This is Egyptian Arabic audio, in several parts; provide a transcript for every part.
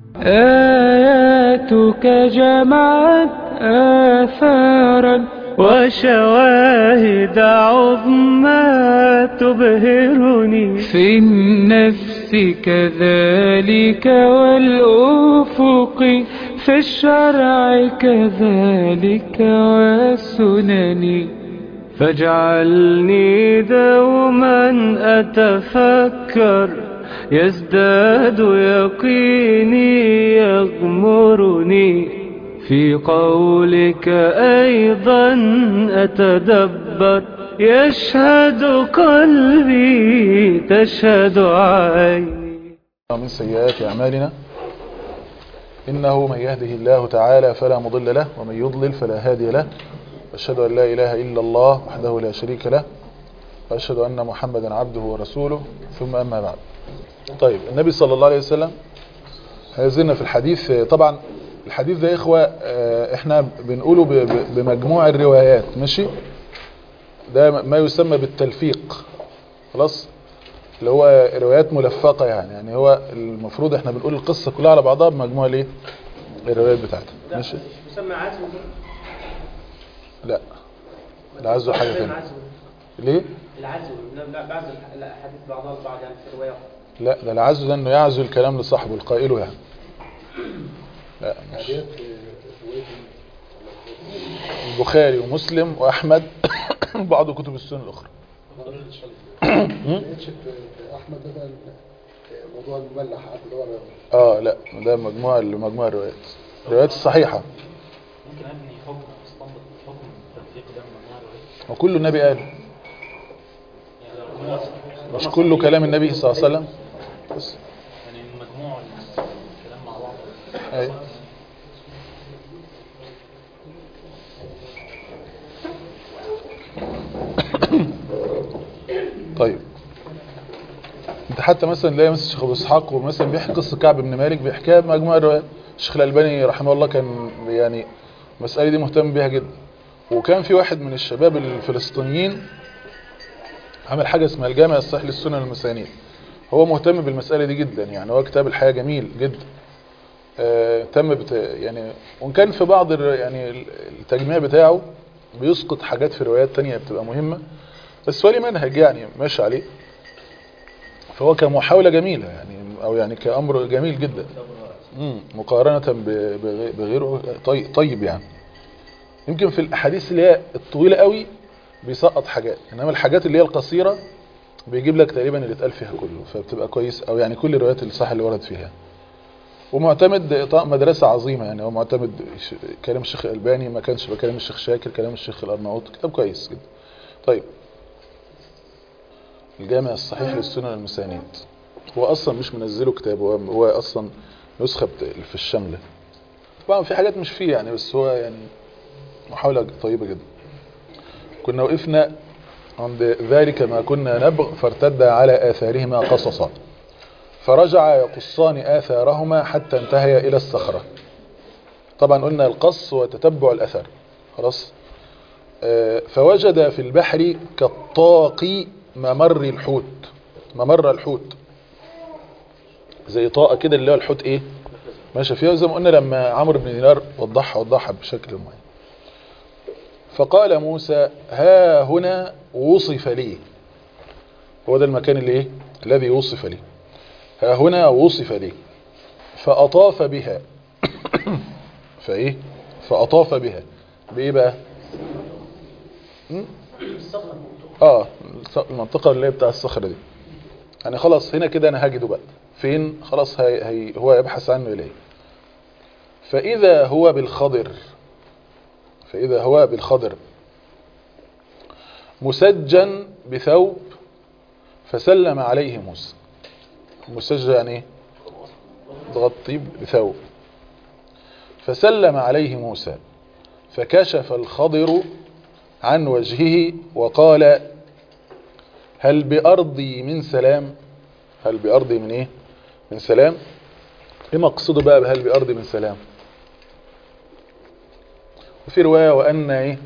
آياتك جمعت آثارا وشواهد عظمى تبهرني في النفس كذلك والأفق في الشرع كذلك والسنن فاجعلني دوما أتفكر يزداد يقيني يغمرني في قولك أيضا أتدبر يشهد قلبي تشهد عيني من سيئات أعمالنا إنه من يهده الله تعالى فلا مضل له ومن يضلل فلا هادي له أشهد أن لا إله إلا الله وحده لا شريك له وأشهد أن محمدا عبده ورسوله ثم أما بعد طيب النبي صلى الله عليه وسلم هيزلنا في الحديث طبعا الحديث ده يا إخوة احنا بنقوله بمجموع الروايات ماشي ده ما يسمى بالتلفيق خلاص اللي هو روايات ملفقة يعني يعني هو المفروض احنا بنقول القصة كلها على بعضها بمجموع الايه الروايات بتاعتها ماشي يسمى عزم لا العزو حاجة ثانيه ليه العزو بعض الاحاديث بعضها البعض يعني في روايه لا ده العزو ده انه يعزو الكلام لصاحبه القائله يعني لا مش البخاري ومسلم واحمد بعض كتب السنن الاخرى احمد ده بقى موضوع المملح قعد يدور اه لا ده مجموعه مجموعه الروايات الروايات الصحيحه ممكن ابني حكم استنبط حكم التلفيق ده من مجموعه الروايات وكل النبي قال يعني لو مش كله كلام النبي صلى الله عليه وسلم بس يعني مجموع الكلام مع بعض ايوه طيب انت حتى مثلا تلاقي مثلا الشيخ ابو اسحاق ومثلا بيحكي قصه كعب بن مالك بيحكيها بمجموعه روايات الشيخ الالباني رحمه الله كان يعني المساله دي مهتم بيها جدا وكان في واحد من الشباب الفلسطينيين عمل حاجه اسمها الجامع الصحيح للسنن المسانيد هو مهتم بالمساله دي جدا يعني هو كتاب الحياه جميل جدا آه تم بت... يعني وان كان في بعض ال... يعني التجميع بتاعه بيسقط حاجات في روايات تانية بتبقى مهمة بس هو ليه منهج يعني ماشي عليه فهو كمحاولة جميلة يعني او يعني كأمر جميل جدا مم. مقارنة ب... بغ... بغيره طيب, طيب يعني يمكن في الاحاديث اللي هي الطويلة قوي بيسقط حاجات انما الحاجات اللي هي القصيرة بيجيب لك تقريبا اللي اتقال فيها كله فبتبقى كويس او يعني كل الروايات الصح اللي ورد فيها ومعتمد مدرسة عظيمة يعني هو معتمد كلام الشيخ الألباني ما كانش بكلام الشيخ شاكر كلام الشيخ الأرناؤوط كتاب كويس جدا طيب الجامع الصحيح للسنن المسانيد هو أصلا مش منزله كتاب هو, هو أصلا نسخة في الشملة طبعا في حاجات مش فيه يعني بس هو يعني محاولة طيبة جدا كنا وقفنا عند ذلك ما كنا نبغ فارتد على آثارهما قصصا فرجع يقصان آثارهما حتى انتهي إلى الصخرة طبعا قلنا القص وتتبع الأثر خلاص آه فوجد في البحر كالطاق ممر الحوت ممر الحوت زي طاقة كده اللي هو الحوت ايه ماشي فيها زي ما قلنا لما عمرو بن دينار وضحها وضحها بشكل معين فقال موسى ها هنا وصف لي هو ده المكان اللي ايه الذي وصف لي ها هنا وصف لي فأطاف بها فايه فأطاف بها بايه بقى اه المنطقة اللي هي بتاع الصخرة دي يعني خلاص هنا كده انا هجده بقى فين خلاص هي هي هو يبحث عنه اليه فإذا هو بالخضر فإذا هو بالخضر مسجن بثوب فسلم عليه موسى مسجل يعني ايه ضغطي بثوب فسلم عليه موسى فكشف الخضر عن وجهه وقال هل بأرضي من سلام هل بأرضي من ايه من سلام ايه مقصده بقى بهل بأرضي من سلام وفي رواية وأن ايه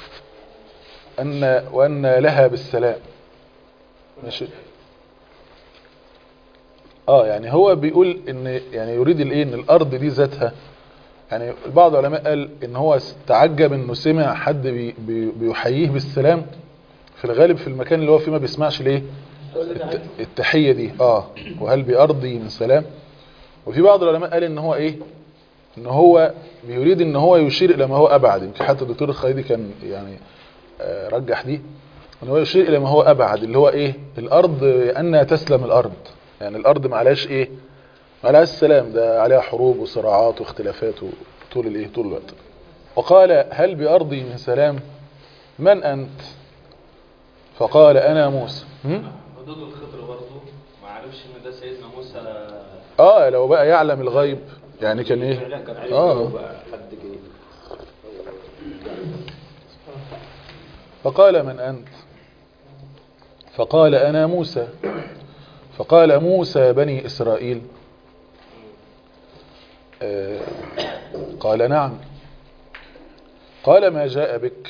أن وأن لها بالسلام ماشي اه يعني هو بيقول ان يعني يريد الايه ان الارض دي ذاتها يعني بعض العلماء قال ان هو تعجب انه سمع حد بي بي بيحييه بالسلام في الغالب في المكان اللي هو فيه ما بيسمعش ليه الت- التحية دي اه وهل بأرضي من سلام وفي بعض العلماء قال ان هو ايه ان هو بيريد ان هو يشير الى ما هو ابعد يمكن حتى الدكتور الخالدي كان يعني آه، رجح دي ان هو يشير الى ما هو ابعد اللي هو ايه الارض انها تسلم الارض يعني الارض ما عليهاش ايه ما عليهاش السلام ده عليها حروب وصراعات واختلافات طول الايه طول الوقت وقال هل بارضي من سلام من انت فقال انا موسى هم؟ حدود الخضر برضه ما عرفش ان ده سيدنا موسى اه لو بقى يعلم الغيب يعني كان ايه اه فقال من أنت فقال أنا موسى فقال موسى بني إسرائيل آه قال نعم قال ما جاء بك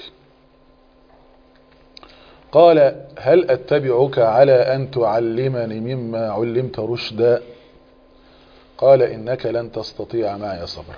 قال هل أتبعك على أن تعلمني مما علمت رشدا قال إنك لن تستطيع معي صبرا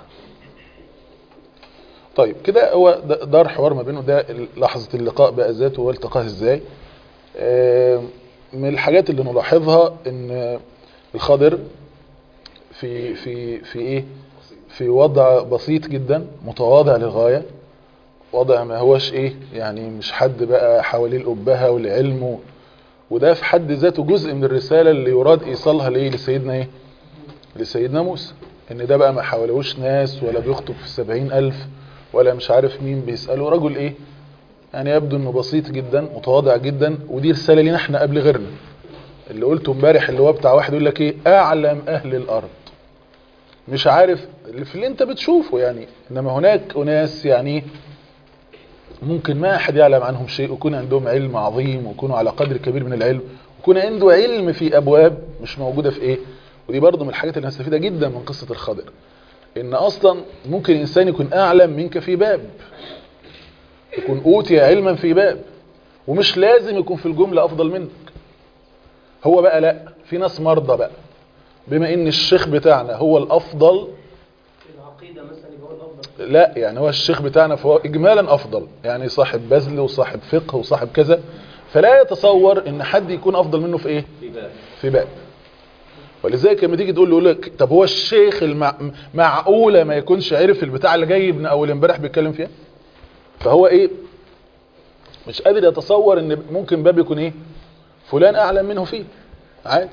طيب كده هو ده- دار حوار ما بينه ده لحظة اللقاء بقى ذاته والتقاه ازاي آه، من الحاجات اللي نلاحظها ان الخضر في في في ايه في وضع بسيط جدا متواضع للغاية وضع ما هوش ايه يعني مش حد بقى حواليه الأبهة والعلم و- وده في حد ذاته جزء من الرسالة اللي يراد ايصالها ليه لسيدنا ايه لسيدنا موسى ان ده بقى ما حوالهوش ناس ولا بيخطب في سبعين ألف ولا مش عارف مين بيسأله رجل ايه يعني يبدو انه بسيط جدا متواضع جدا ودي رسالة لينا احنا قبل غيرنا اللي قلته امبارح اللي هو بتاع واحد يقول لك ايه اعلم اهل الارض مش عارف اللي في اللي انت بتشوفه يعني انما هناك اناس يعني ممكن ما احد يعلم عنهم شيء ويكون عندهم علم عظيم ويكونوا على قدر كبير من العلم ويكون عنده علم في ابواب مش موجودة في ايه ودي برضو من الحاجات اللي هنستفيدها جدا من قصة الخضر ان اصلا ممكن انسان يكون اعلم منك في باب يكون اوتي علما في باب ومش لازم يكون في الجملة افضل منك هو بقى لا في ناس مرضى بقى بما ان الشيخ بتاعنا هو الافضل العقيدة مثلا يبقى هو الأفضل لا يعني هو الشيخ بتاعنا فهو اجمالا افضل يعني صاحب بذل وصاحب فقه وصاحب كذا فلا يتصور ان حد يكون افضل منه في ايه في باب في باب ولذلك لما تيجي تقول له يقول لك طب هو الشيخ المع... معقوله ما يكونش عرف البتاع اللي جاي ابن اول امبارح بيتكلم فيها فهو ايه مش قادر يتصور ان ممكن باب يكون ايه فلان اعلم منه فيه عادي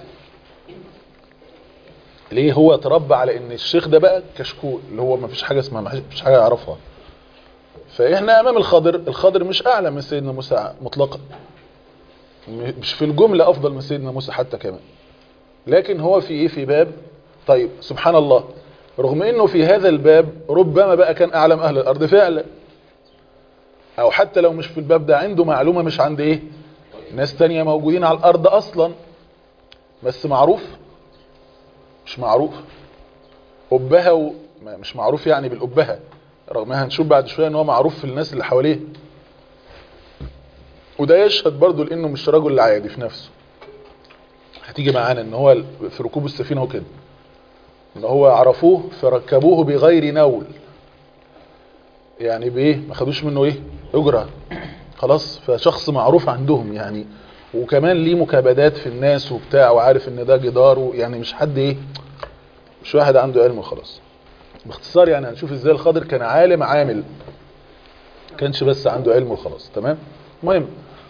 ليه هو تربى على ان الشيخ ده بقى كشكول اللي هو ما فيش حاجه اسمها ما فيش حاجه يعرفها فاحنا امام الخضر الخضر مش اعلى من سيدنا موسى مطلقا م- مش في الجمله افضل من سيدنا موسى حتى كمان لكن هو في ايه في باب طيب سبحان الله رغم انه في هذا الباب ربما بقى كان اعلم اهل الارض فعلا او حتى لو مش في الباب ده عنده معلومة مش عند ايه ناس تانية موجودين على الارض اصلا بس معروف مش معروف أبهة و... ما- مش معروف يعني بالأبهة رغم هنشوف بعد شوية ان هو معروف في الناس اللي حواليه وده يشهد برضو لانه مش رجل عادي في نفسه هتيجي معانا ان هو في ركوب السفينة وكده ان هو عرفوه فركبوه بغير نول يعني بايه ما خدوش منه ايه اجرة خلاص فشخص معروف عندهم يعني وكمان ليه مكابدات في الناس وبتاع وعارف ان ده جداره يعني مش حد ايه مش واحد عنده علم وخلاص باختصار يعني هنشوف ازاي الخضر كان عالم عامل كانش بس عنده علم وخلاص تمام المهم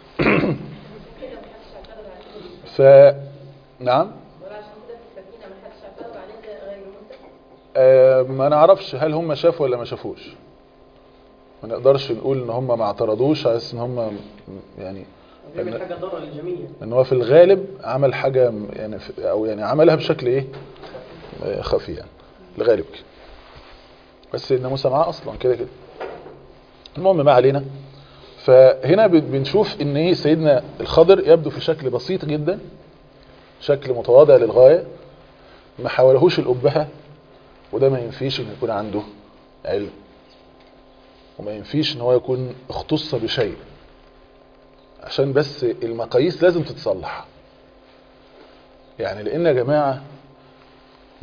ف نعم آه، ما نعرفش هل هم شافوا ولا ما شافوش ما نقدرش نقول ان هم ما اعترضوش على اساس ان هم م- يعني بيعمل حاجة ضرر للجميع ان هو في الغالب عمل حاجة م- يعني في- او يعني عملها بشكل ايه آه، خفي يعني الغالب كده بس سيدنا موسى معاه اصلا كده كده المهم ما علينا فهنا بن- بنشوف ان ايه سيدنا الخضر يبدو في شكل بسيط جدا شكل متواضع للغاية ما حاولهوش الأبهة وده ما ينفيش ان يكون عنده علم وما ينفيش ان هو يكون اختص بشيء عشان بس المقاييس لازم تتصلح يعني لان يا جماعة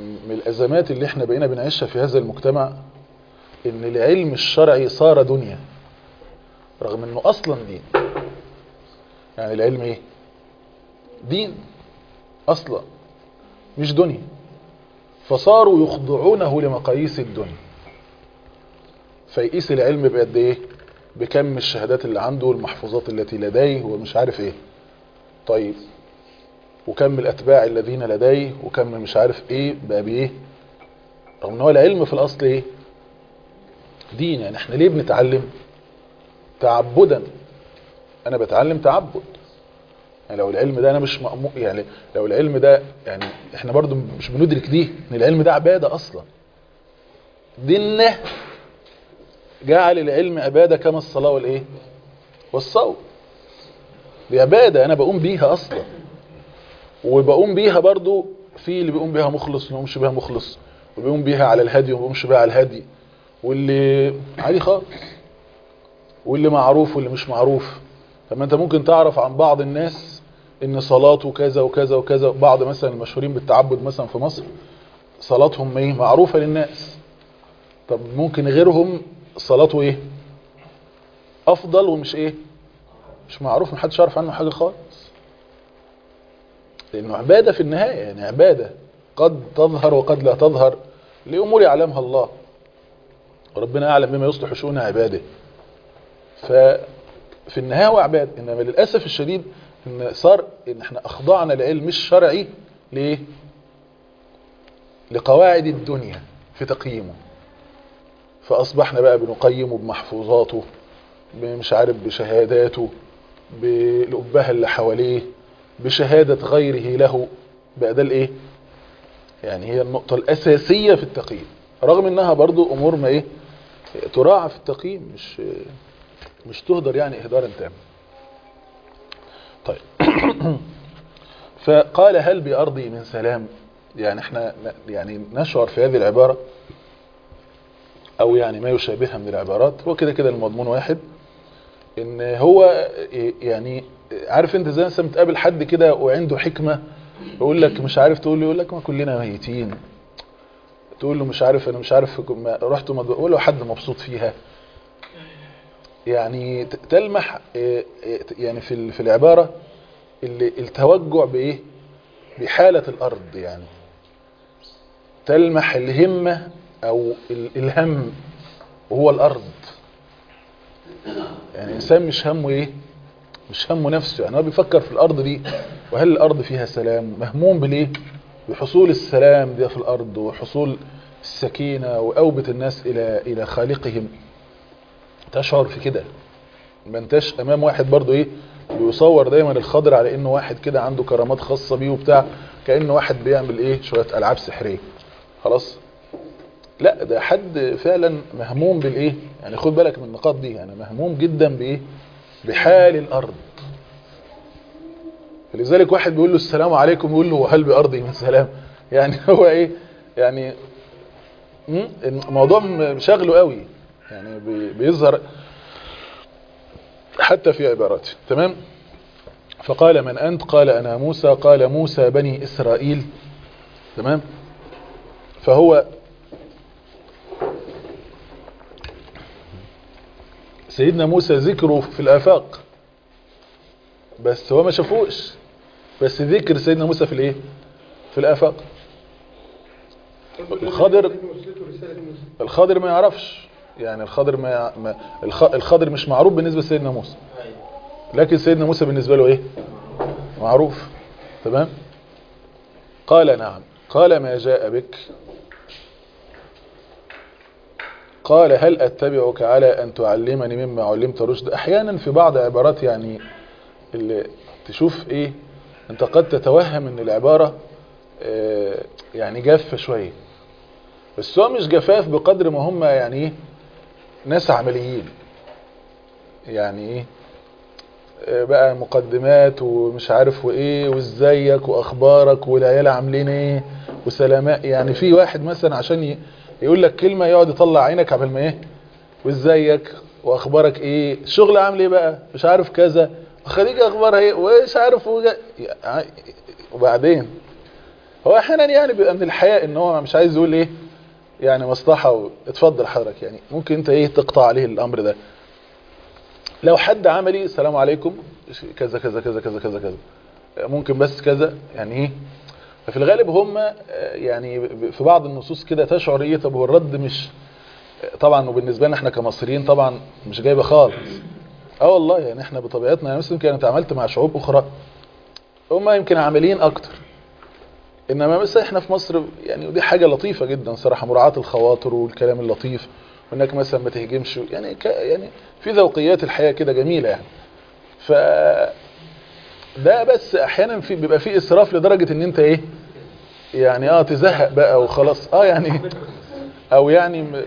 من الازمات اللي احنا بقينا بنعيشها في هذا المجتمع ان العلم الشرعي صار دنيا رغم انه اصلا دين يعني العلم ايه دين اصلا مش دنيا فصاروا يخضعونه لمقاييس الدنيا فيقيس العلم بقد ايه بكم الشهادات اللي عنده والمحفوظات التي لديه ومش عارف ايه طيب وكم الاتباع الذين لديه وكم مش عارف ايه بقى بايه رغم ان هو العلم في الاصل ايه دين يعني احنا ليه بنتعلم تعبدا انا بتعلم تعبد يعني لو العلم ده انا مش مأمو يعني لو العلم ده يعني احنا برضو مش بندرك دي ان العلم ده عبادة اصلا ديننا جعل العلم عبادة كما الصلاة والايه والصوم دي عبادة انا بقوم بيها اصلا وبقوم بيها برضو في اللي بيقوم بيها مخلص واللي بيقومش بيها مخلص وبيقوم بيها على الهدي وما بيقومش بيها على الهدي واللي عادي خالص واللي معروف واللي مش معروف فما انت ممكن تعرف عن بعض الناس ان صلاته كذا وكذا وكذا بعض مثلا المشهورين بالتعبد مثلا في مصر صلاتهم ايه معروفة للناس طب ممكن غيرهم صلاته ايه افضل ومش ايه مش معروف محدش يعرف عنه حاجة خالص لانه عبادة في النهاية يعني عبادة قد تظهر وقد لا تظهر لأمور يعلمها الله وربنا أعلم بما يصلح شؤون عباده ففي النهاية هو عبادة إنما للأسف الشديد إن صار إن إحنا أخضعنا العلم الشرعي ليه؟ لقواعد الدنيا في تقييمه فأصبحنا بقى بنقيمه بمحفوظاته مش عارف بشهاداته بالأبهة اللي حواليه بشهادة غيره له بقى ده الايه يعني هي النقطة الأساسية في التقييم رغم انها برضو امور ما ايه تراعى في التقييم مش مش تهدر يعني اهدارا تاما طيب فقال هل بأرضي من سلام يعني احنا يعني نشعر في هذه العبارة او يعني ما يشابهها من العبارات هو كده كده المضمون واحد ان هو يعني عارف انت زي مثلا بتقابل حد كده وعنده حكمة يقول لك مش عارف تقول له يقول لك ما كلنا ميتين تقول له مش عارف انا مش عارف ما رحت ولا حد مبسوط فيها يعني تلمح يعني في في العبارة اللي التوجع بايه بحالة الارض يعني تلمح الهمة او الهم وهو الارض يعني الانسان مش همه ايه مش همه نفسه يعني هو بيفكر في الارض دي وهل الارض فيها سلام مهموم بالايه بحصول السلام دي في الارض وحصول السكينة واوبة الناس الى الى خالقهم تشعر في كده ما انتش امام واحد برضو ايه بيصور دايما الخضر على انه واحد كده عنده كرامات خاصة بيه وبتاع كأنه واحد بيعمل ايه شوية العاب سحرية خلاص لا ده حد فعلا مهموم بالايه يعني خد بالك من النقاط دي يعني مهموم جدا بايه بحال الارض لذلك واحد بيقول له السلام عليكم يقول له وهل بأرضي من سلام يعني هو ايه يعني الموضوع شغله قوي يعني بيظهر حتى في عباراته تمام فقال من أنت قال أنا موسى قال موسى بني إسرائيل تمام فهو سيدنا موسى ذكره في الآفاق بس هو ما شافوش بس ذكر سيدنا موسى في الايه في الآفاق الخضر الخضر ما يعرفش يعني الخضر ما, ما الخضر مش معروف بالنسبة لسيدنا موسى لكن سيدنا موسى بالنسبة له ايه معروف تمام قال نعم قال ما جاء بك قال هل أتبعك على أن تعلمني مما علمت رشد أحيانا في بعض عبارات يعني اللي تشوف إيه أنت قد تتوهم أن العبارة اه يعني جافة شوية بس هو مش جفاف بقدر ما هم يعني إيه ناس عمليين يعني إيه اه بقى مقدمات ومش عارف وإيه وإزيك وأخبارك والعيال عاملين إيه وسلامات يعني في واحد مثلا عشان ي... يقول لك كلمة يقعد يطلع عينك قبل ما ايه وازيك واخبارك ايه الشغل عامل ايه بقى مش عارف كذا خديجة اخبارها ايه ومش عارف وجا... وبعدين هو احيانا يعني بيبقى من الحياء ان هو مش عايز يقول ايه يعني مصلحة و... اتفضل حضرتك يعني ممكن انت ايه تقطع عليه الامر ده لو حد عملي السلام عليكم كذا كذا كذا كذا كذا كذا ممكن بس كذا يعني ايه ففي الغالب هم آه، يعني ب- في بعض النصوص كده تشعر ايه طب هو الرد مش طبعا وبالنسبه لنا احنا كمصريين طبعا مش جايبه خالص اه والله يعني احنا بطبيعتنا يعني مثلا يمكن انا اتعاملت مع شعوب اخرى هم يمكن عمليين اكتر انما مثلا احنا في مصر يعني ودي حاجه لطيفه جدا صراحه مراعاه الخواطر والكلام اللطيف وانك مثلا ما تهجمش يعني ك يعني في ذوقيات الحياه كده جميله يعني ف ده بس احيانا في بيبقى في اسراف لدرجه ان انت ايه يعني اه تزهق بقى وخلاص اه يعني او يعني م-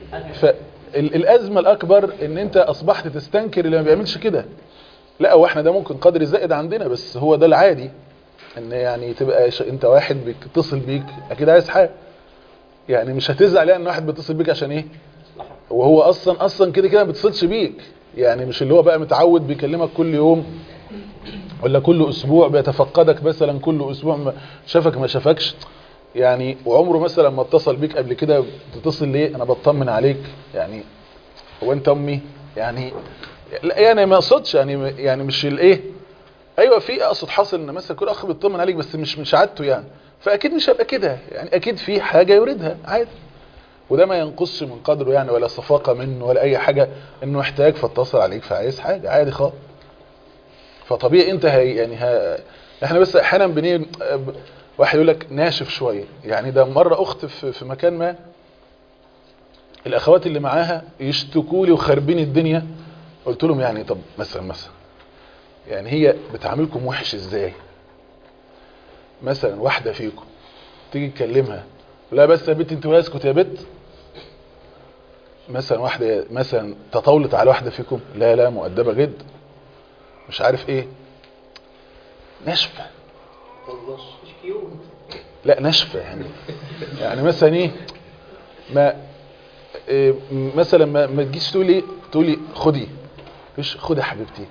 فالازمه الاكبر ان انت اصبحت تستنكر اللي ما بيعملش كده لا هو احنا ده ممكن قدر زائد عندنا بس هو ده العادي ان يعني تبقى ش... انت واحد بيتصل بيك اكيد عايز حاجه يعني مش هتزعل يعني ان واحد بيتصل بيك عشان ايه وهو اصلا اصلا كده كده ما بيتصلش بيك يعني مش اللي هو بقى متعود بيكلمك كل يوم ولا كل اسبوع بيتفقدك مثلا كل اسبوع ما شافك ما شافكش يعني وعمره مثلا ما اتصل بيك قبل كده تتصل ليه انا بطمن عليك يعني هو انت امي يعني لا يعني ما اقصدش يعني يعني مش الايه ايوه في اقصد حاصل ان مثلا كل اخ بيطمن عليك بس مش مش عادته يعني فاكيد مش هيبقى كده يعني اكيد في حاجه يريدها عادي وده ما ينقصش من قدره يعني ولا صفاقه منه ولا اي حاجه انه محتاج فاتصل عليك فعايز حاجه عادي خالص فطبيعي انت هي يعني ها احنا بس احيانا بني واحد يقول لك ناشف شويه يعني ده مره اخت في في مكان ما الاخوات اللي معاها يشتكوا لي وخربين الدنيا قلت لهم يعني طب مثلا مثلا يعني هي بتعاملكم وحش ازاي مثلا واحده فيكم تيجي تكلمها لا بس يا بنت انت اسكت يا بنت مثلا واحده مثلا تطاولت على واحده فيكم لا لا مؤدبه جدا مش عارف ايه ناشفه مش كيوت لا ناشفه يعني يعني مثلا ايه ما إيه مثلا ما, ما تجيش تقولي تقولي خدي مش خدي يا حبيبتي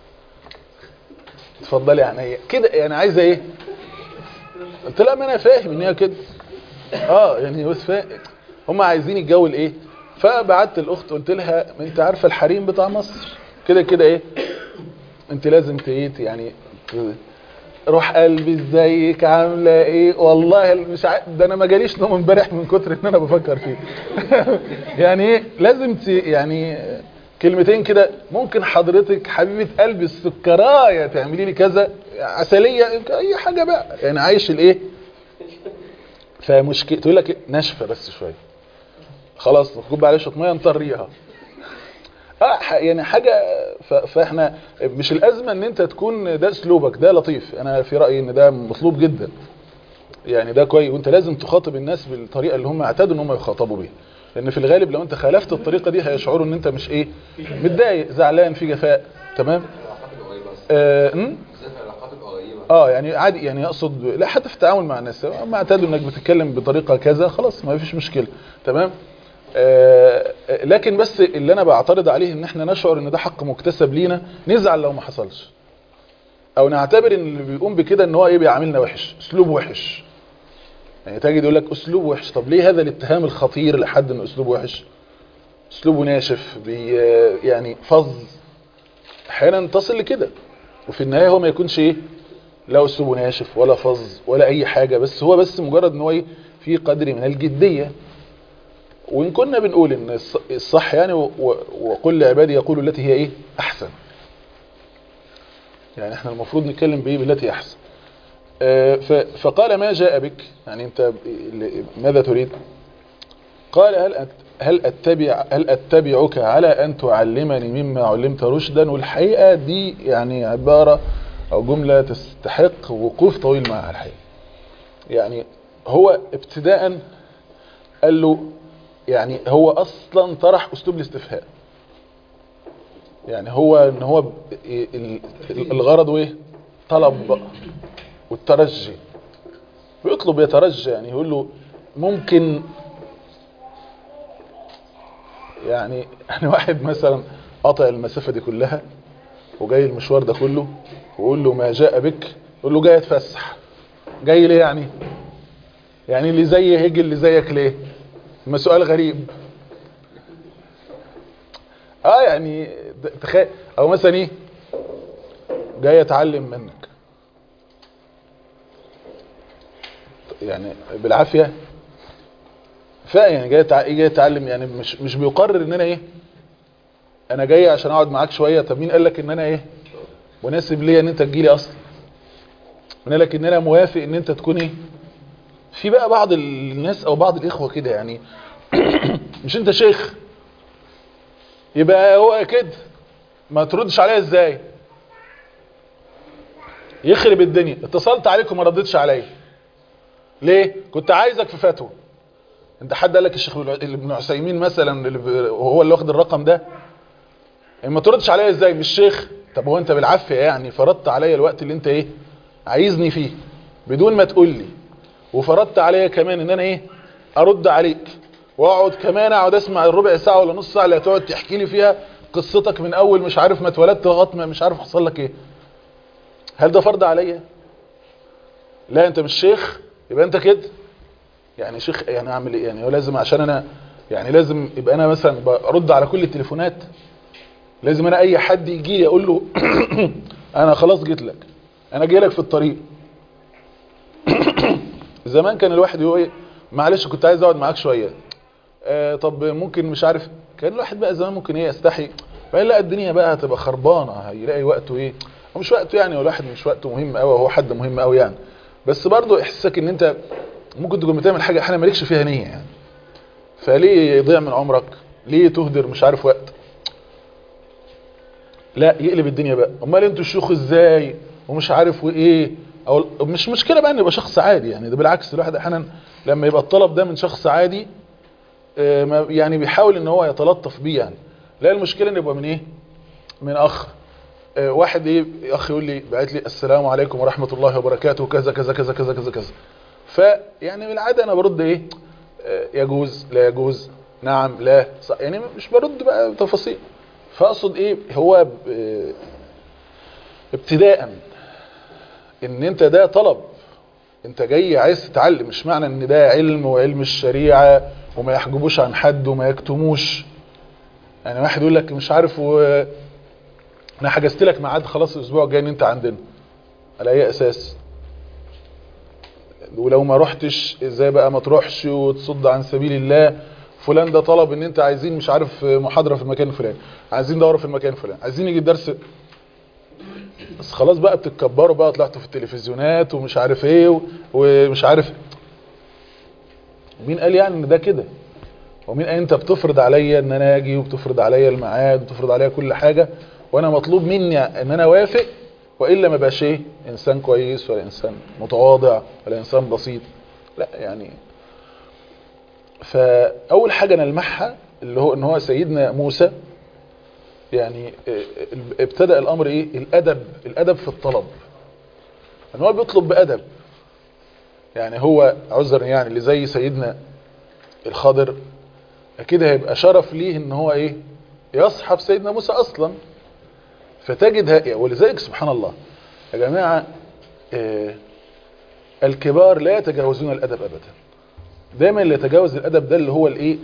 اتفضلي عينيا كده يعني عايزه ايه قلت لها ما انا فاهم ان هي كده اه يعني بس فاهم هم عايزين الجو الايه فبعت الاخت قلت لها ما انت عارفه الحريم بتاع مصر كده كده ايه انت لازم تيت يعني ت- روح قلبي ازيك عامله ايه والله مش ع... ده انا ما جاليش نوم امبارح من كتر ان انا بفكر فيه يعني ايه لازم ت... يعني كلمتين كده ممكن حضرتك حبيبه قلبي السكرايه تعملي لي كذا عسليه اي حاجه بقى يعني عايش الايه فمشكله تقول لك ناشفه بس شويه خلاص نكب عليها شويه ميه نطريها اه ح- يعني حاجه ف- فاحنا مش الازمه ان انت تكون ده اسلوبك ده لطيف انا في رايي ان ده مطلوب جدا يعني ده كويس وانت لازم تخاطب الناس بالطريقه اللي هم اعتادوا ان هم يخاطبوا بيها لان في الغالب لو انت خالفت الطريقه دي هيشعروا ان انت مش ايه متضايق زعلان في جفاء تمام آه م? اه يعني عادي يعني اقصد لا حتى في التعامل مع الناس هم اعتادوا انك بتتكلم بطريقه كذا خلاص ما فيش مشكله تمام آه لكن بس اللي انا بعترض عليه ان احنا نشعر ان ده حق مكتسب لينا نزعل لو ما حصلش او نعتبر ان اللي بيقوم بكده ان هو ايه بيعاملنا وحش اسلوب وحش يعني تجد يقول لك اسلوب وحش طب ليه هذا الاتهام الخطير لحد ان اسلوب وحش اسلوبه ناشف بي يعني فظ احيانا تصل لكده وفي النهايه هو ما يكونش ايه لا اسلوبه ناشف ولا فظ ولا اي حاجه بس هو بس مجرد ان هو ايه في قدر من الجديه وان كنا بنقول ان الص- الصح يعني و- و- وقل لعبادي يقولوا التي هي ايه احسن يعني احنا المفروض نتكلم بايه بالتي احسن آه، ف- فقال ما جاء بك يعني انت ب- ل- ماذا تريد قال هل أت- هل اتبع هل اتبعك على ان تعلمني مما علمت رشدا والحقيقه دي يعني عباره او جمله تستحق وقوف طويل معها الحقيقه يعني هو ابتداء قال له يعني هو اصلا طرح اسلوب الاستفهام يعني هو ان هو ب- ال- ال- الغرض وايه طلب بقى والترجي بيطلب يترجى يعني يقول له ممكن يعني يعني واحد مثلا قطع المسافة دي كلها وجاي المشوار ده كله ويقول له ما جاء بك يقول له جاي اتفسح جاي ليه يعني يعني اللي زي هيجي اللي زيك ليه ما سؤال غريب اه يعني تخيل او مثلا ايه جاي اتعلم منك يعني بالعافيه فيعني جاي تع- جاي اتعلم يعني مش مش بيقرر ان انا ايه انا جاي عشان اقعد معاك شويه طب مين قال لك ان انا ايه مناسب ليا ان انت تجيلي اصلا مين قال لك ان انا موافق ان انت تكون ايه في بقى بعض الناس او بعض الاخوه كده يعني مش انت شيخ يبقى هو كده ما تردش عليا ازاي يخرب الدنيا اتصلت عليك وما ردتش عليا ليه كنت عايزك في فتوى انت حد قال لك الشيخ ابن عثيمين مثلا اللي ب- وهو اللي واخد الرقم ده ما تردش عليا ازاي مش شيخ طب هو انت بالعافيه يعني فرضت عليا الوقت اللي انت ايه عايزني فيه بدون ما تقول لي وفرضت عليا كمان ان انا ايه ارد عليك واقعد كمان اقعد اسمع الربع ساعه ولا نص ساعه اللي هتقعد تحكي لي فيها قصتك من اول مش عارف ما اتولدت لغايه ما مش عارف حصل لك ايه هل ده فرض عليا لا انت مش شيخ يبقى انت كده يعني شيخ يعني اعمل ايه يعني هو لازم عشان انا يعني لازم يبقى انا مثلا برد على كل التليفونات لازم انا اي حد يجي لي اقول له انا خلاص جيت لك انا جاي لك في الطريق زمان كان الواحد يقول ايه معلش كنت عايز اقعد معاك شويه آه طب ممكن مش عارف كان الواحد بقى زمان ممكن ايه يستحي فقال لا الدنيا بقى هتبقى خربانه هيلاقي وقته ايه هو مش وقته يعني هو الواحد مش وقته مهم قوي هو حد مهم قوي يعني بس برضه احساسك ان انت ممكن تكون بتعمل حاجه احيانا مالكش فيها نيه يعني فليه يضيع من عمرك ليه تهدر مش عارف وقت لا يقلب الدنيا بقى امال انتوا الشيوخ ازاي ومش عارف وايه او مش مشكله بقى ان يبقى شخص عادي يعني ده بالعكس الواحد احيانا لما يبقى الطلب ده من شخص عادي آه، ما- يعني بيحاول ان هو يتلطف بيه يعني لا المشكله ان يبقى من ايه من اخ آه، واحد ايه اخ يقول لي بعت لي السلام عليكم ورحمه الله وبركاته كذا كذا كذا كذا كذا كذا فيعني من العاده انا برد ايه آه، يجوز لا يجوز نعم لا صح يعني مش برد بقى تفاصيل فاقصد ايه هو ب- آه، ابتداء ان انت ده طلب انت جاي عايز تتعلم مش معنى ان ده علم وعلم الشريعة وما يحجبوش عن حد وما يكتموش يعني واحد يقول لك مش عارف و... انا حجزت لك ميعاد خلاص الاسبوع الجاي ان انت عندنا على اي اساس ولو ما رحتش ازاي بقى ما تروحش وتصد عن سبيل الله فلان ده طلب ان انت عايزين مش عارف محاضرة في المكان الفلاني عايزين دورة في المكان الفلاني عايزين يجي درس بس خلاص بقى بتتكبروا بقى طلعتوا في التلفزيونات ومش عارف ايه و- ومش عارف مين قال يعني ان ده كده ومين قال انت بتفرض عليا ان انا اجي وبتفرض عليا الميعاد وبتفرض عليا كل حاجة وانا مطلوب مني ان انا اوافق والا ما بقاش ايه انسان كويس ولا انسان متواضع ولا انسان بسيط لا يعني فاول حاجة نلمحها اللي هو ان هو سيدنا موسى يعني اه، ابتدأ الامر ايه الادب الادب في الطلب ان هو بيطلب بادب يعني هو عذرا يعني اللي زي سيدنا الخضر اكيد هيبقى شرف ليه ان هو ايه يصحب سيدنا موسى اصلا فتجد ها- ولذلك سبحان الله يا جماعة اه، الكبار لا يتجاوزون الادب ابدا دايما اللي يتجاوز الادب ده اللي هو الايه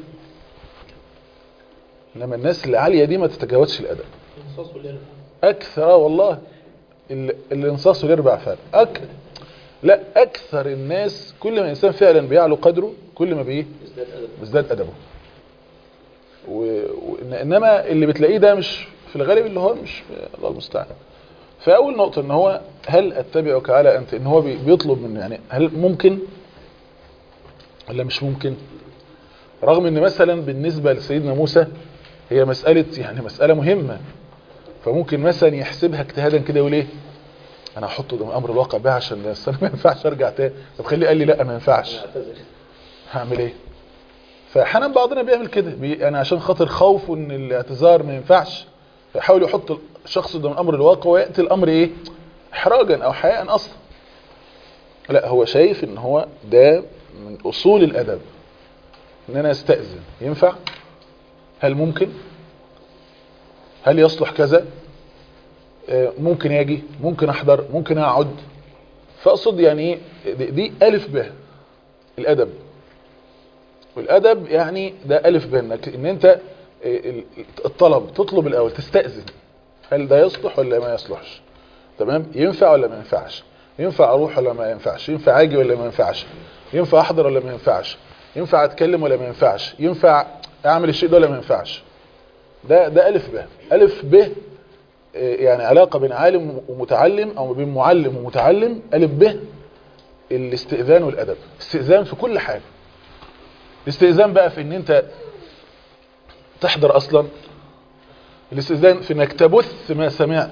انما الناس اللي عالية دي ما تتجاوزش الادب الانصاص والإرفاق اكثر آه والله ال- الانصاص يربع فعلا أك... لا اكثر الناس كل ما الانسان فعلا بيعلو قدره كل ما بايه بيزداد ادبه و... و... إن- انما اللي بتلاقيه ده مش في الغالب اللي هو مش الله المستعان فاول نقطه ان هو هل اتبعك على انت ان هو بي- بيطلب منه يعني هل ممكن ولا مش ممكن رغم ان مثلا بالنسبه لسيدنا موسى هي مساله يعني مساله مهمه فممكن مثلا يحسبها اجتهادا كده يقول ايه انا هحطه قدام امر الواقع بقى عشان أصل أنا ما ينفعش ارجع تاني طب خليه قال لي لا ما ينفعش هعمل ايه فاحيانا بعضنا بيعمل كده بي انا عشان خاطر خوف ان الاعتذار ما ينفعش فيحاول يحط الشخص قدام الامر الواقع وياتي الامر ايه احراجا او حياء اصلا لا هو شايف ان هو ده من اصول الادب ان انا استاذن ينفع هل ممكن هل يصلح كذا آه، ممكن يجي ممكن احضر ممكن اقعد فاقصد يعني ايه دي, دي الف ب الادب والادب يعني ده الف بانك ان انت ال- الطلب تطلب الاول تستأذن هل ده يصلح ولا ما يصلحش تمام ينفع ولا ما ينفعش ينفع اروح ولا ما ينفعش ينفع اجي ولا ما ينفعش ينفع احضر ولا ما ينفعش ينفع اتكلم ولا ما ينفعش ينفع اعمل الشيء ده ولا ما ينفعش ده ده الف ب الف ب يعني علاقة بين عالم ومتعلم او بين معلم ومتعلم الف ب الاستئذان والادب استئذان في كل حاجة الاستئذان بقى في ان انت تحضر اصلا الاستئذان في انك تبث ما سمعت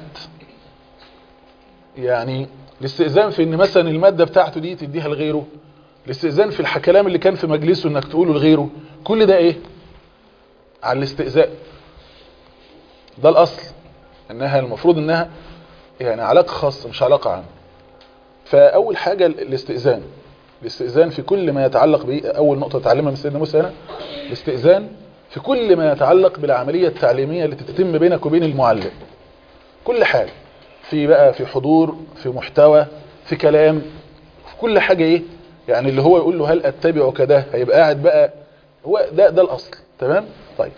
يعني الاستئذان في ان مثلا المادة بتاعته دي تديها لغيره الاستئذان في الكلام اللي كان في مجلسه انك تقوله لغيره كل ده ايه على الاستئذان ده الاصل انها المفروض انها يعني علاقة خاصة مش علاقة عامة فاول حاجة الاستئذان الاستئذان في كل ما يتعلق به اول نقطة تعلمها من سيدنا موسى هنا الاستئذان في كل ما يتعلق بالعملية التعليمية التي تتم بينك وبين المعلم كل حاجة في بقى في حضور في محتوى في كلام في كل حاجة ايه يعني اللي هو يقول له هل اتبعك ده هيبقى قاعد بقى هو ده ده الاصل تمام طيب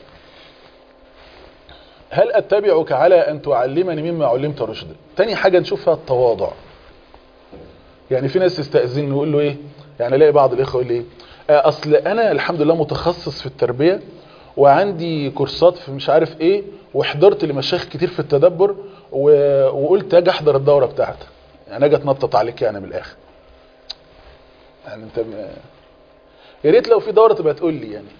هل اتبعك على ان تعلمني مما علمت رشدا تاني حاجة نشوفها التواضع يعني في ناس تستأذن ويقول له ايه يعني الاقي بعض الاخوه يقول لي ايه آه، اصل انا الحمد لله متخصص في التربية وعندي كورسات في مش عارف ايه وحضرت لمشايخ كتير في التدبر و... وقلت اجي احضر الدورة بتاعتك يعني اجي اتنطط عليك يعني من الاخر يعني انت م... يا ريت لو في دورة تبقى تقول لي يعني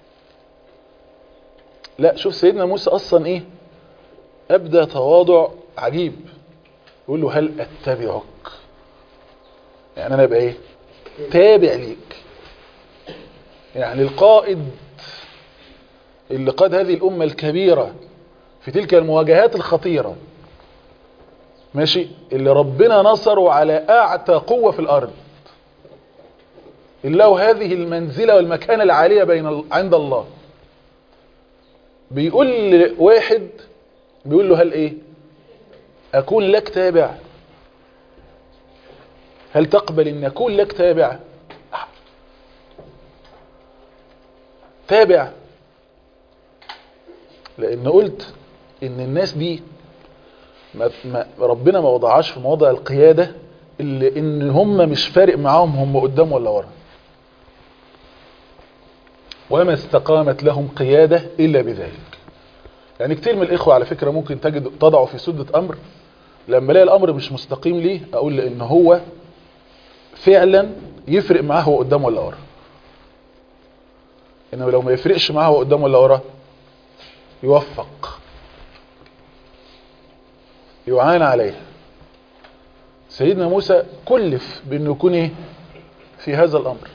لا شوف سيدنا موسى اصلا ايه ابدا تواضع عجيب يقول له هل اتبعك يعني انا ابقى ايه تابع ليك يعني القائد اللي قاد هذه الامة الكبيرة في تلك المواجهات الخطيرة ماشي اللي ربنا نصره على اعتى قوة في الارض اللي له هذه المنزلة والمكانة العالية بين ال- عند الله بيقول لواحد بيقول له هل ايه اكون لك تابع هل تقبل ان اكون لك تابع تابع لان قلت ان الناس دي ما ما ربنا ما وضعهاش في موضع القيادة اللي ان هم مش فارق معاهم هم قدام ولا ورا وما استقامت لهم قيادة الا بذلك يعني كتير من الاخوة على فكرة ممكن تجد تضعوا في سدة امر لما الاقي الامر مش مستقيم ليه اقول لان هو فعلا يفرق معاه هو قدام ولا ورا انما لو ما يفرقش معاه هو قدام ولا ورا يوفق يعان عليه سيدنا موسى كلف بانه يكون ايه في هذا الامر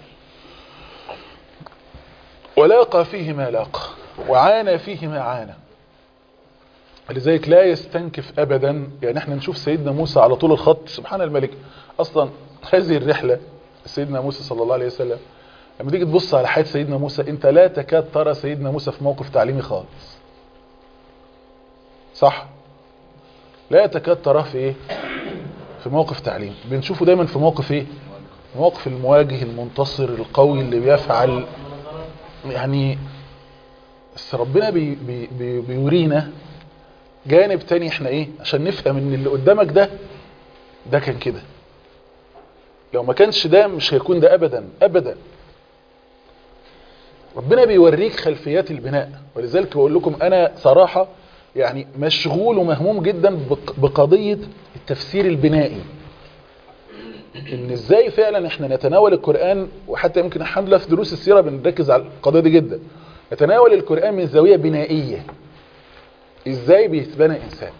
ولاقى فيه ما لاقى وعانى فيه ما عانى لذلك لا يستنكف ابدا يعني احنا نشوف سيدنا موسى على طول الخط سبحان الملك اصلا هذه الرحلة سيدنا موسى صلى الله عليه وسلم لما تيجي تبص على حياة سيدنا موسى انت لا تكاد ترى سيدنا موسى في موقف تعليمي خالص صح لا تكاد تراه في ايه في موقف تعليم بنشوفه دايما في موقف ايه موقف المواجه المنتصر القوي اللي بيفعل يعني بس ربنا بي بي بي بيورينا جانب تاني احنا ايه عشان نفهم ان اللي قدامك ده ده كان كده لو ما كانش ده مش هيكون ده ابدا ابدا ربنا بيوريك خلفيات البناء ولذلك بقول لكم انا صراحة يعني مشغول ومهموم جدا بق- بقضية التفسير البنائي ان ازاي فعلا احنا نتناول القرآن وحتى يمكن الحمد لله في دروس السيرة بنركز على القضية دي جدا نتناول القرآن من زاوية بنائية ازاي بيتبنى انسان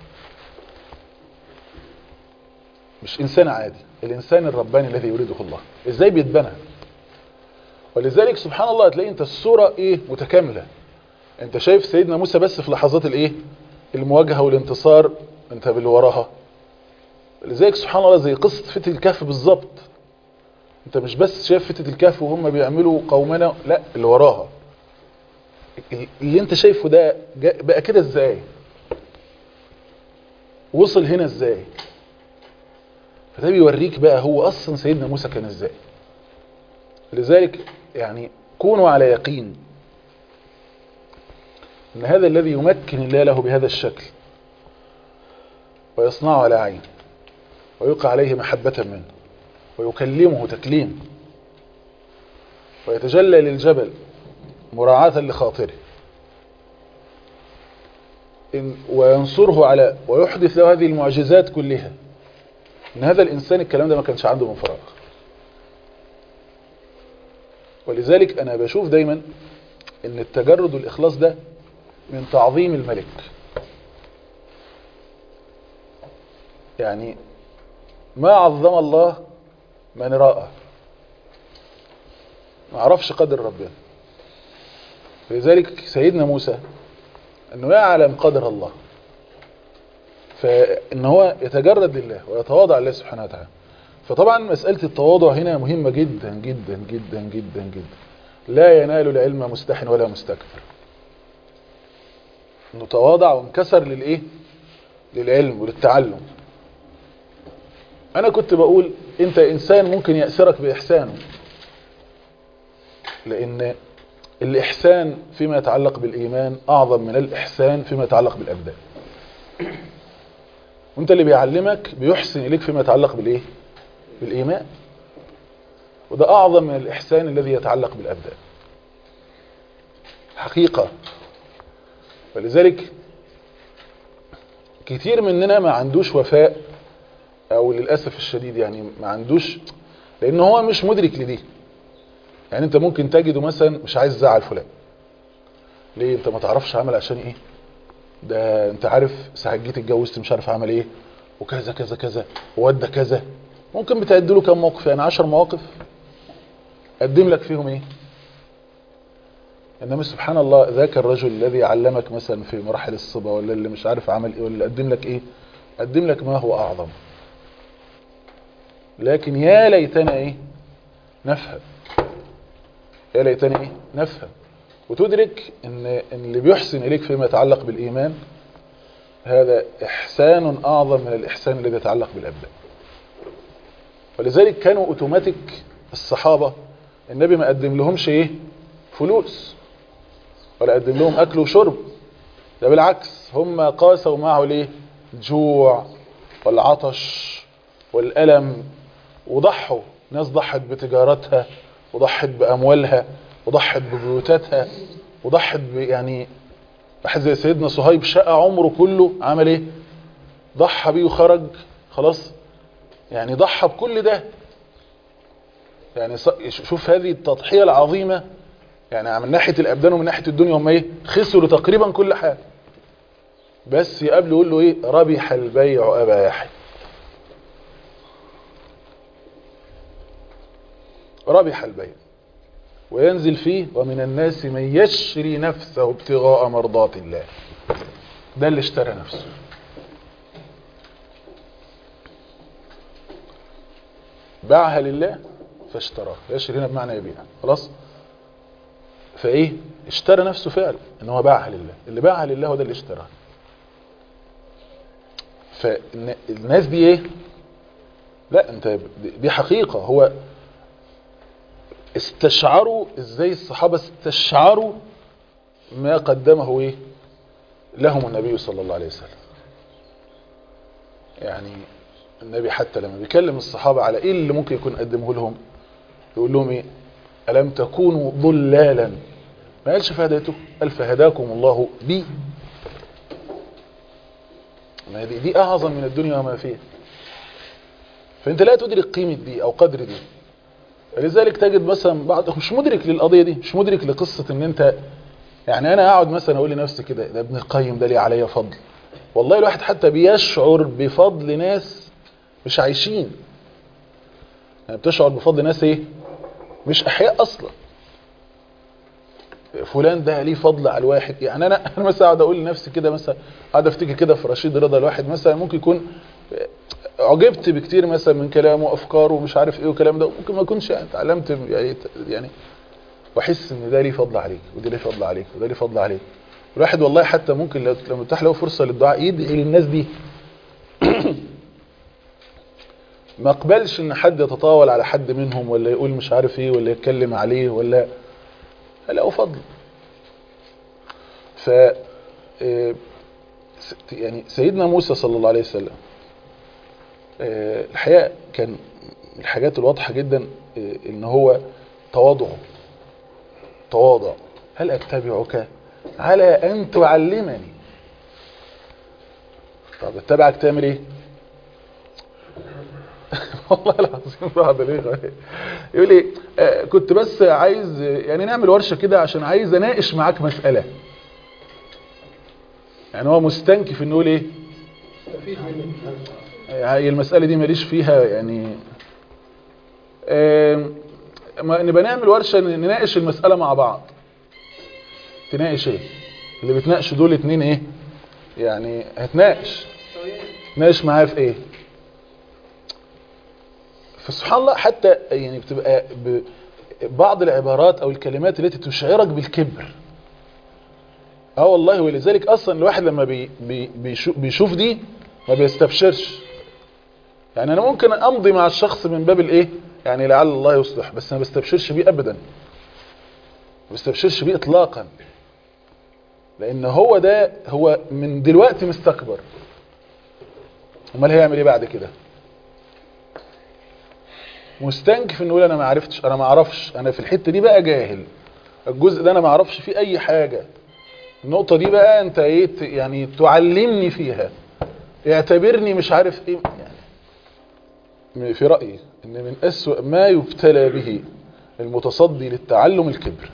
مش انسان عادي الانسان الرباني الذي يريده الله ازاي بيتبنى ولذلك سبحان الله هتلاقي انت الصورة ايه متكاملة انت شايف سيدنا موسى بس في لحظات الايه المواجهة والانتصار انت باللي وراها لذلك سبحان الله زي قصة فتة الكهف بالظبط انت مش بس شايف فتة الكهف وهم بيعملوا قومنا لا اللي وراها اللي انت شايفه ده جا- بقى كده ازاي وصل هنا ازاي فده بيوريك بقى هو اصلا سيدنا موسى كان ازاي لذلك يعني كونوا على يقين ان هذا الذي يمكن الله له بهذا الشكل ويصنعه على عين ويلقى عليه محبة منه ويكلمه تكليم ويتجلى للجبل مراعاة لخاطره إن وينصره على ويحدث له هذه المعجزات كلها ان هذا الانسان الكلام ده ما كانش عنده من فراغ ولذلك انا بشوف دايما ان التجرد والاخلاص ده من تعظيم الملك يعني ما عظم الله من رأى ما عرفش قدر ربنا لذلك سيدنا موسى انه يعلم قدر الله فان هو يتجرد لله ويتواضع لله سبحانه وتعالى فطبعا مسألة التواضع هنا مهمة جدا جدا جدا جدا جدا لا ينال العلم مستحن ولا مستكبر انه تواضع وانكسر للايه للعلم وللتعلم انا كنت بقول انت انسان ممكن يأسرك باحسانه لان الاحسان فيما يتعلق بالايمان اعظم من الاحسان فيما يتعلق بالابدان وانت اللي بيعلمك بيحسن اليك فيما يتعلق بالايه بالايمان وده اعظم من الاحسان الذي يتعلق بالابدان حقيقة ولذلك كتير مننا ما عندوش وفاء او للأسف الشديد يعني ما عندوش لان هو مش مدرك لدي يعني انت ممكن تجده مثلا مش عايز تزعل فلان ليه انت ما تعرفش عمل عشان ايه ده انت عارف ساعة جيت اتجوزت مش عارف عمل ايه وكذا كذا كذا وودى كذا ممكن بتعد له كم موقف يعني 10 مواقف قدم لك فيهم ايه انما سبحان الله ذاك الرجل الذي علمك مثلا في مراحل الصبا ولا اللي مش عارف عمل ايه ولا قدم لك ايه قدم لك ما هو اعظم لكن يا ليتنا ايه نفهم يا ليتنا ايه نفهم وتدرك ان ان اللي بيحسن اليك فيما يتعلق بالايمان هذا احسان اعظم من الاحسان الذي يتعلق بالابدان ولذلك كانوا اوتوماتيك الصحابة النبي ما قدم لهمش ايه فلوس ولا قدم لهم اكل وشرب ده بالعكس هم قاسوا معه ليه الجوع والعطش والألم وضحوا ناس ضحت بتجارتها وضحت بأموالها وضحت ببيوتاتها وضحت ب يعني واحد زي سيدنا صهيب شقى عمره كله عمل ايه ضحى بيه وخرج خلاص يعني ضحى بكل ده يعني شوف هذه التضحية العظيمة يعني من ناحية الأبدان ومن ناحية الدنيا هم ايه خسروا تقريبا كل حاجة بس يقابله يقول له ايه ربح البيع أبا يحيى ربح البيع وينزل فيه ومن الناس من يشري نفسه ابتغاء مرضات الله ده اللي اشترى نفسه باعها لله فاشتراها يشري هنا بمعنى يبيع خلاص فايه اشترى نفسه فعلا ان هو باعها لله اللي باعها لله هو ده اللي اشتراها فالناس دي ايه لا انت دي حقيقة هو استشعروا ازاي الصحابة استشعروا ما قدمه ايه لهم النبي صلى الله عليه وسلم يعني النبي حتى لما بيكلم الصحابة على ايه اللي ممكن يكون قدمه لهم يقول لهم ايه ألم تكونوا ضلالا ما قالش فهديته قال فهداكم الله بي ما دي, دي أعظم من الدنيا وما فيها فأنت لا تدرك قيمة دي أو قدر دي لذلك تجد مثلا بعض مش مدرك للقضية دي مش مدرك لقصة ان انت يعني انا اقعد مثلا اقول لنفسي كده ده ابن القيم ده ليه عليا فضل والله الواحد حتى بيشعر بفضل ناس مش عايشين يعني بتشعر بفضل ناس ايه مش احياء اصلا فلان ده ليه فضل على الواحد يعني انا انا مثلا اقعد اقول لنفسي كده مثلا اقعد افتكر كده في رشيد رضا الواحد مثلا ممكن يكون عجبت بكتير مثلا من كلامه وافكاره ومش عارف ايه والكلام ده ممكن ما اكونش يعني اتعلمت يعني يعني واحس ان ده ليه فضل عليك وده ليه فضل عليك وده ليه فضل عليك الواحد والله حتى ممكن لما تتاح له فرصه للدعاء يدعي للناس دي ما اقبلش ان حد يتطاول على حد منهم ولا يقول مش عارف ايه ولا يتكلم عليه ولا له فضل ف آه، س- يعني سيدنا موسى صلى الله عليه وسلم آه، الحقيقة كان من الحاجات الواضحة جدا آه، ان هو تواضعه تواضع هل اتبعك على ان تعلمني طب اتبعك تعمل ايه والله العظيم بعض الاخوه يقول لي آه، كنت بس عايز آه، يعني نعمل ورشه كده عشان عايز اناقش معاك مساله يعني هو مستنكف انه يقول ايه استفيد منه هي المسألة دي ماليش فيها يعني آم، ما نبقى نعمل ورشة نناقش المسألة مع بعض تناقش ايه اللي بتناقش دول اتنين ايه يعني هتناقش ناقش معاه في ايه فسبحان الله حتى يعني بتبقى ب- بعض العبارات او الكلمات التي تشعرك بالكبر اه والله ولذلك اصلا الواحد لما بي بي بيشوف, بيشوف دي ما بيستبشرش يعني انا ممكن امضي مع الشخص من باب الايه يعني لعل الله يصلح بس ما بستبشرش بيه ابدا ما بستبشرش بيه اطلاقا لان هو ده هو من دلوقتي مستكبر امال هيعمل ايه بعد كده مستنكف انه يقول انا ما عرفتش انا ما اعرفش انا في الحته دي بقى جاهل الجزء ده انا ما اعرفش فيه اي حاجه النقطه دي بقى انت ايه ت- يعني تعلمني فيها اعتبرني مش عارف ايه يعني في رأيي ان من أسوأ ما يبتلى به المتصدي للتعلم الكبر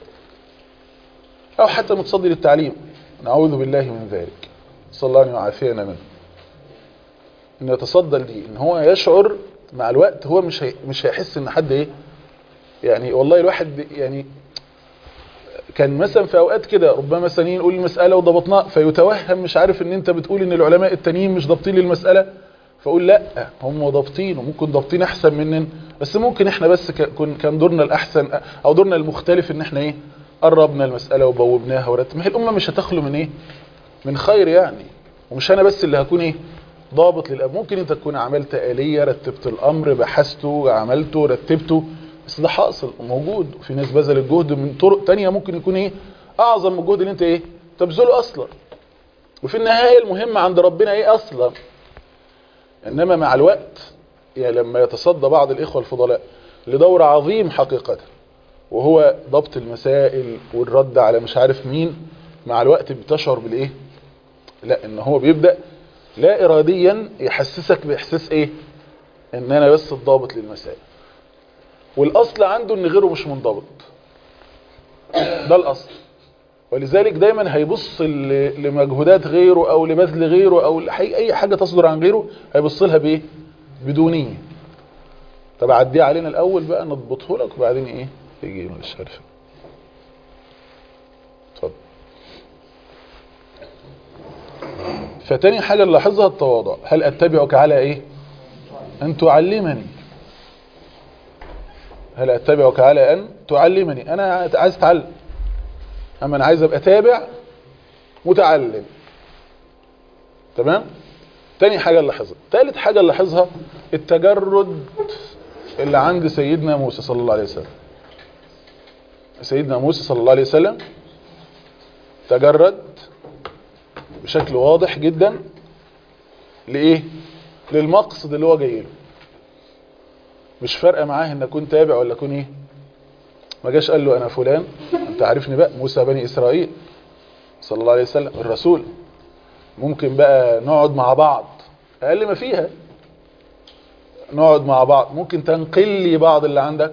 او حتى المتصدي للتعليم نعوذ بالله من ذلك صلى الله عليه وعافينا منه ان يتصدى لدي ان هو يشعر مع الوقت هو مش هي مش هيحس ان حد ايه يعني والله الواحد يعني كان مثلا في اوقات كده ربما مثلا يقول المسألة وضبطناها فيتوهم مش عارف ان انت بتقول ان العلماء التانيين مش ضابطين للمسألة فاقول لا هم ضابطين وممكن ضابطين احسن مننا بس ممكن احنا بس ك- كن- كان دورنا الاحسن او دورنا المختلف ان احنا ايه قربنا المسألة وبوبناها ورتب ما هي الامة مش هتخلو من ايه من خير يعني ومش انا بس اللي هكون ايه ضابط للأب ممكن انت تكون عملت آلية رتبت الامر بحثته عملته رتبته بس ده حاصل وموجود وفي ناس بذلت جهد من طرق تانية ممكن يكون ايه اعظم من الجهد اللي انت ايه تبذله اصلا وفي النهاية المهم عند ربنا ايه اصلا انما مع الوقت يعني لما يتصدى بعض الاخوة الفضلاء لدور عظيم حقيقة وهو ضبط المسائل والرد على مش عارف مين مع الوقت بتشعر بالايه لا ان هو بيبدأ لا اراديا يحسسك باحساس ايه ان انا بس الضابط للمسائل والاصل عنده ان غيره مش منضبط ده الاصل ولذلك دايما هيبص ل- لمجهودات غيره او لبذل غيره او لحي- اي حاجة تصدر عن غيره هيبص لها بايه بدونية طب عديه علينا الاول بقى نضبطه لك وبعدين ايه يجي مش عارف اتفضل فتاني حاجة نلاحظها التواضع هل اتبعك على ايه ان تعلمني هل اتبعك على ان تعلمني انا عايز اتعلم اما انا عايز ابقى تابع متعلم تمام تاني حاجة نلاحظها تالت حاجة نلاحظها التجرد اللي عند سيدنا موسى صلى الله عليه وسلم سيدنا موسى صلى الله عليه وسلم تجرد بشكل واضح جدا لإيه للمقصد اللي هو جاي له مش فارقه معاه ان اكون تابع ولا اكون ايه ما جاش قال له انا فلان انت عارفني بقى موسى بني اسرائيل صلى الله عليه وسلم الرسول ممكن بقى نقعد مع بعض اقل ما فيها نقعد مع بعض ممكن تنقل لي بعض اللي عندك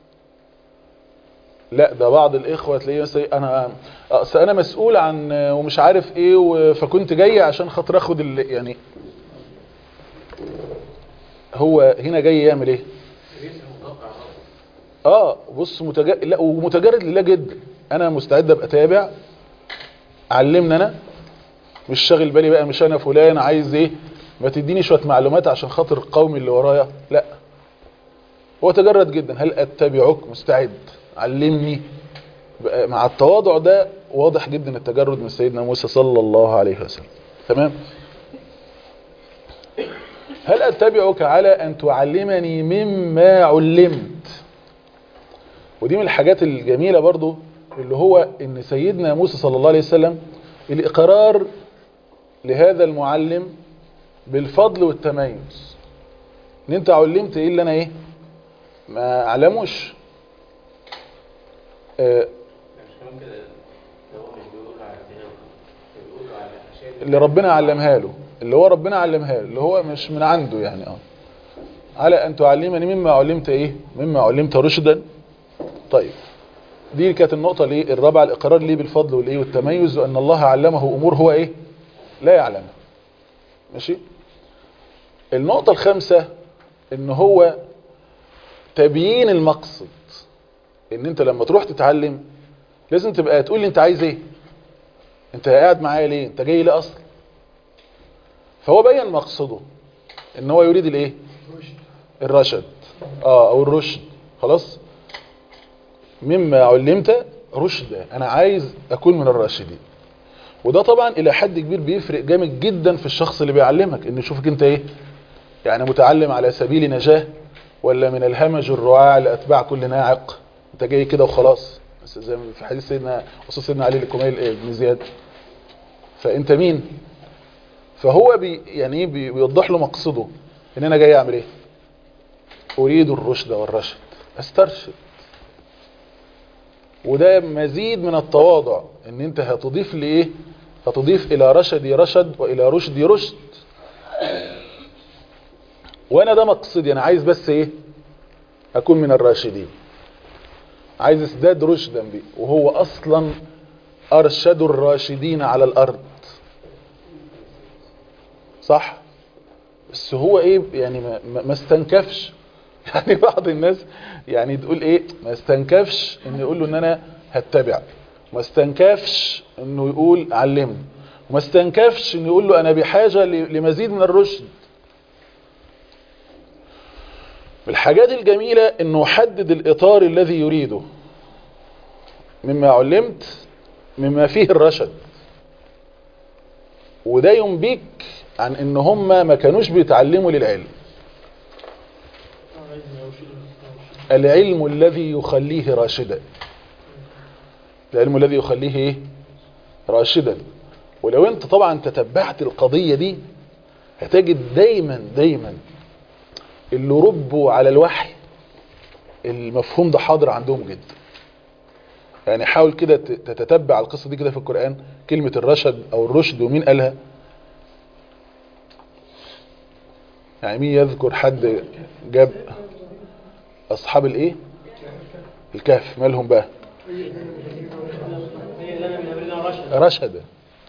لا ده بعض الاخوه تلاقيه مثلا انا اصل انا مسؤول عن ومش عارف ايه و- فكنت جاي عشان خاطر اخد اللي يعني هو هنا جاي يعمل ايه اه بص متجرد لا ومتجرد لله جدا انا مستعد ابقى تابع علمنا انا مش شاغل بالي بقى مش انا فلان عايز ايه ما تديني شويه معلومات عشان خاطر القوم اللي ورايا لا هو تجرد جدا هل اتبعك مستعد علمني بقى مع التواضع ده واضح جدا التجرد من سيدنا موسى صلى الله عليه وسلم تمام هل اتبعك على ان تعلمني مما علمت ودي من الحاجات الجميلة برضو اللي هو ان سيدنا موسى صلى الله عليه وسلم الاقرار لهذا المعلم بالفضل والتميز ان انت علمت ايه اللي انا ايه ما اعلموش آه، مش ممكن هو مش بيقول على كلام بيقول على اشياء اللي ربنا علمها له اللي هو ربنا علمها له اللي هو مش من عنده يعني اه على ان تعلمني مما علمت ايه مما علمت رشدا طيب دي كانت النقطة الايه الرابعة الاقرار ليه بالفضل والايه والتميز وان الله علمه امور هو ايه لا يعلمها ماشي النقطة الخامسة ان هو تبيين المقصد ان انت لما تروح تتعلم لازم تبقى تقول لي انت عايز ايه انت قاعد معايا ليه انت جاي ليه اصلا فهو بين مقصده ان هو يريد الايه الرشد اه او الرشد خلاص مما علمت رشدا انا عايز اكون من الراشدين وده طبعا الى حد كبير بيفرق جامد جدا في الشخص اللي بيعلمك انه يشوفك انت ايه يعني متعلم على سبيل نجاة ولا من الهمج الرعاع لاتباع كل ناعق انت جاي كده وخلاص بس زي ما في حديث سيدنا وصول سيدنا علي لكميل إيه بن زياد فانت مين فهو بي يعني ايه بي- بيوضح له مقصده ان انا جاي اعمل ايه اريد الرشد والرشد استرشد وده مزيد من التواضع ان انت هتضيف لايه هتضيف الى رشدي رشد والى رشدي رشد وانا ده مقصدي انا عايز بس ايه اكون من الراشدين عايز ازداد رشدا بيه وهو اصلا ارشد الراشدين على الارض صح بس هو ايه يعني ما, ما ما استنكفش يعني بعض الناس يعني تقول ايه ما استنكفش انه يقول له ان انا هتبع ما استنكفش انه يقول علمني وما استنكفش انه يقول له انا بحاجة ل- لمزيد من الرشد من الحاجات الجميلة انه حدد الاطار الذي يريده مما علمت مما فيه الرشد وده ينبيك عن ان هم ما كانوش بيتعلموا للعلم العلم الذي يخليه راشدا العلم الذي يخليه ايه راشدا ولو انت طبعا تتبعت القضية دي هتجد دايما دايما اللي ربوا على الوحي المفهوم ده حاضر عندهم جدا يعني حاول كده ت- تتتبع القصة دي كده في القرآن كلمة الرشد او الرشد ومين قالها يعني مين يذكر حد جاب اصحاب الايه الكهف مالهم بقى رشد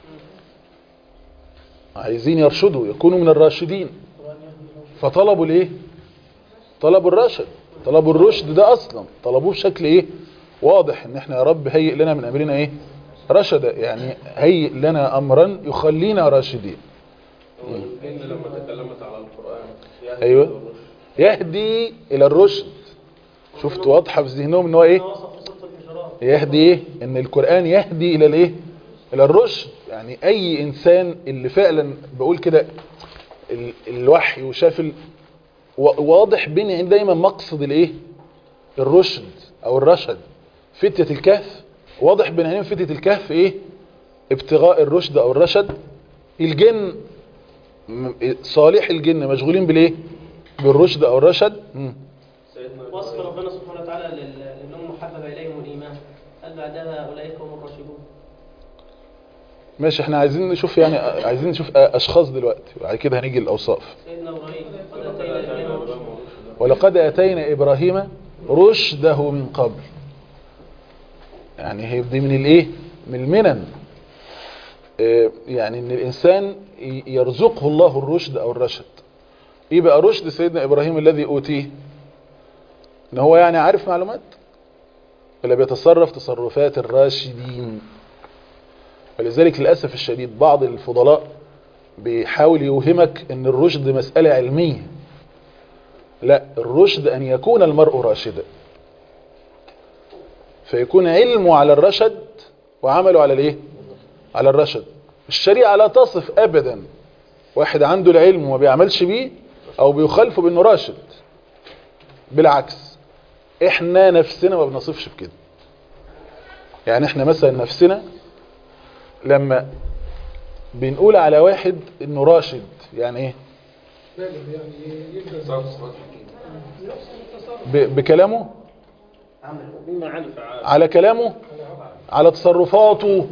عايزين يرشدوا يكونوا من الراشدين فطلبوا الايه طلبوا الرشد طلبوا الرشد ده اصلا طلبوه بشكل ايه واضح ان احنا يا رب هيئ لنا من امرنا ايه رشد يعني هيئ لنا امرا يخلينا راشدين إن لما تكلمت على القرآن يهدي أيوة. إلى الرشد. يهدي الى الرشد شفت واضحه في ذهنهم ان هو ايه يهدي ايه ان القرآن يهدي الى الايه الى الرشد يعني اي انسان اللي فعلا بقول كده ال- الوحي وشاف ال- وا- واضح بين عين دايما مقصد الايه الرشد او الرشد فتية الكهف واضح بين عينين فتية الكهف ايه ابتغاء الرشد او الرشد الجن م- صالح الجن مشغولين بالايه بالرشد او الرشد مم. سيدنا وصف ربنا سبحانه وتعالى لل- لأنهم محبب إليهم الإيمان قال بعدها أولئك هم الراشدون ماشي احنا عايزين نشوف يعني عايزين نشوف اشخاص دلوقتي وبعد كده هنيجي الاوصاف سيدنا إبراهيم قد أتينا إبراهيم رشدا ولقد اتينا ابراهيم رشده من قبل يعني هي دي من الايه من المنن اه، يعني ان الانسان ي- يرزقه الله الرشد او الرشد ايه بقى رشد سيدنا ابراهيم الذي اوتيه ان هو يعني عارف معلومات ولا بيتصرف تصرفات الراشدين ولذلك للاسف الشديد بعض الفضلاء بيحاول يوهمك ان الرشد مسألة علمية لا الرشد أن يكون المرء راشدا فيكون علمه على الرشد وعمله على الايه على الرشد الشريعة لا تصف أبدا واحد عنده العلم وما بيعملش بيه او بيخالفه بانه راشد بالعكس احنا نفسنا ما بنصفش بكده يعني احنا مثلا نفسنا لما بنقول على واحد انه راشد يعني ايه بالغ يعني يبدأ ب- بكلامه مما عن فعال على كلامه على تصرفاته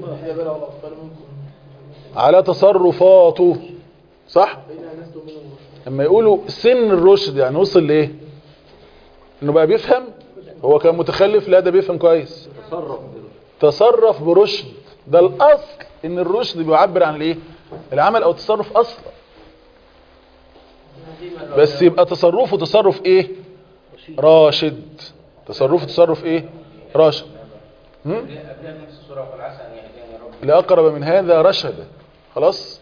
على تصرفاته صح لما يقولوا سن الرشد يعني وصل لايه انه بقى بيفهم هو كان متخلف لا ده بيفهم كويس تصرف برشد ده الاصل ان الرشد بيعبر عن الايه العمل او التصرف اصلا بس يبقى تصرفه تصرف ايه راشد تصرفه تصرف ايه راشد هم؟ قبلها نفس السورة والعسى أن يهديني ربي لأقرب من هذا رشد خلاص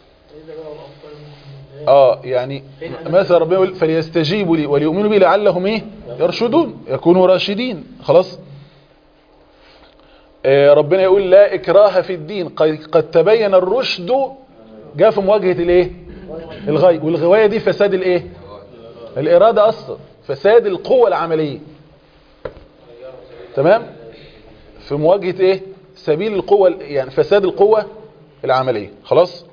اه يعني مثلا ربنا يقول فليستجيبوا لي وليؤمنوا بي لعلهم ايه يرشدون يكونوا راشدين خلاص آه ربنا يقول لا اكراه في الدين قد قد تبين الرشد جاء في مواجهة الايه الغي والغواية دي فساد الايه الارادة اصلا فساد القوة العملية تمام في مواجهة ايه سبيل القوة يعني فساد القوة العملية خلاص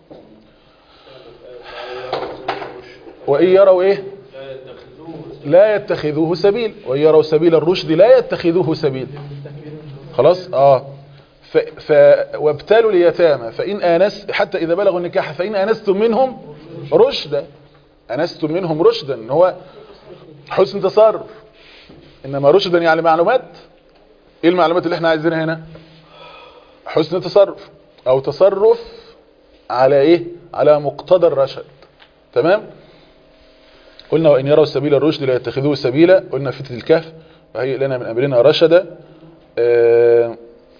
وإن يروا ايه لا يتخذوه سبيل وإن يروا سبيل الرشد لا يتخذوه سبيل خلاص اه ف... ف... وابتلوا اليتامى فإن آنست حتى إذا بلغوا النكاح فإن آنستم منهم رشدا آنستم منهم رشدا إن هو حسن تصرف إنما رشدا يعني معلومات ايه المعلومات اللي احنا عايزينها هنا حسن تصرف او تصرف على ايه على مقتضى الرشد تمام قلنا وان يروا سبيل الرشد لا يتخذوه سبيلا قلنا فتنة الكهف وهي لنا من امرنا رشدا آه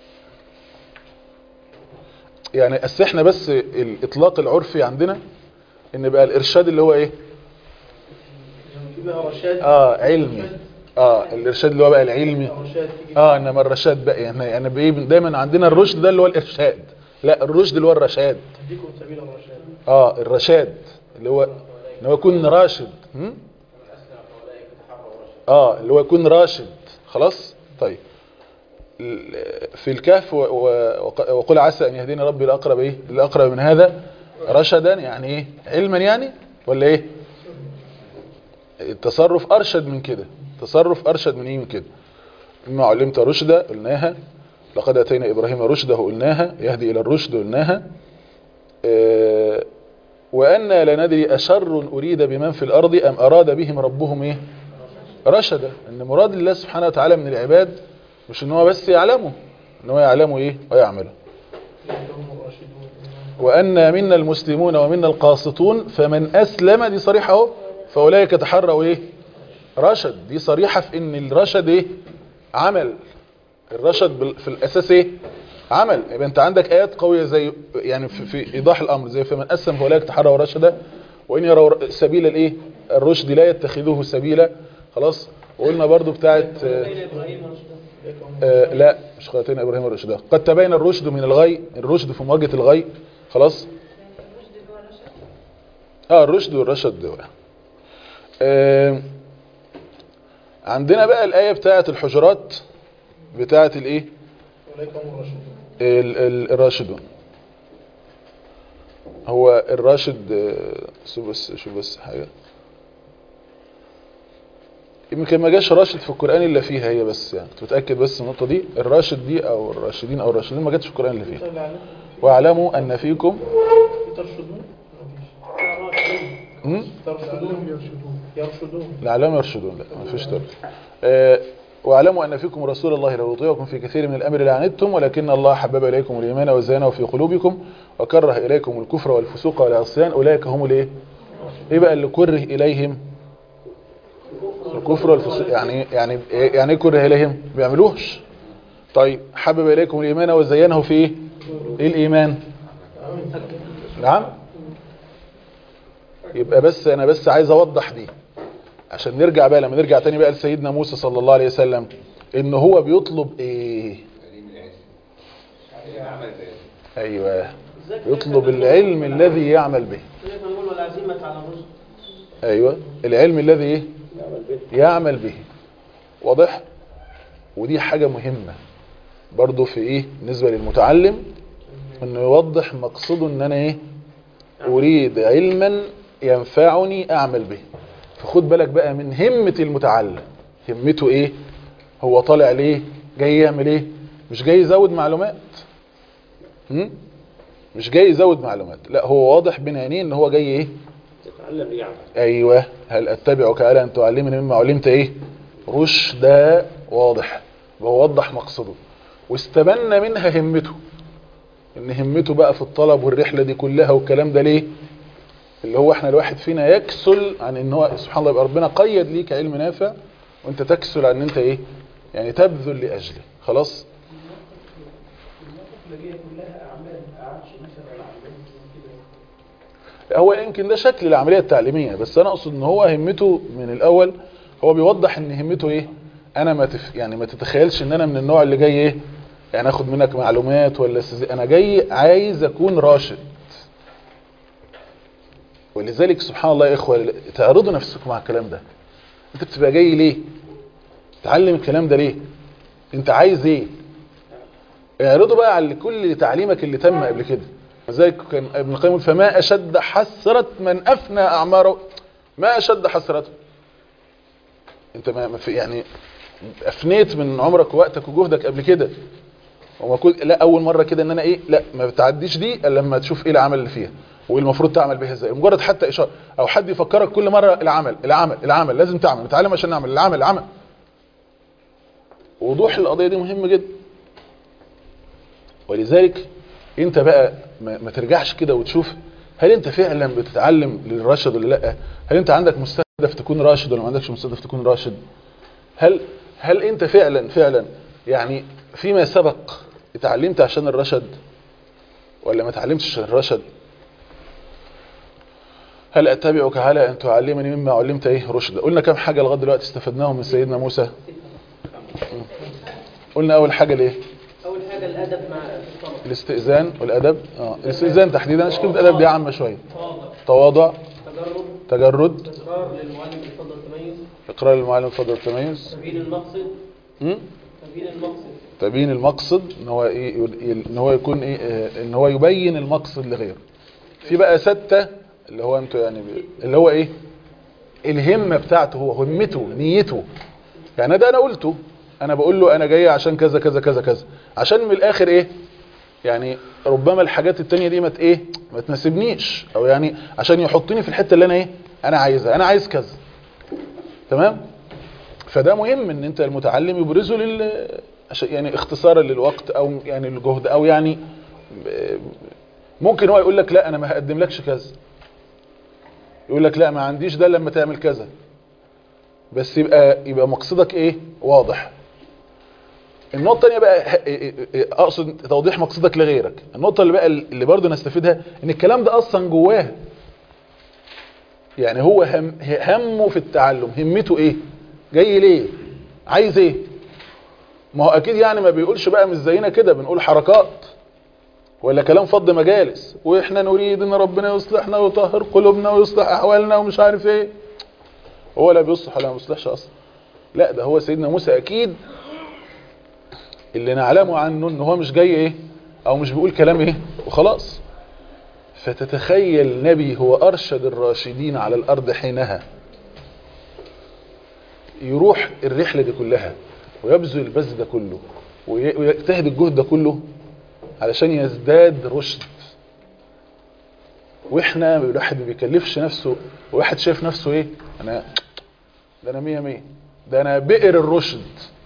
يعني أس احنا بس الاطلاق العرفي عندنا ان بقى الارشاد اللي هو ايه يبقى رشاد اه علمي اه الارشاد اللي هو بقى العلمي رشاد تيجي اه انما الرشاد بقى يعني يعني بايه دايما عندنا الرشد ده اللي هو الارشاد لا الرشد اللي هو الرشاد تهديكم سبيل الرشاد اه الرشاد اللي هو ان هو يكون راشد هم؟ اه اللي هو يكون راشد خلاص طيب ال- في الكهف و- و- وق- وقل عسى ان يهديني ربي لاقرب ايه لاقرب من هذا رشدا يعني ايه علما يعني ولا ايه التصرف ارشد من كده تصرف ارشد من ايه من كده مما علمت رشدا قلناها لقد اتينا ابراهيم رشده قلناها يهدي الى الرشد قلناها آه، وأنا لا ندري أشر أريد بمن في الأرض أم أراد بهم ربهم إيه رشدا أن مراد الله سبحانه وتعالى من العباد مش أن هو بس يعلمه أن هو يعلمه إيه ويعمله وأنا منا المسلمون ومنا القاسطون فمن أسلم دي صريحة اهو فأولئك تحروا إيه رشد دي صريحة في أن الرشد إيه عمل الرشد بال- في الأساس إيه عمل يبقى أنت عندك آيات قوية زي يعني في, في إيضاح الأمر زي فمن أسلم فأولئك تحروا رشدا وإن يروا سبيل الإيه الرشد لا يتخذوه سبيلا خلاص وقلنا برضو بتاعت آه، بين ابراهيم ورشدا آه لا مش خاتين ابراهيم الرشد قد تبين الرشد من الغي الرشد في مواجهه الغي خلاص اه الرشد والرشد ده واحد. آه عندنا بقى الايه بتاعه الحجرات بتاعه الايه اولئك هم الراشدون ال- ال- الراشدون هو الراشد آه، شوف بس شوف بس حاجه يمكن ما جاش راشد في القرآن إلا فيها هي بس يعني كنت متأكد بس من النقطة دي الراشد دي أو الراشدين أو الراشدين ما جاتش في القرآن إلا فيها واعلموا أن فيكم ترشدون م? ترشدون يرشدون يرشدون لعلهم يرشدون لا ما فيش ترك آه، واعلموا أن فيكم رسول الله لو يطيعكم في كثير من الأمر لعنتم ولكن الله حبب إليكم الإيمان وزينه في قلوبكم وكره إليكم الكفر والفسوق والعصيان أولئك هم الإيه إيه بقى اللي كره إليهم الكفر والفسوق يعني يعني إيه- يعني ايه كره إليهم بيعملوش طيب حبب إليكم الإيمان وزينه في إيه إيه الإيمان نعم يبقى بس أنا بس عايز أوضح دي عشان نرجع بقى لما نرجع تاني بقى لسيدنا موسى صلى الله عليه وسلم ان هو بيطلب ايه ايوه يطلب العلم الذي يعمل به لذلك نقول والعزيمة على الرشد ايوه العلم الذي ايه يعمل به يعمل به واضح ودي حاجة مهمة برضو في ايه بالنسبة للمتعلم انه يوضح مقصده ان انا ايه اريد علما ينفعني اعمل به فخد بالك بقى من همة المتعلم همته ايه هو طالع ليه جاي يعمل ايه مش جاي يزود معلومات م? مش جاي يزود معلومات لا هو واضح بين عينيه ان هو جاي ايه يتعلم يعمل ايوه هل اتبعك على ان تعلمني مما علمت ايه رشدا واضح هو وضح مقصده واستبنى منها همته ان همته بقى في الطلب والرحلة دي كلها والكلام ده ليه اللي هو احنا الواحد فينا يكسل عن ان هو سبحان الله يبقى ربنا قيد ليك علم نافع وانت تكسل عن ان انت ايه يعني تبذل لاجله خلاص هو يمكن ده شكل العملية التعليمية بس انا اقصد ان هو همته من الاول هو بيوضح ان همته ايه انا ما تف يعني ما تتخيلش ان انا من النوع اللي جاي ايه يعني اخد منك معلومات ولا استز... انا جاي عايز اكون راشد ولذلك سبحان الله يا اخوة تعرضوا نفسكم مع الكلام ده انت بتبقى جاي ليه تعلم الكلام ده ليه انت عايز ايه اعرضوا بقى على كل تعليمك اللي تم قبل كده لذلك كان ابن القيم يقول فما اشد حسرة من افنى اعماره ما اشد حسرته انت ما ما في يعني افنيت من عمرك ووقتك وجهدك قبل كده وما كنت لا اول مره كده ان انا ايه لا ما بتعديش دي الا لما تشوف ايه العمل اللي فيها والمفروض تعمل بيها ازاي مجرد حتى اشاره او حد يفكرك كل مره العمل العمل العمل لازم تعمل نتعلم عشان نعمل العمل العمل وضوح القضيه دي مهم جدا ولذلك انت بقى ما, ما ترجعش كده وتشوف هل انت فعلا بتتعلم للرشد ولا لا هل انت عندك مستهدف تكون راشد ولا ما عندكش مستهدف تكون راشد هل هل انت فعلا فعلا يعني فيما سبق اتعلمت عشان الرشد ولا ما اتعلمتش عشان الرشد هل اتبعك على ان تعلمني مما علمت ايه رشد قلنا كم حاجة لغايه دلوقتي استفدناهم من سيدنا موسى قلنا اول حاجة ليه اول حاجه الادب مع الطلب الاستئذان والادب اه الاستئذان تحديدا مش كلمه ادب دي عامه شويه تواضع تواضع تجرد تجرد اصرار للمعلم بفضل التميز اقرار المعلم فضل التميز تبيين المقصد م? تبيين المقصد تبيين المقصد ان هو ايه يل- ان هو يكون ايه آه، ان هو يبين المقصد لغيره في بقى ستة اللي هو انتوا يعني ب- اللي هو ايه الهمة بتاعته هو همته نيته يعني ده انا قلته انا بقول له انا جاي عشان كذا كذا كذا كذا عشان من الاخر ايه يعني ربما الحاجات التانية دي ما ت- ايه ما تناسبنيش او يعني عشان يحطني في الحتة اللي انا ايه انا عايزها انا عايز كذا تمام فده مهم ان انت المتعلم يبرزه لل عشان- يعني اختصارا للوقت او يعني الجهد او يعني ب- ممكن هو يقول لك لا انا ما هقدم لكش كذا يقول لك لا ما عنديش ده لما تعمل كذا بس يبقى يبقى مقصدك ايه واضح النقطة الثانية بقى ه- اقصد توضيح مقصدك لغيرك النقطة اللي بقى اللي برضه نستفيدها ان الكلام ده اصلا جواه يعني هو هم همه في التعلم همته ايه جاي ليه عايز ايه ما هو اكيد يعني ما بيقولش بقى مش زينا كده بنقول حركات ولا كلام فض مجالس واحنا نريد ان ربنا يصلحنا ويطهر قلوبنا ويصلح احوالنا ومش عارف ايه هو لا بيصلح ولا ما بيصلحش اصلا لا ده هو سيدنا موسى اكيد اللي نعلمه عنه ان هو مش جاي ايه او مش بيقول كلام ايه وخلاص فتتخيل نبي هو ارشد الراشدين على الارض حينها يروح الرحلة دي كلها ويبذل البذل ده كله وي- ويجتهد الجهد ده كله علشان يزداد رشد واحنا الواحد ما بيكلفش نفسه وواحد شايف نفسه ايه انا ده انا مية مية ده انا بئر الرشد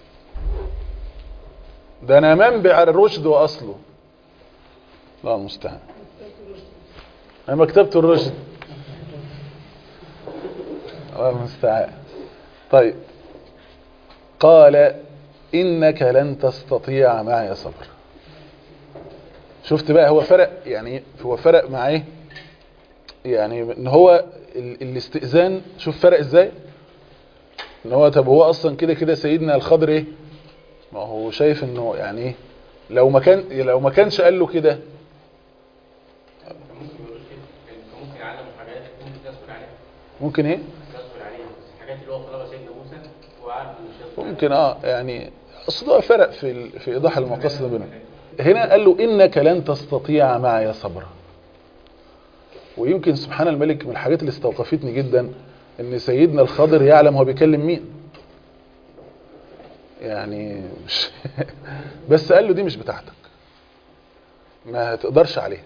ده انا منبع الرشد واصله الله المستعان انا مكتبة الرشد الله المستعان طيب قال إنك لن تستطيع معي صبر شفت بقى هو فرق يعني هو فرق مع ايه يعني ان هو ال- الاستئذان شوف فرق ازاي ان هو طب هو اصلا كده كده سيدنا الخضر ايه ما هو شايف انه يعني ايه لو ما كان لو ما كانش قال له كده ممكن يقول كده كان ممكن يعلموا حاجات ممكن تسكت عليها ممكن ايه يصبر عليها بس الحاجات اللي هو طلبها سيدنا موسى هو عارف انه مش هيصبر ممكن اه يعني اصل ده فرق في ال- في ايضاح المقاصد بينهم هنا قال له انك لن تستطيع معي صبرا ويمكن سبحان الملك من الحاجات اللي استوقفتني جدا ان سيدنا الخضر يعلم هو بيكلم مين يعني مش بس قال له دي مش بتاعتك ما تقدرش عليها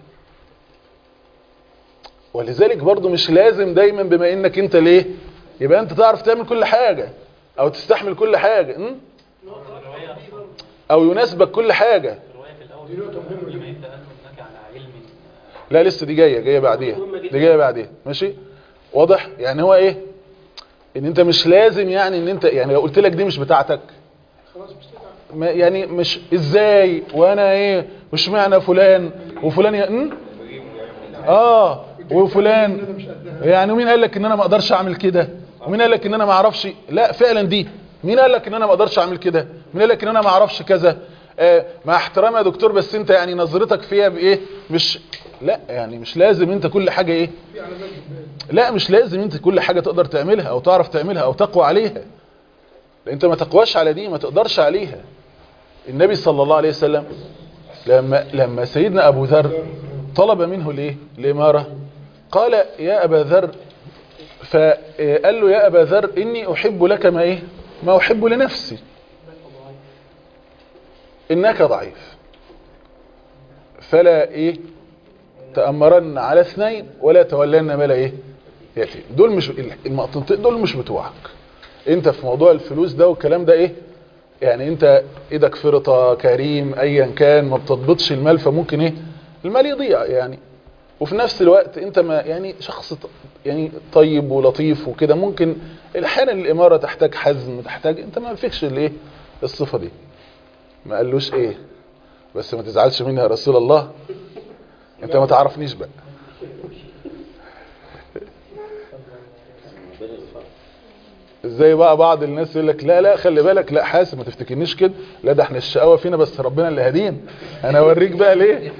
ولذلك برضو مش لازم دايما بما انك انت ليه يبقى انت تعرف تعمل كل حاجة او تستحمل كل حاجة م? الرواية او يناسبك كل حاجة الرواية في الأول قبل ما يبدأ قال له إنك على علم لا لسه دي جاية جاية بعديها دي جاية بعديها ماشي واضح يعني هو ايه ان انت مش لازم يعني ان انت يعني لو قلت لك دي مش بتاعتك ما يعني مش ازاي وانا ايه مش معنى فلان وفلان ي... م? اه وفلان يعني مين قال لك ان انا ما اقدرش اعمل كده ومين قال لك ان انا ما اعرفش لا فعلا دي مين قال لك ان انا ما اقدرش اعمل كده مين قال لك ان انا ما اعرفش كذا آه مع احترامي يا دكتور بس انت يعني نظرتك فيها بايه مش لا يعني مش لازم انت كل حاجة ايه لا مش لازم انت كل حاجة تقدر تعملها او تعرف تعملها او تقوى عليها لان انت ما تقواش على دي ما تقدرش عليها النبي صلى الله عليه وسلم لما لما سيدنا ابو ذر طلب منه الايه الاماره قال يا ابا ذر فقال له يا ابا ذر اني احب لك ما ايه ما احب لنفسي انك ضعيف فلا ايه تأمرن على اثنين ولا تولين ما لا ايه يتيم دول مش المقطنتين دول مش بتوعك انت في موضوع الفلوس ده والكلام ده ايه يعني انت ايدك فرطة كريم ايا كان ما بتضبطش المال فممكن ايه المال يضيع يعني وفي نفس الوقت انت ما يعني شخص ط- يعني طيب ولطيف وكده ممكن احيانا الامارة تحتاج حزم تحتاج انت ما فيكش الايه الصفة دي ما قالوش ايه بس ما تزعلش مني يا رسول الله انت ما تعرفنيش بقى ازاي بقى بعض الناس يقول لك لا لا خلي بالك لا حاسب ما تفتكرنيش كده لا ده احنا الشقاوه فينا بس ربنا اللي هدين انا اوريك بقى ليه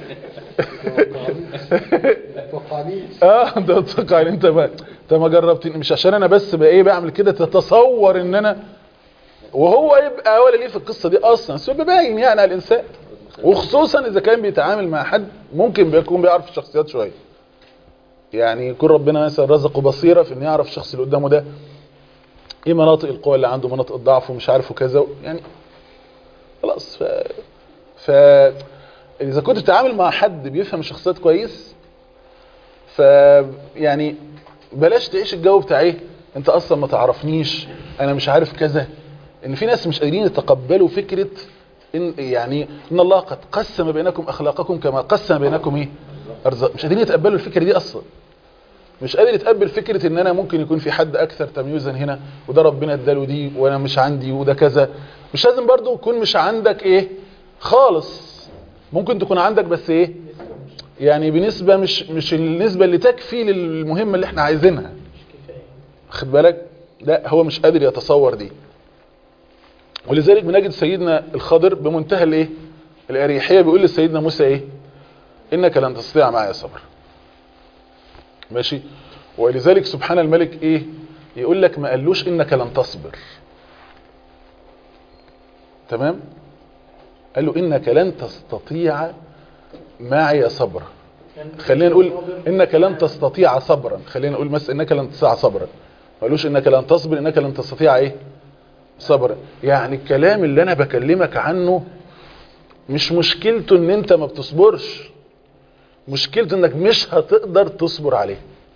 توقعنيش اه انت تتوقع ان انت ما انت ما جربتني مش عشان انا بس بقى ايه بعمل كده تتصور ان انا وهو يبقى ولا ليه في القصه دي اصلا بس هو باين يعني على الانسان وخصوصا اذا كان بيتعامل مع حد ممكن بيكون بيعرف الشخصيات شويه يعني يكون ربنا مثلا رزقه بصيره في انه يعرف الشخص اللي قدامه ده ايه مناطق القوه اللي عنده مناطق الضعف ومش عارف وكذا يعني خلاص ف ف اذا كنت بتتعامل مع حد بيفهم الشخصيات كويس ف يعني بلاش تعيش الجو بتاع ايه انت اصلا ما تعرفنيش انا مش عارف كذا ان في ناس مش قادرين يتقبلوا فكرة ان يعني ان الله قد قسم بينكم اخلاقكم كما قسم بينكم ايه ارزاق مش قادرين يتقبلوا الفكرة دي اصلا مش قادر يتقبل فكرة ان انا ممكن يكون في حد اكثر تمييزا هنا وده ربنا اداله دي وانا مش عندي وده كذا مش لازم برضو يكون مش عندك ايه خالص ممكن تكون عندك بس ايه يعني بنسبة مش مش النسبة اللي تكفي للمهمة اللي احنا عايزينها خد بالك لا هو مش قادر يتصور دي ولذلك بنجد سيدنا الخضر بمنتهى الايه الاريحيه بيقول لسيدنا موسى ايه انك لن تستطيع معي صبر ماشي ولذلك سبحان الملك ايه يقول لك ما قالوش انك لن تصبر تمام قال له انك لن تستطيع معي صبرا خلينا نقول انك لن تستطيع صبرا خلينا نقول مثلا انك لن تستطيع صبرا ما قالوش انك لن تصبر انك لن تستطيع ايه صبرا يعني الكلام اللي انا بكلمك عنه مش مشكلته ان انت ما بتصبرش مشكلته انك مش هتقدر تصبر عليه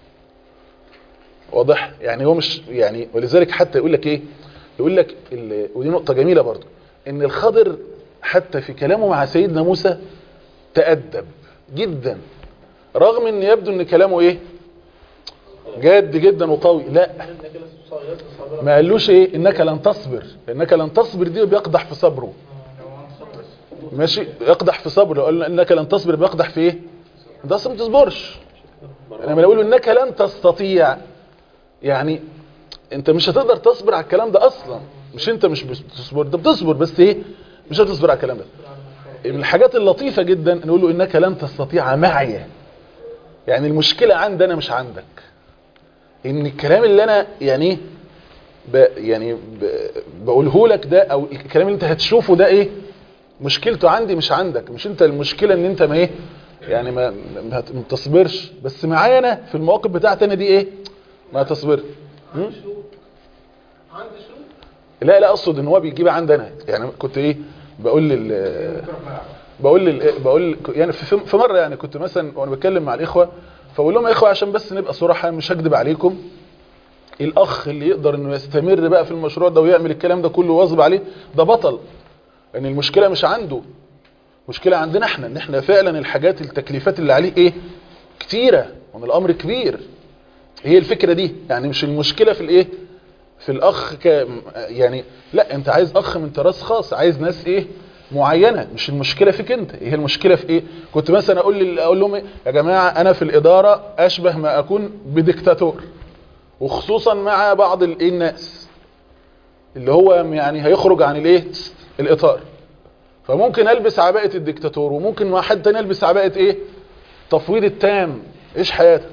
واضح يعني هو مش يعني ولذلك حتى يقول لك ايه يقول لك ال- ودي نقطة جميلة برضو ان الخضر حتى في كلامه مع سيدنا موسى تأدب جدا رغم ان يبدو ان كلامه ايه جاد جدا وقوي لا ما قالوش ايه انك لن تصبر انك لن تصبر دي بيقدح في صبره ماشي يقدح في صبره قال انك لن تصبر بيقدح في ايه انت اصلا ما تصبرش لما يقولوا انك لن تستطيع يعني انت مش هتقدر تصبر على الكلام ده اصلا مش انت مش بتصبر انت بتصبر بس ايه مش هتصبر على الكلام ده من الحاجات اللطيفة جدا نقول له انك لن تستطيع معي يعني المشكلة عندي انا مش عندك ان الكلام اللي انا يعني إيه ب يعني ب بقوله لك ده او الكلام اللي انت هتشوفه ده ايه مشكلته عندي مش عندك مش انت المشكلة ان انت ما ايه يعني ما, ما ما تصبرش بس معايا انا في المواقف بتاعتي انا دي ايه ما تصبر م? عندي شروط لا لا اقصد ان هو بيجيب عندي انا يعني كنت ايه بقول لل بقول لل بقول يعني في في مره يعني كنت مثلا وانا بتكلم مع الاخوه فاقول لهم يا اخوه عشان بس نبقى صراحه مش هكذب عليكم الاخ اللي يقدر انه يستمر بقى في المشروع ده ويعمل الكلام ده كله واظب عليه ده بطل لان المشكله مش عنده مشكله عندنا احنا ان احنا فعلا الحاجات التكليفات اللي عليه ايه كتيره وان الامر كبير هي الفكره دي يعني مش المشكله في الايه في الاخ ك يعني لا انت عايز اخ من طراز خاص عايز ناس ايه معينه مش المشكله فيك انت هي المشكله في ايه كنت مثلا اقول لي اقول لهم إيه؟ يا جماعه انا في الاداره اشبه ما اكون بديكتاتور وخصوصا مع بعض الايه الناس اللي هو يعني هيخرج عن الايه الاطار فممكن البس عباءه الديكتاتور وممكن مع حد تاني يلبس عباءه ايه تفويض التام ايش حياتك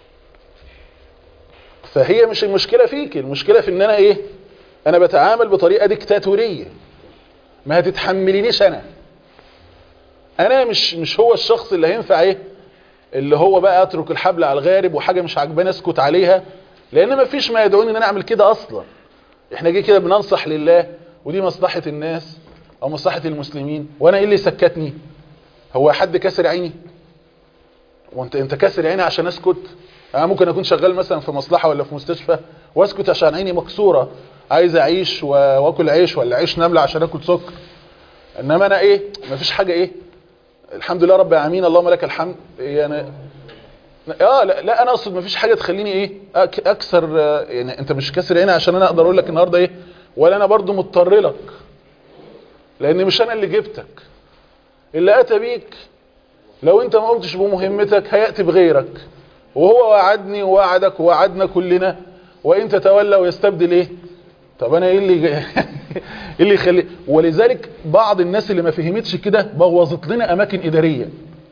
فهي مش المشكلة فيك المشكلة في ان انا ايه انا بتعامل بطريقة ديكتاتورية ما هتتحملينيش انا انا مش مش هو الشخص اللي هينفع ايه اللي هو بقى اترك الحبل على الغارب وحاجة مش عجباني اسكت عليها لان ما فيش ما يدعوني ان انا اعمل كده اصلا احنا جه كده بننصح لله ودي مصلحة الناس او مصلحة المسلمين وانا ايه اللي سكتني هو حد كسر عيني وانت انت كسر عيني عشان اسكت انا ممكن اكون شغال مثلا في مصلحة ولا في مستشفى واسكت عشان عيني مكسورة عايز اعيش و- واكل عيش ولا عيش نملة عشان اكل سكر انما انا ايه مفيش حاجة ايه الحمد لله رب العالمين اللهم لك الحمد يعني اه لا, لا انا اقصد مفيش حاجة تخليني ايه أك اكسر آه، يعني انت مش كسر عيني عشان انا اقدر اقول لك النهاردة ايه ولا انا برضو مضطر لك لان مش انا اللي جبتك اللي اتى بيك لو انت ما قمتش بمهمتك هيأتي بغيرك وهو وعدني ووعدك ووعدنا كلنا وان تتولى ويستبدل ايه طب انا ايه اللي ايه اللي يخلي ولذلك بعض الناس اللي ما فهمتش كده بوظت لنا اماكن اداريه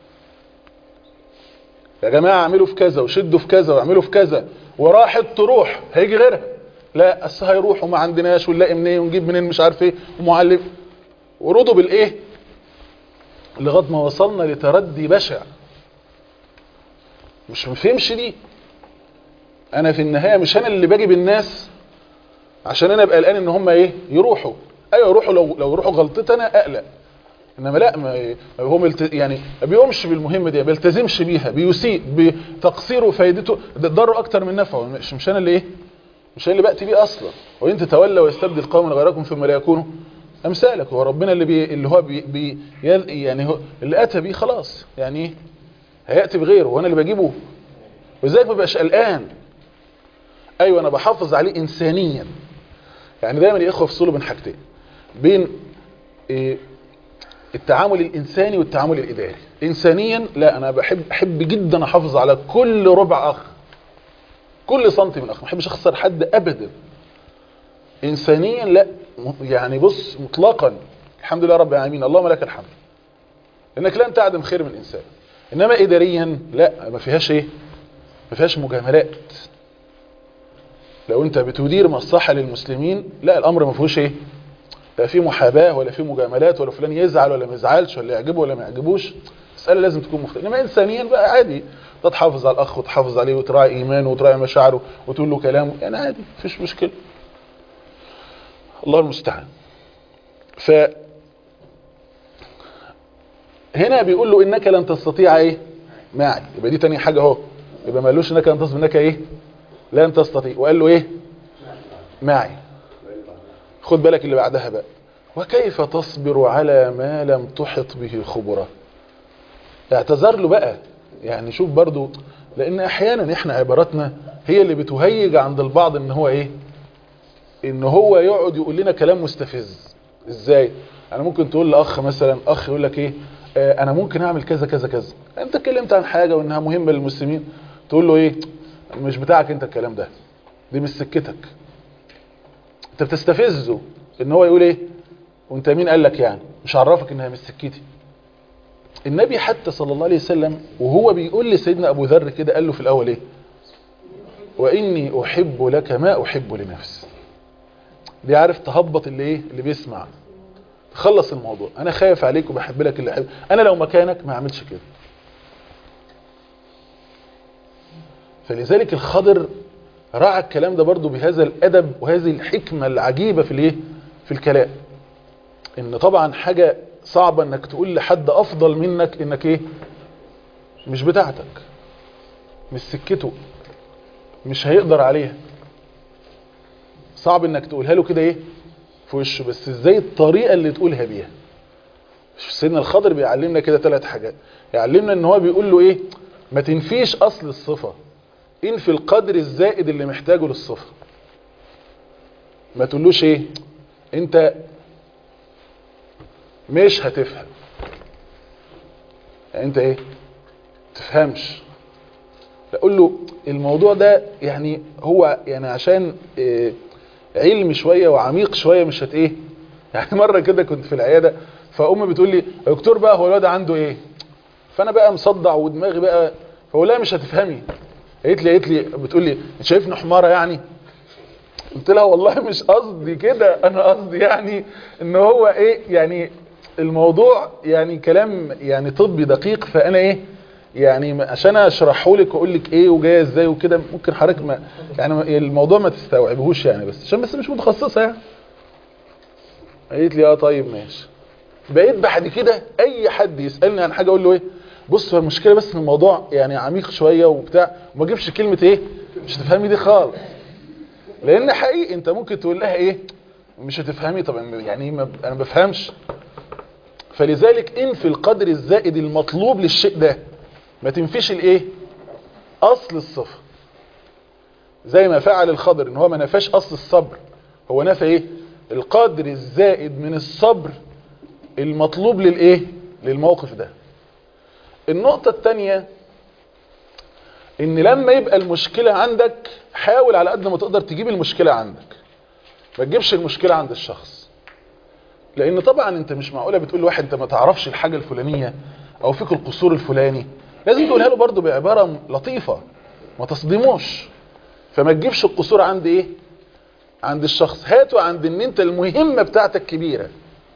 يا جماعه اعملوا في كذا وشدوا في كذا واعملوا في كذا وراحت تروح هيجي غيرها لا اصل هيروح وما عندناش ونلاقي منين ونجيب منين مش عارف ايه ومعلم ورضوا بالايه لغايه ما وصلنا لتردي بشع مش مفهمش دي انا في النهايه مش انا اللي باجي بالناس عشان انا ابقى قلقان ان هم ايه يروحوا ايوه يروحوا لو لو يروحوا غلطتي انا اقلق انما لا ما ما هو ملت... يعني ما بيقومش بالمهمه دي ما بيلتزمش بيها بيسيء بتقصيره وفايدته ده ضره اكتر من نفعه مش مش انا اللي ايه مش انا اللي باتي بيه اصلا وان تتولى ويستبدل قوما غيركم ثم لا يكونوا امثالك هو ربنا اللي بي اللي هو بي بي يعني هو اللي اتى بيه خلاص يعني ايه هياتي بغيره وانا اللي بجيبه وازاي ما بقاش قلقان ايوه انا بحافظ عليه انسانيا يعني دايما يا اخوه افصلوا بين حاجتين بين إيه التعامل الانساني والتعامل الاداري انسانيا لا انا بحب احب جدا احافظ على كل ربع اخ كل سنتي من اخ ما احبش اخسر حد ابدا انسانيا لا يعني بص مطلقا الحمد لله رب العالمين اللهم لك الحمد انك لن تعدم خير من انسان انما اداريا لا ما فيهاش ايه ما فيهاش مجاملات لو انت بتدير مصلحه للمسلمين لا الامر ما فيهوش ايه لا في محاباه ولا في مجاملات ولا فلان يزعل ولا ما يزعلش ولا يعجبه ولا ما يعجبوش المساله لازم تكون مختلفه انما انسانيا بقى عادي تحافظ على الاخ وتحافظ عليه وتراعي ايمانه وتراعي مشاعره وتقول له كلامه يعني عادي مفيش مشكله الله المستعان ف هنا بيقول له انك لن تستطيع ايه معي يبقى دي تاني حاجه اهو يبقى ما قالوش انك لن تستطيع انك ايه لن تستطيع وقال له ايه معي خد بالك اللي بعدها بقى وكيف تصبر على ما لم تحط به خبرة اعتذر له بقى يعني شوف برضو لان احيانا احنا عباراتنا هي اللي بتهيج عند البعض ان هو ايه ان هو يقعد يقول لنا كلام مستفز ازاي انا ممكن تقول لاخ مثلا اخ يقول لك ايه آه انا ممكن اعمل كذا كذا كذا انت اتكلمت عن حاجة وانها مهمة للمسلمين تقول له ايه مش بتاعك انت الكلام ده دي مش سكتك انت بتستفزه ان هو يقول ايه وانت مين قال لك يعني مش عرفك انها مش سكتي النبي حتى صلى الله عليه وسلم وهو بيقول لسيدنا ابو ذر كده قال له في الاول ايه واني احب لك ما احب لنفسي دي عارف تهبط اللي ايه اللي بيسمع خلص الموضوع انا خايف عليك وبحب لك اللي احب انا لو مكانك ما اعملش كده فلذلك الخضر راعى الكلام ده برضو بهذا الادب وهذه الحكمة العجيبة في الايه في الكلام ان طبعا حاجة صعبة انك تقول لحد افضل منك انك ايه مش بتاعتك مش سكته مش هيقدر عليها صعب انك تقولها له كده ايه في وشه بس ازاي الطريقة اللي تقولها بيها سيدنا الخضر بيعلمنا كده ثلاث حاجات يعلمنا ان هو بيقول له ايه ما تنفيش اصل الصفة انفي القدر الزائد اللي محتاجه للصفة ما تقولوش ايه انت مش هتفهم يعني انت ايه تفهمش اقول له الموضوع ده يعني هو يعني عشان إيه علم شوية وعميق شوية مش هت ايه يعني مرة كده كنت في العيادة فأمي بتقول لي يا دكتور بقى هو الواد عنده ايه فانا بقى مصدع ودماغي بقى فقول لها مش هتفهمي قالت لي قالت لي بتقول لي انت شايفني حمارة يعني قلت لها والله مش قصدي كده انا قصدي يعني ان هو ايه يعني الموضوع يعني كلام يعني طبي دقيق فانا ايه يعني عشان اشرحه لك واقول لك ايه وجايه ازاي وكده ممكن حضرتك ما يعني الموضوع ما تستوعبهوش يعني بس عشان بس مش متخصصه يعني قالت لي اه طيب ماشي بقيت بعد كده اي حد يسالني عن حاجه اقول له ايه بص هو المشكله بس ان الموضوع يعني عميق شويه وبتاع وما اجيبش كلمه ايه مش هتفهمي دي خالص لان حقيقي انت ممكن تقول لها ايه مش هتفهمي طب يعني ما انا ما بفهمش فلذلك انفي القدر الزائد المطلوب للشيء ده ما تنفيش الايه اصل الصفه زي ما فعل الخضر ان هو ما نفاش اصل الصبر هو نفى ايه القدر الزائد من الصبر المطلوب للايه للموقف ده النقطة التانية ان لما يبقى المشكلة عندك حاول على قد ما تقدر تجيب المشكلة عندك ما تجيبش المشكلة عند الشخص لان طبعا انت مش معقولة بتقول لواحد انت ما تعرفش الحاجة الفلانية او فيك القصور الفلاني لازم تقولها له برضه بعبارة لطيفة ما تصدموش فما تجيبش القصور عند ايه عند الشخص هاته عند ان انت المهمة بتاعتك كبيرة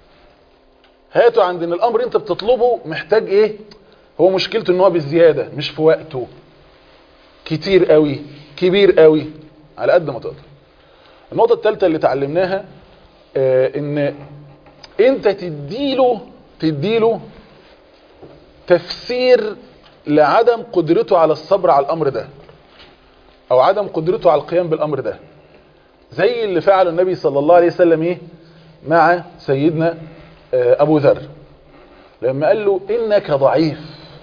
هاته عند ان الامر انت بتطلبه محتاج ايه هو مشكلته ان هو بالزيادة مش في وقته كتير قوي كبير قوي على قد ما تقدر النقطة الثالثة اللي اتعلمناها آه ان انت تديله تديله تفسير لعدم قدرته على الصبر على الامر ده او عدم قدرته على القيام بالامر ده زي اللي فعله النبي صلى الله عليه وسلم ايه مع سيدنا آه ابو ذر لما قال له انك ضعيف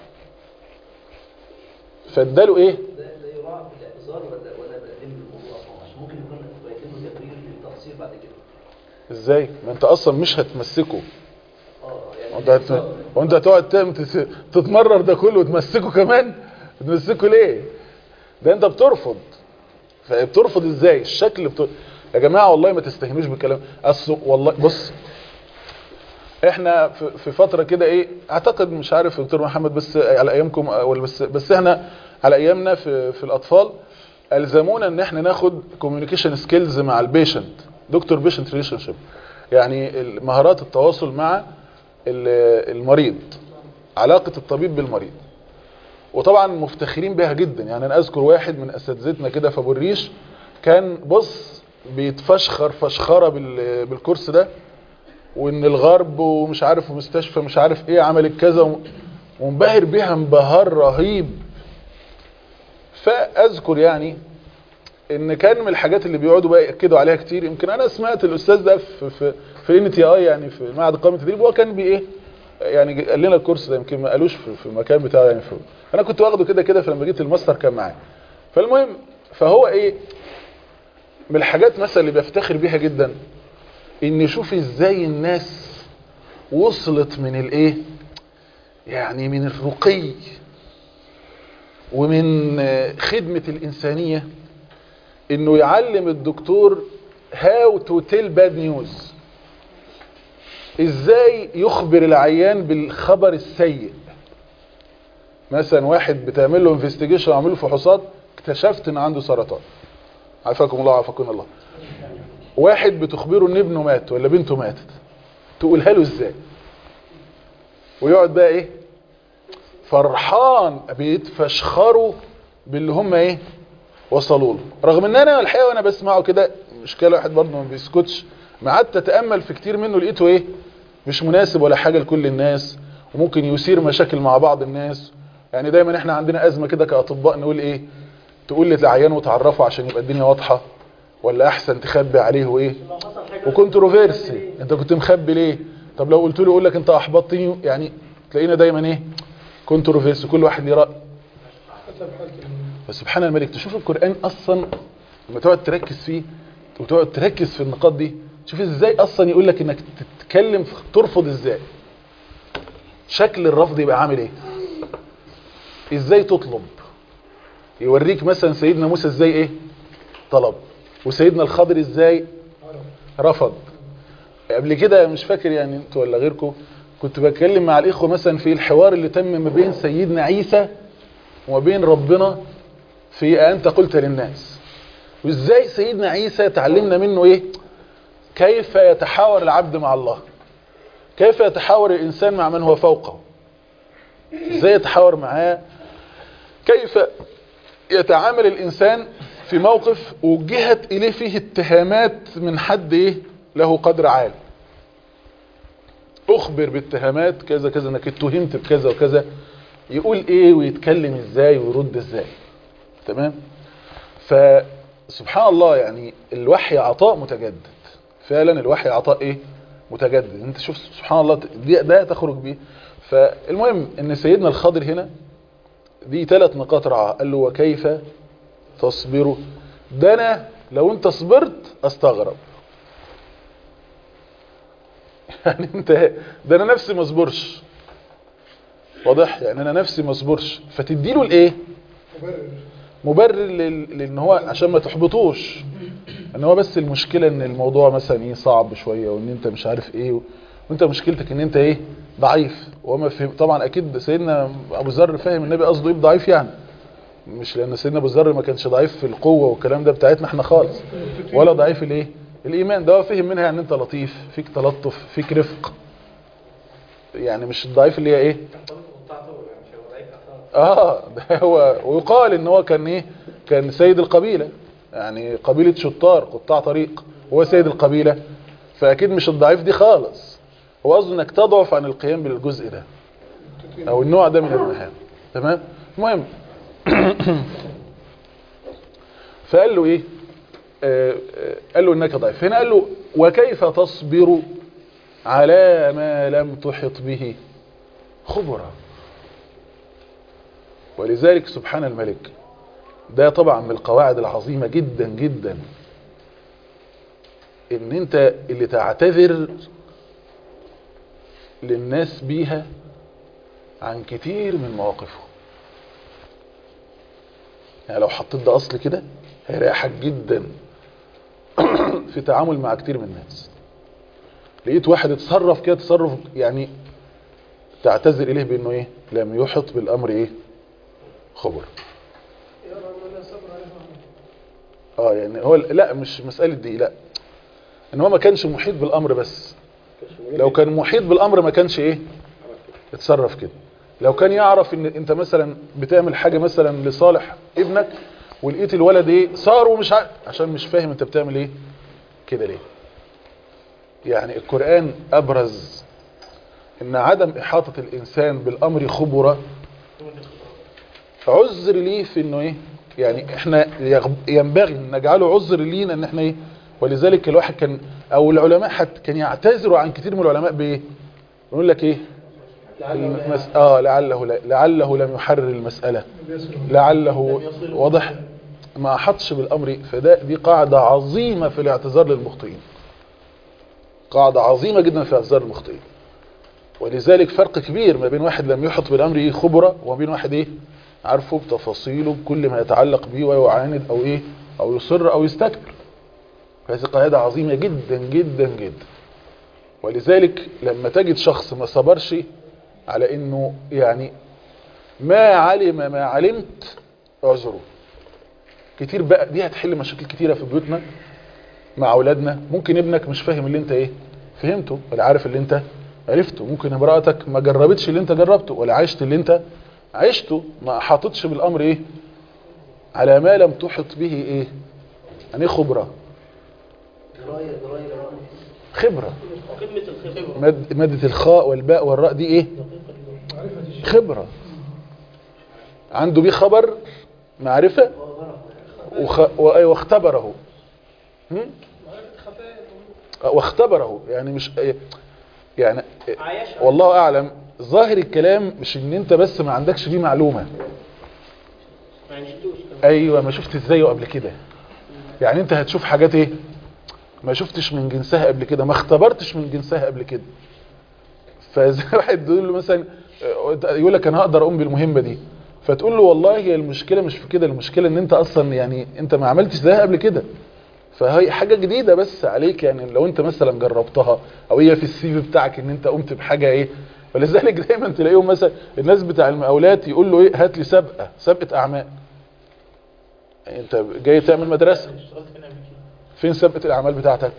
فاداله ايه ده ده يراعى في الاعتذار ولا ولا بقدم الموضوع اصلا عشان ممكن يكون بقدم له تبرير للتقصير بعد كده ازاي ما انت اصلا مش هتمسكه اه يعني وانت هت... وانت هتقعد تعمل تت- تتمرر ده كله وتمسكه كمان تمسكه ليه ده انت بترفض فبترفض ازاي الشكل بت... يا جماعه والله ما تستهينوش بالكلام اصل والله بص احنا في في فتره كده ايه اعتقد مش عارف دكتور محمد بس على ايامكم ولا بس بس احنا على ايامنا في في الاطفال الزمونا ان احنا ناخد كوميونيكيشن سكيلز مع البيشنت دكتور بيشنت ريليشن شيب يعني مهارات التواصل مع ال- المريض علاقة الطبيب بالمريض وطبعا مفتخرين بها جدا يعني انا اذكر واحد من اساتذتنا كده في ابو الريش كان بص بيتفشخر فشخره بال- بالكورس ده وان الغرب ومش عارف مستشفى مش عارف ايه عملت كذا و- ومنبهر بيها انبهار رهيب فاذكر يعني ان كان من الحاجات اللي بيقعدوا بقى ياكدوا عليها كتير يمكن انا سمعت الاستاذ ده في في في ان تي اي يعني في معهد قائمه التدريب هو كان بي ايه يعني قال لنا الكورس ده يمكن ما قالوش في, في المكان بتاعه يعني في انا كنت واخده كده كده فلما جيت الماستر كان معايا فالمهم فهو ايه من الحاجات مثلا اللي بيفتخر بيها جدا ان يشوف ازاي الناس وصلت من الايه يعني من الرقي ومن آه، خدمة الإنسانية انه يعلم الدكتور how to tell bad news ازاي يخبر العيان بالخبر السيء مثلا واحد بتعمل له انفستيجيشن وعمل له فحوصات اكتشفت ان عنده سرطان عافاكم الله وعافاكم الله واحد بتخبره ان ابنه مات ولا بنته ماتت تقولها له ازاي ويقعد بقى ايه فرحان بيتفشخروا باللي هم ايه وصلوا له رغم ان انا الحقيقه وانا بسمعه كده مشكله واحد برضه ما بيسكتش ما قعدت اتامل في كتير منه لقيته ايه مش مناسب ولا حاجه لكل الناس وممكن يثير مشاكل مع بعض الناس يعني دايما احنا عندنا ازمه كده كاطباء نقول ايه تقول للعيان وتعرفه عشان يبقى الدنيا واضحه ولا احسن تخبي عليه وايه وكونتروفيرسي انت كنت مخبي ليه طب لو قلت له يقول لك انت احبطتني يعني تلاقينا دايما ايه كونتروفيرسي كل واحد ليه راي فسبحان الملك تشوف القران اصلا لما تقعد تركز فيه وتقعد تركز في النقاط دي شوف ازاي اصلا يقول لك انك تتكلم في- ترفض ازاي شكل الرفض يبقى عامل ايه ازاي تطلب يوريك مثلا سيدنا موسى ازاي ايه طلب وسيدنا الخضر ازاي رفض قبل كده مش فاكر يعني انتوا ولا غيركم كنت بتكلم مع الاخوه مثلا في الحوار اللي تم ما بين سيدنا عيسى وما بين ربنا في انت قلت للناس وازاي سيدنا عيسى تعلمنا منه ايه كيف يتحاور العبد مع الله كيف يتحاور الانسان مع من هو فوقه ازاي يتحاور معاه كيف يتعامل الانسان في موقف وجهت اليه فيه اتهامات من حد ايه له قدر عالي اخبر باتهامات كذا كذا انك اتهمت بكذا وكذا يقول ايه ويتكلم ازاي ويرد ازاي تمام فسبحان الله يعني الوحي عطاء متجدد فعلا الوحي عطاء ايه متجدد انت شوف سبحان الله دي- ده تخرج بيه فالمهم ان سيدنا الخضر هنا دي ثلاث نقاط رعاها قال له وكيف تصبروا ده انا لو انت صبرت استغرب يعني انت ده انا نفسي ما اصبرش واضح يعني انا نفسي ما اصبرش فتديله الايه مبرر لل- لان هو عشان ما تحبطوش ان هو بس المشكلة ان الموضوع مثلا ايه صعب شوية وان انت مش عارف ايه و... وانت مشكلتك ان انت ايه ضعيف وما فهم طبعا اكيد سيدنا ابو ذر فاهم النبي قصده ايه بضعيف يعني مش لان سيدنا ابو ذر ما كانش ضعيف في القوة والكلام ده بتاعتنا احنا خالص ولا ضعيف الايه الايمان ده هو فهم منها يعني انت لطيف فيك تلطف فيك رفق يعني مش الضعيف اللي هي ايه اه ده هو ويقال ان هو كان ايه كان سيد القبيلة يعني قبيلة شطار قطاع طريق هو سيد القبيلة فاكيد مش الضعيف دي خالص هو قصده انك تضعف عن القيام بالجزء ده او النوع ده من المهام تمام المهم فقال له ايه آه آه قال له انك ضعيف هنا قال له وكيف تصبر على ما لم تحط به خبرا ولذلك سبحان الملك ده طبعا من القواعد العظيمة جدا جدا ان انت اللي تعتذر للناس بيها عن كتير من مواقفهم يعني لو حطيت ده اصل كده هيريحك جدا في تعامل مع كتير من الناس لقيت واحد اتصرف كده تصرف يعني تعتذر اليه بانه ايه لم يحط بالامر ايه خبر اه يعني هو لا مش مسألة دي لا ان هو ما كانش محيط بالامر بس لو كان محيط بالامر ما كانش ايه اتصرف كده لو كان يعرف ان انت مثلا بتعمل حاجة مثلا لصالح ابنك ولقيت الولد ايه صار ومش عارف عشان مش فاهم انت بتعمل ايه كده ليه يعني القرآن ابرز ان عدم احاطة الانسان بالامر خبرة عذر ليه في انه ايه يعني احنا يغب- ينبغي ان نجعله عذر لينا ان احنا ايه ولذلك الواحد كان او العلماء حتى كان يعتذروا عن كتير من العلماء بايه يقول لك ايه المس... اه لعله لا- لعله لم يحرر المسألة لعله واضح ما احطش بالامر إيه؟ فده دي قاعدة عظيمة في الاعتذار للمخطئين قاعدة عظيمة جدا في اعتذار المخطئين ولذلك فرق كبير ما بين واحد لم يحط بالامر ايه خبرة وما بين واحد ايه عارفه بتفاصيله بكل ما يتعلق به ويعاند او ايه او يصر او يستكبر هذه قاعدة عظيمة جدا جدا جدا ولذلك لما تجد شخص ما صبرش على انه يعني ما علم ما علمت اعذره كتير بقى دي هتحل مشاكل كتيره في بيوتنا مع اولادنا ممكن ابنك مش فاهم اللي انت ايه فهمته ولا عارف اللي انت عرفته ممكن امرأتك ما جربتش اللي انت جربته ولا عشت اللي انت عشته ما حاطتش بالامر ايه على ما لم تحط به ايه يعني خبرة درايه درايه درايه خبرة قمة الخبرة مد مادة الخاء والباء والراء دي ايه خبرة عنده بيه خبر معرفة وخ... و- أي واختبره هم؟ آه، واختبره يعني مش يعني عايشها والله اعلم ظاهر الكلام مش ان انت بس ما عندكش فيه معلومة ما عشتوش كمان ايوه ما شفت ازاي قبل كده يعني انت هتشوف حاجات ايه ما شفتش من جنسها قبل كده ما اختبرتش من جنسها قبل كده فزي واحد يقول له مثلا آه، يقول لك انا هقدر اقوم بالمهمه دي فتقول له والله هي المشكله مش في كده المشكله ان انت اصلا يعني انت ما عملتش زيها قبل كده فهي حاجه جديده بس عليك يعني لو انت مثلا جربتها او هي في السي في بتاعك ان انت قمت بحاجه ايه فلذلك دايما تلاقيهم مثلا الناس بتاع المقاولات يقول له ايه هات لي سابقه سابقه اعمال انت جاي تعمل مدرسه اشتغلت فين قبل كده؟ فين سابقه الاعمال بتاعتك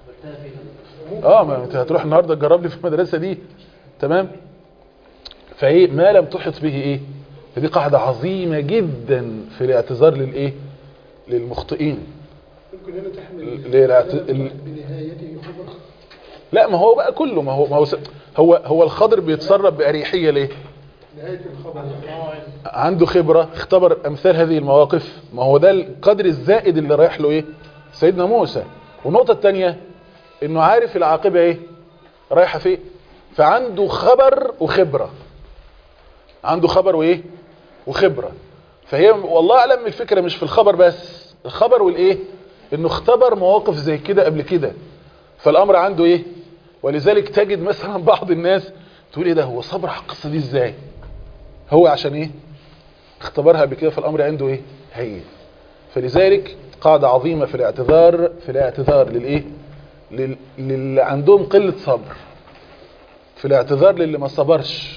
اه ما انت هتروح النهارده تجرب لي في المدرسه دي تمام فايه ما لم تحط به ايه فدي قاعده عظيمه جدا في الاعتذار للايه للمخطئين ممكن هنا تحمل ليه لا ت- ال- بنهايته خبرة لا ما هو بقى كله ما هو ما هو س- هو هو الخضر بيتصرف باريحيه ليه نهاية الخبر عنده خبرة اختبر امثال هذه المواقف ما هو ده القدر الزائد اللي رايح له ايه سيدنا موسى والنقطة التانية انه عارف العاقبة ايه رايحة فين فعنده خبر وخبرة عنده خبر وايه وخبرة فهي والله اعلم الفكرة مش في الخبر بس الخبر والايه انه اختبر مواقف زي كده قبل كده فالامر عنده ايه ولذلك تجد مثلا بعض الناس تقول ايه ده هو صبر على القصة دي ازاي هو عشان ايه اختبرها قبل كده فالامر عنده ايه هي فلذلك قاعدة عظيمة في الاعتذار في الاعتذار للايه لل- للي عندهم قلة صبر في الاعتذار للي ما صبرش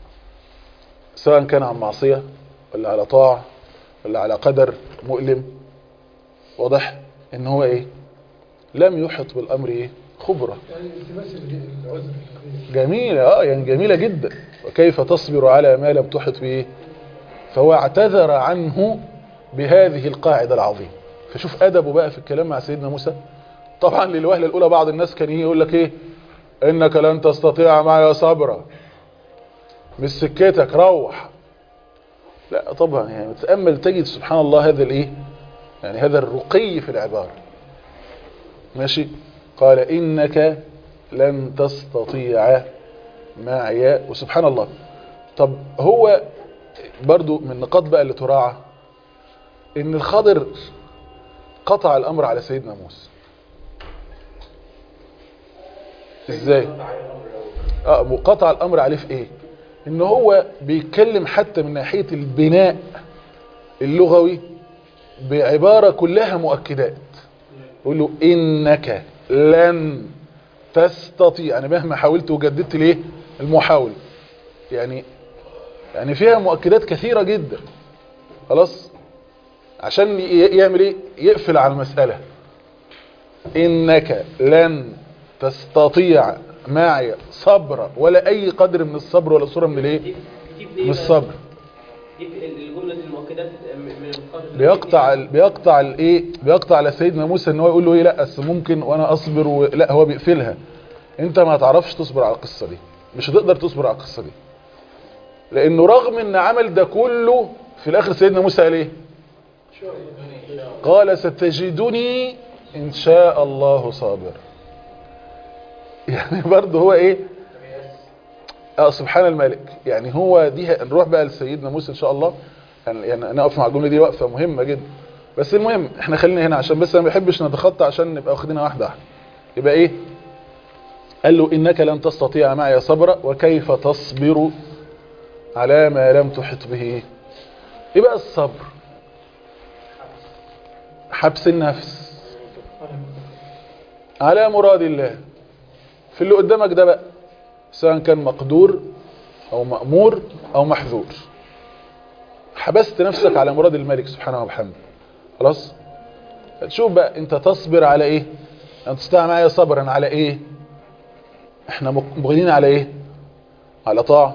سواء كان عن معصية ولا على طاعة ولا على قدر مؤلم واضح ان هو ايه لم يحط بالامر ايه خبرة يعني التماس العذر جميلة اه يعني جميلة جدا وكيف تصبر على ما لم تحط به فهو اعتذر عنه بهذه القاعدة العظيمة فشوف أدبه بقى في الكلام مع سيدنا موسى طبعا للوهلة الأولى بعض الناس كان يجي يقول لك إيه إنك لن تستطيع معي صبرا مش سكتك روح لا طبعا يعني تأمل تجد سبحان الله هذا الإيه يعني هذا الرقي في العبارة ماشي قال إنك لن تستطيع معي وسبحان الله طب هو برضو من النقاط بقى اللي تراعى ان الخضر قطع الامر على سيدنا موسى ازاي اه قطع الامر عليه في ايه ان هو بيتكلم حتى من ناحية البناء اللغوي بعبارة كلها مؤكدات يقول له انك لن تستطيع يعني مهما حاولت وجددت ليه المحاولة يعني يعني فيها مؤكدات كثيرة جدا خلاص عشان ي- يعمل ايه يقفل على المسألة انك لن تستطيع معي صبر ولا اي قدر من الصبر ولا صورة من الايه دي دي من بإيه الصبر دي الجملة المؤكدات من من القدر بيقطع ال- بيقطع الايه بيقطع على سيدنا موسى ان هو يقول له ايه لا بس ممكن وانا اصبر و... لا هو بيقفلها انت ما تعرفش تصبر على القصه دي مش هتقدر تصبر على القصه دي لانه رغم ان عمل ده كله في الاخر سيدنا موسى قال ايه قال ستجدني ان شاء الله صابر يعني برضه هو ايه اه سبحان الملك يعني هو دي ه- نروح بقى لسيدنا موسى ان شاء الله يعني يعني انا اقف مع الجمله دي وقفه مهمه جدا بس المهم احنا خلينا هنا عشان بس انا ما بحبش نتخطى عشان نبقى واخدينها واحده واحده يبقى ايه قال له انك لن تستطيع معي صبرا وكيف تصبر على ما لم تحط به ايه بقى الصبر حبس النفس على مراد الله في اللي قدامك ده بقى سواء كان مقدور او مأمور او محذور حبست نفسك على مراد الملك سبحانه وبحمده خلاص تشوف بقى انت تصبر على ايه انت تستطيع معايا صبرا على ايه احنا مقبلين على ايه على طاعة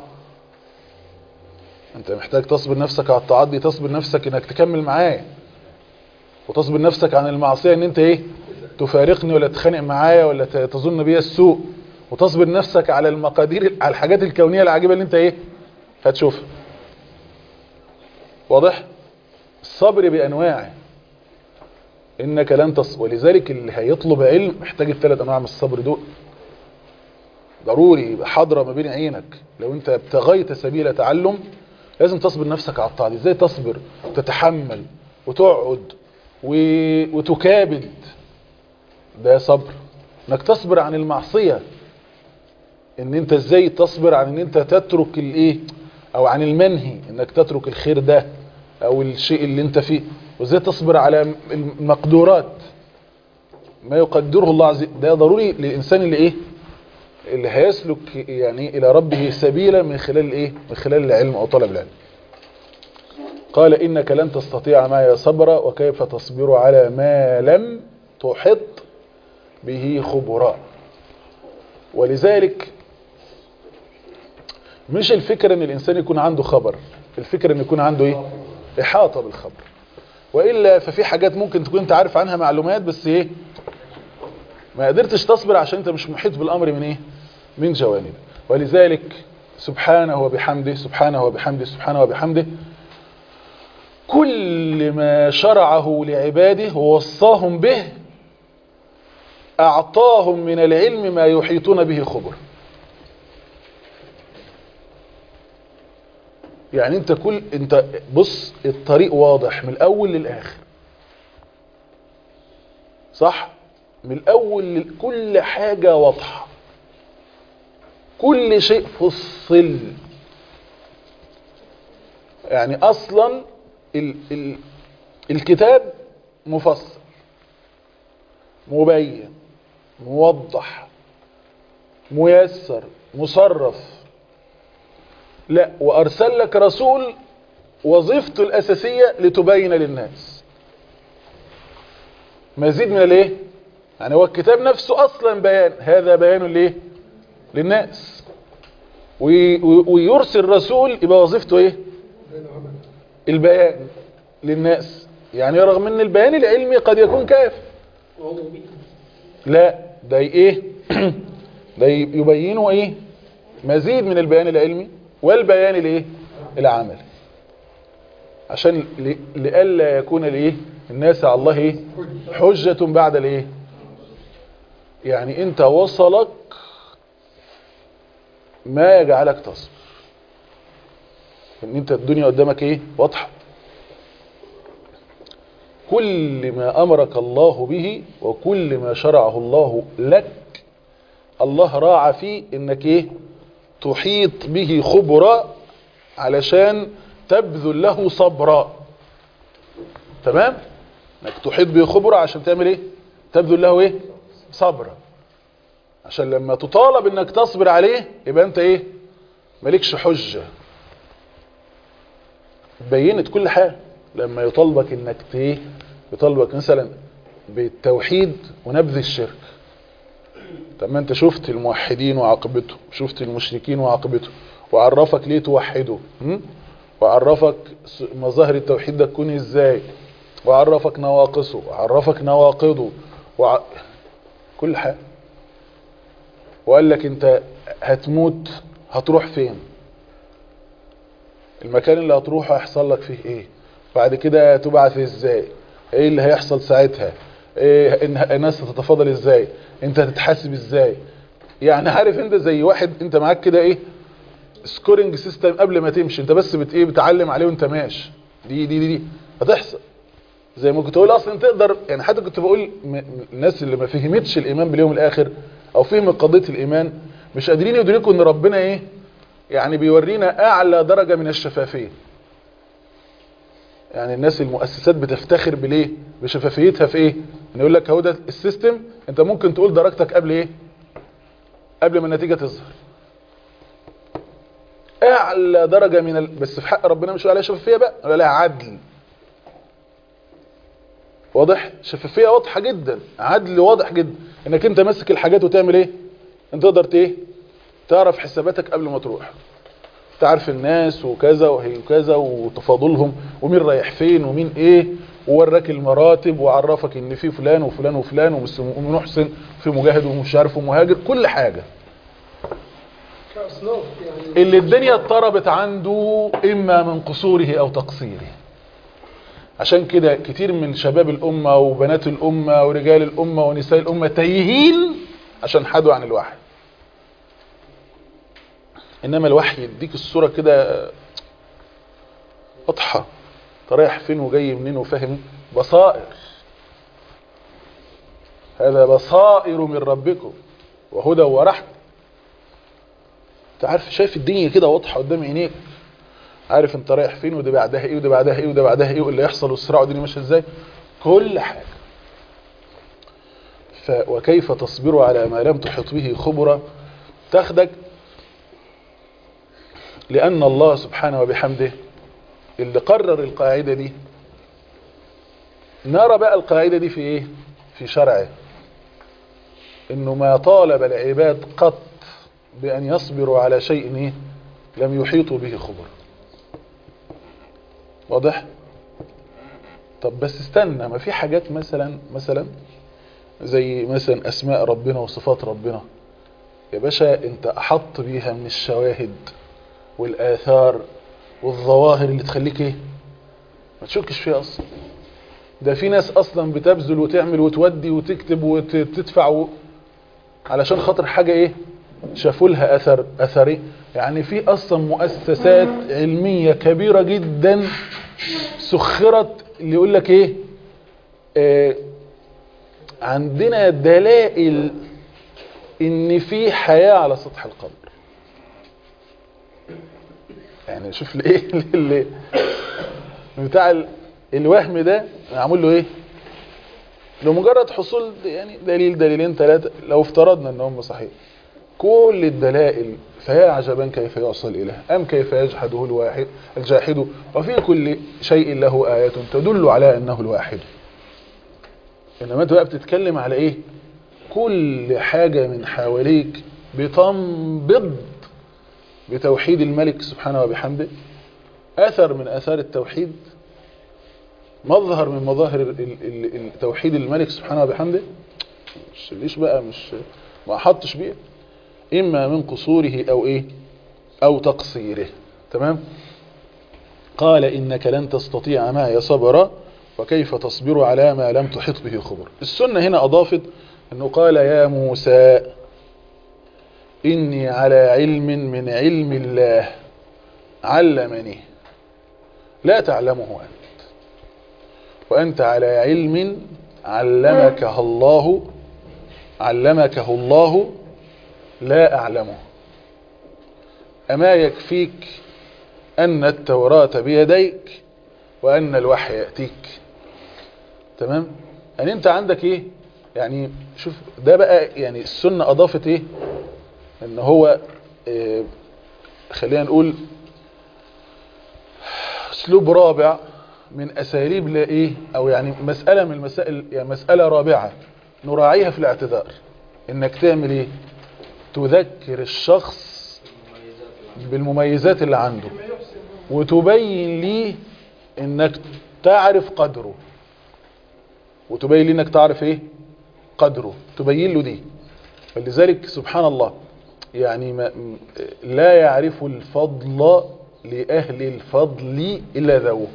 انت محتاج تصبر نفسك على الطاعات دي تصبر نفسك انك تكمل معايا وتصبر نفسك عن المعصية ان انت ايه تفارقني ولا تخانق معايا ولا ت- تظن بيا السوء وتصبر نفسك على المقادير على الحاجات الكونية العجيبة اللي انت ايه هتشوفها واضح الصبر بانواعه انك لن تص ولذلك اللي هيطلب علم محتاج الثلاث انواع من الصبر دول ضروري يبقى حاضره ما بين عينك لو انت ابتغيت سبيل تعلم لازم تصبر نفسك على الطاعه دي ازاي تصبر وتتحمل وتقعد و... وتكابد ده صبر انك تصبر عن المعصيه ان انت ازاي تصبر عن ان انت تترك الايه او عن المنهي انك تترك الخير ده او الشيء اللي انت فيه وازاي تصبر على المقدورات ما يقدره الله عز وجل ده ضروري للانسان اللي ايه اللي هيسلك يعني الى ربه سبيلا من خلال ايه من خلال العلم او طلب العلم قال انك لن تستطيع معي صبرا وكيف تصبر على ما لم تحط به خبرا ولذلك مش الفكرة ان الانسان يكون عنده خبر الفكرة ان يكون عنده ايه احاطة بالخبر وإلا ففي حاجات ممكن تكون انت عارف عنها معلومات بس ايه ما قدرتش تصبر عشان انت مش محيط بالامر من ايه من جوانب ولذلك سبحانه وبحمده سبحانه وبحمده سبحانه وبحمده كل ما شرعه لعباده ووصاهم به أعطاهم من العلم ما يحيطون به خبر يعني انت كل انت بص الطريق واضح من الاول للاخر صح من الاول لل... كل حاجة واضحة كل شيء فصل يعني اصلا ال... ال... الكتاب مفصل مبين موضح ميسر مصرف لا وارسل لك رسول وظيفته الاساسية لتبين للناس مزيد من الايه يعني هو الكتاب نفسه اصلا بيان هذا بيان ليه للناس وي- وي- ويرسل رسول يبقى وظيفته ايه البيان للناس يعني رغم ان البيان العلمي قد يكون كاف لا ده ايه ده يبينه ايه مزيد من البيان العلمي والبيان الايه العملي عشان ل- لئلا يكون الايه الناس على الله ايه حجة بعد الايه يعني انت وصلك ما يجعلك تصبر ان انت الدنيا قدامك ايه واضحه كل ما امرك الله به وكل ما شرعه الله لك الله راعى فيه انك ايه تحيط به خبرا علشان تبذل له صبرا تمام انك تحيط به خبرا عشان تعمل ايه تبذل له ايه صبرا عشان لما تطالب انك تصبر عليه يبقى انت ايه مالكش حجة بينت كل حاجة لما يطالبك انك ت- ايه يطالبك مثلا بالتوحيد ونبذ الشرك طب ما انت شفت الموحدين وعاقبته شفت المشركين وعاقبته وعرفك ليه توحده م? وعرفك س- مظاهر التوحيد ده تكون ازاي وعرفك نواقصه وعرفك نواقضه وع... كل حاجة وقال لك انت هتموت هتروح فين المكان اللي هتروحه هيحصل لك فيه ايه بعد كده تبعث ازاي ايه اللي هيحصل ساعتها ايه إن- الناس هتتفاضل ازاي انت هتتحاسب ازاي يعني عارف انت زي واحد انت معاك كده ايه سكورنج سيستم قبل ما تمشي انت بس بت ايه بتعلم عليه وانت ماشي دي دي دي, دي. هتحصل زي ما كنت بقول اصلا تقدر يعني حتى كنت بقول م- م- الناس اللي ما فهمتش الايمان باليوم الاخر او فهم قضيه الايمان مش قادرين يدركوا ان ربنا ايه يعني بيورينا اعلى درجه من الشفافيه يعني الناس المؤسسات بتفتخر بالايه بشفافيتها في ايه ان يقول لك هو ده السيستم انت ممكن تقول درجتك قبل ايه قبل ما النتيجه تظهر اعلى درجه من ال... بس في حق ربنا مش عليها شفافيه بقى ولا لها عدل واضح شفافيه واضحه جدا عدل واضح جدا انك انت ماسك الحاجات وتعمل ايه انت تقدر ايه تعرف حساباتك قبل ما تروح تعرف الناس وكذا وهي وكذا وتفاضلهم ومين رايح فين ومين ايه ووراك المراتب وعرفك ان في فلان وفلان وفلان ومحسن في مجاهد ومش عارف ومهاجر كل حاجة كأصناف يعني اللي الدنيا اضطربت عنده اما من قصوره او تقصيره عشان كده كتير من شباب الامة وبنات الامة ورجال الامة ونساء الامة تايهين عشان حدوا عن الوحي انما الوحي يديك الصورة كده واضحة انت رايح فين وجاي منين وفاهم بصائر هذا بصائر من ربكم وهدى ورحمة انت عارف شايف الدنيا كده واضحة قدام عينيك عارف انت رايح فين وده بعدها ايه وده بعدها ايه وده بعدها ايه واللي يحصل والصراع والدنيا ماشيه ازاي كل حاجة ف وكيف تصبر على ما لم تحط به خبرة تاخدك لأن الله سبحانه وبحمده اللي قرر القاعدة دي نرى بقى القاعدة دي في ايه في شرعه انه ما طالب العباد قط بأن يصبروا على شيء إيه؟ لم يحيطوا به خبر واضح طب بس استنى ما في حاجات مثلا مثلا زي مثلا أسماء ربنا وصفات ربنا يا باشا انت أحط بيها من الشواهد والآثار والظواهر اللي تخليك ايه ما تشكش فيها أصلا ده في ناس أصلا بتبذل وتعمل وتودي وتكتب وتدفع و... علشان خاطر حاجة ايه شافوا لها اثر اثري يعني في اصلا مؤسسات علمية كبيرة جدا سخرت اللي يقول لك ايه آه عندنا دلائل ان في حياة على سطح القبر يعني شوف الايه اللي بتاع ال- الوهم ده معمول له ايه لمجرد حصول يعني دليل دليلين ثلاثة لو افترضنا ان هم صحيح كل الدلائل فيا عجبا كيف يعصى الإله أم كيف يجحده الواحد الجاحد وفي كل شيء له آيات تدل على أنه الواحد إنما أنت بقى بتتكلم على إيه كل حاجة من حواليك بتنبض بتوحيد الملك سبحانه وبحمده أثر من أثار التوحيد مظهر من مظاهر ال- ال- ال- توحيد الملك سبحانه وبحمده مش ليش بقى مش ما أحطش بيه إما من قصوره أو إيه أو تقصيره تمام قال إنك لن تستطيع معي صبرا وكيف تصبر على ما لم تحط به خبر السنة هنا أضافت أنه قال يا موسى إني على علم من علم الله علمني لا تعلمه أنت وأنت على علم علمكه الله علمكه الله لا أعلمه أما يكفيك أن التوراة بيديك وأن الوحي يأتيك تمام يعني أنت عندك إيه يعني شوف ده بقى يعني السنة أضافت إيه إن هو إيه خلينا نقول أسلوب رابع من أساليب لا إيه أو يعني مسألة من المسائل يعني مسألة رابعة نراعيها في الاعتذار إنك تعمل إيه تذكر الشخص بالمميزات اللي عنده وتبين ليه انك تعرف قدره وتبين ليه انك تعرف ايه قدره تبين له دي فلذلك سبحان الله يعني ما لا يعرف الفضل لأهل الفضل إلا ذوه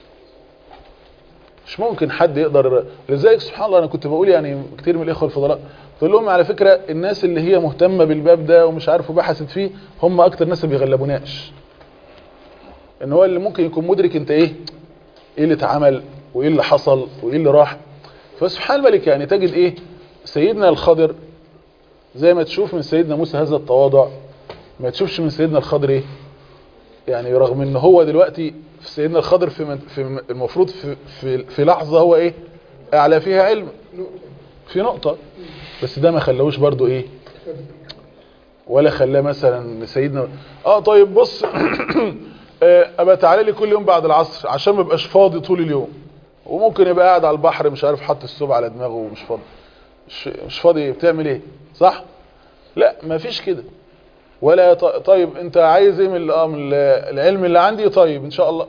مش ممكن حد يقدر لذلك سبحان الله انا كنت بقول يعني كتير من الاخوه الفضلاء قلت لهم على فكره الناس اللي هي مهتمه بالباب ده ومش عارف وبحثت فيه هم اكتر ناس ما بيغلبوناش ان هو اللي ممكن يكون مدرك انت ايه ايه اللي اتعمل وايه اللي حصل وايه اللي راح فسبحان الملك يعني تجد ايه سيدنا الخضر زي ما تشوف من سيدنا موسى هذا التواضع ما تشوفش من سيدنا الخضر ايه يعني رغم ان هو دلوقتي في سيدنا الخضر في, من في المفروض في, في, في لحظة هو ايه اعلى فيها علم في نقطة بس ده ما خلاهوش برضو ايه ولا خلاه مثلا سيدنا اه طيب بص ابقى تعالى لي كل يوم بعد العصر عشان ما ابقاش فاضي طول اليوم وممكن يبقى قاعد على البحر مش عارف حط الثوب على دماغه ومش فاضي مش, مش فاضي بتعمل ايه صح لا ما فيش كده ولا ط- طيب انت عايز ايه من ال- آه من ال- العلم اللي عندي طيب ان شاء الله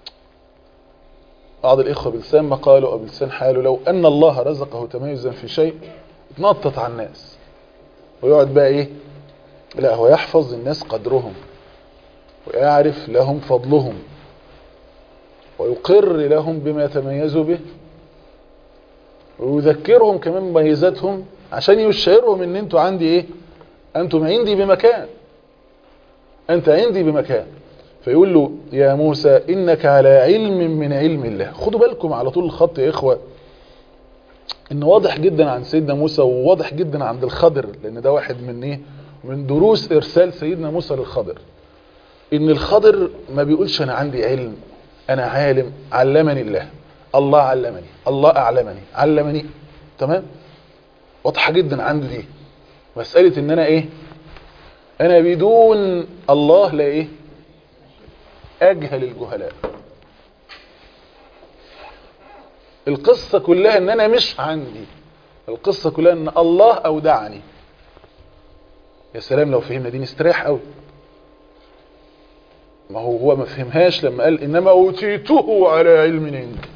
بعض الاخوه بلسان مقاله او بلسان حاله لو ان الله رزقه تميزا في شيء اتنطط على الناس ويقعد بقى ايه لا هو يحفظ الناس قدرهم ويعرف لهم فضلهم ويقر لهم بما تميزوا به ويذكرهم كمان مميزاتهم عشان يشعرهم ان انتوا عندي ايه انتم عندي بمكان انت عندي بمكان فيقول له يا موسى انك على علم من علم الله خدوا بالكم على طول الخط يا اخوه ان واضح جدا عن سيدنا موسى وواضح جدا عند الخضر لان ده واحد من ايه من دروس ارسال سيدنا موسى للخضر ان الخضر ما بيقولش انا عندي علم انا عالم علمني الله الله علمني الله اعلمني علمني تمام واضحه جدا عنده دي مساله ان انا ايه انا بدون الله لا ايه اجهل الجهلاء القصة كلها ان انا مش عندي القصة كلها ان الله اودعني يا سلام لو فهمنا دي نستريح قوي ما هو هو ما فهمهاش لما قال انما اوتيته على علم عندي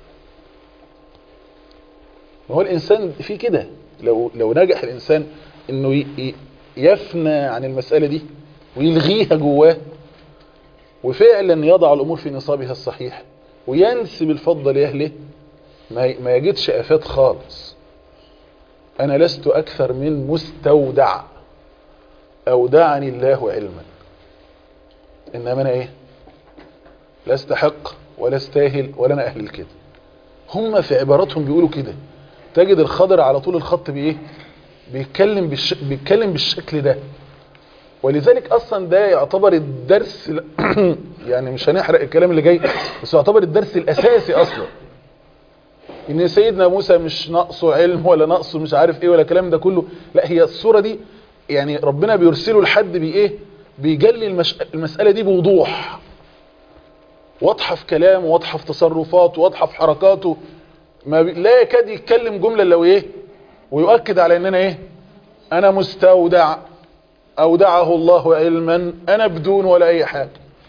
ما هو الانسان في كده لو لو نجح الانسان انه ي- ي- يفنى عن المسألة دي ويلغيها جواه وفعلا يضع الامور في نصابها الصحيح وينسب الفضل لاهله ما ما يجدش افات خالص انا لست اكثر من مستودع اودعني الله علما انما انا ايه لا استحق ولا استاهل ولا انا اهل الكده هم في عباراتهم بيقولوا كده تجد الخضر على طول الخط بايه بيتكلم بالش... بيتكلم بالشكل ده ولذلك اصلا ده يعتبر الدرس ال- يعني مش هنحرق الكلام اللي جاي بس يعتبر الدرس الاساسي اصلا ان سيدنا موسى مش ناقصه علم ولا ناقصه مش عارف ايه ولا الكلام ده كله لا هي الصورة دي يعني ربنا بيرسله لحد بايه بيجلي المش... المسألة دي بوضوح واضحة في كلامه واضحة في تصرفاته واضحة في حركاته ما بي... لا يكاد يتكلم جملة لو ايه ويؤكد على ان انا ايه انا مستودع اودعه الله علما انا بدون ولا اي حاجة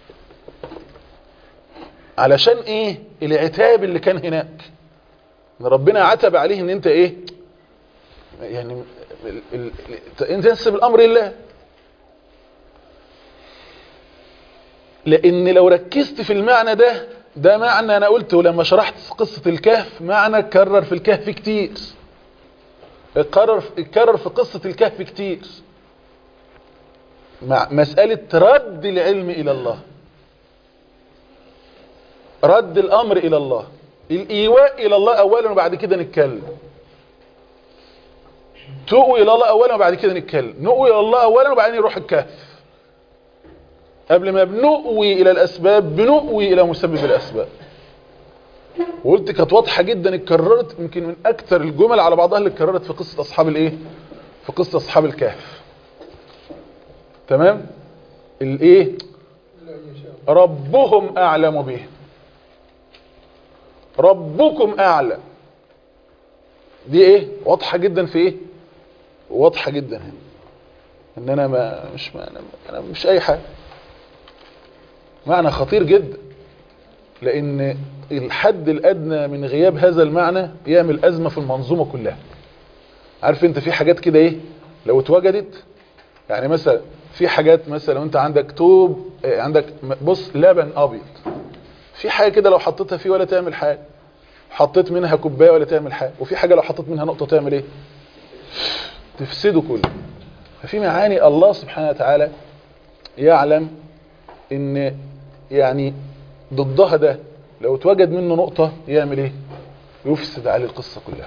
علشان ايه العتاب اللي كان هناك ان ربنا عتب عليه ان انت ايه يعني ال ال ال انت تنسب الامر لله لان لو ركزت في المعنى ده ده معنى انا قلته لما شرحت قصة الكهف معنى اتكرر في الكهف كتير اتكرر اتكرر في قصة الكهف كتير مع مسألة رد العلم الى الله رد الامر الى الله الايواء الى الله اولا وبعد كده نتكلم تؤوي الى الله اولا وبعد كده نتكلم نؤوي الى الله اولا وبعدين يروح الكهف قبل ما بنؤوي الى الاسباب بنؤوي الى مسبب الاسباب وقلت كانت واضحه جدا اتكررت يمكن من اكثر الجمل على بعضها اللي اتكررت في قصه اصحاب الايه في قصه اصحاب الكهف تمام الايه ربهم اعلم بهم ربكم اعلم دي ايه واضحه جدا في ايه واضحه جدا هنا ان انا ما مش ما انا, أنا مش اي حاجه معنى خطير جدا لان الحد الادنى من غياب هذا المعنى يعمل ازمه في المنظومه كلها عارف انت في حاجات كده ايه لو اتوجدت يعني مثلا في حاجات مثلا لو انت عندك توب اه، عندك بص لبن ابيض في حاجه كده لو حطيتها فيه ولا تعمل حاجه حطيت منها كوبايه ولا تعمل حاجه وفي حاجه لو حطيت منها نقطه تعمل ايه تفسده كله ففي معاني الله سبحانه وتعالى يعلم ان يعني ضدها ده لو اتوجد منه نقطة يعمل ايه يفسد عليه القصة كلها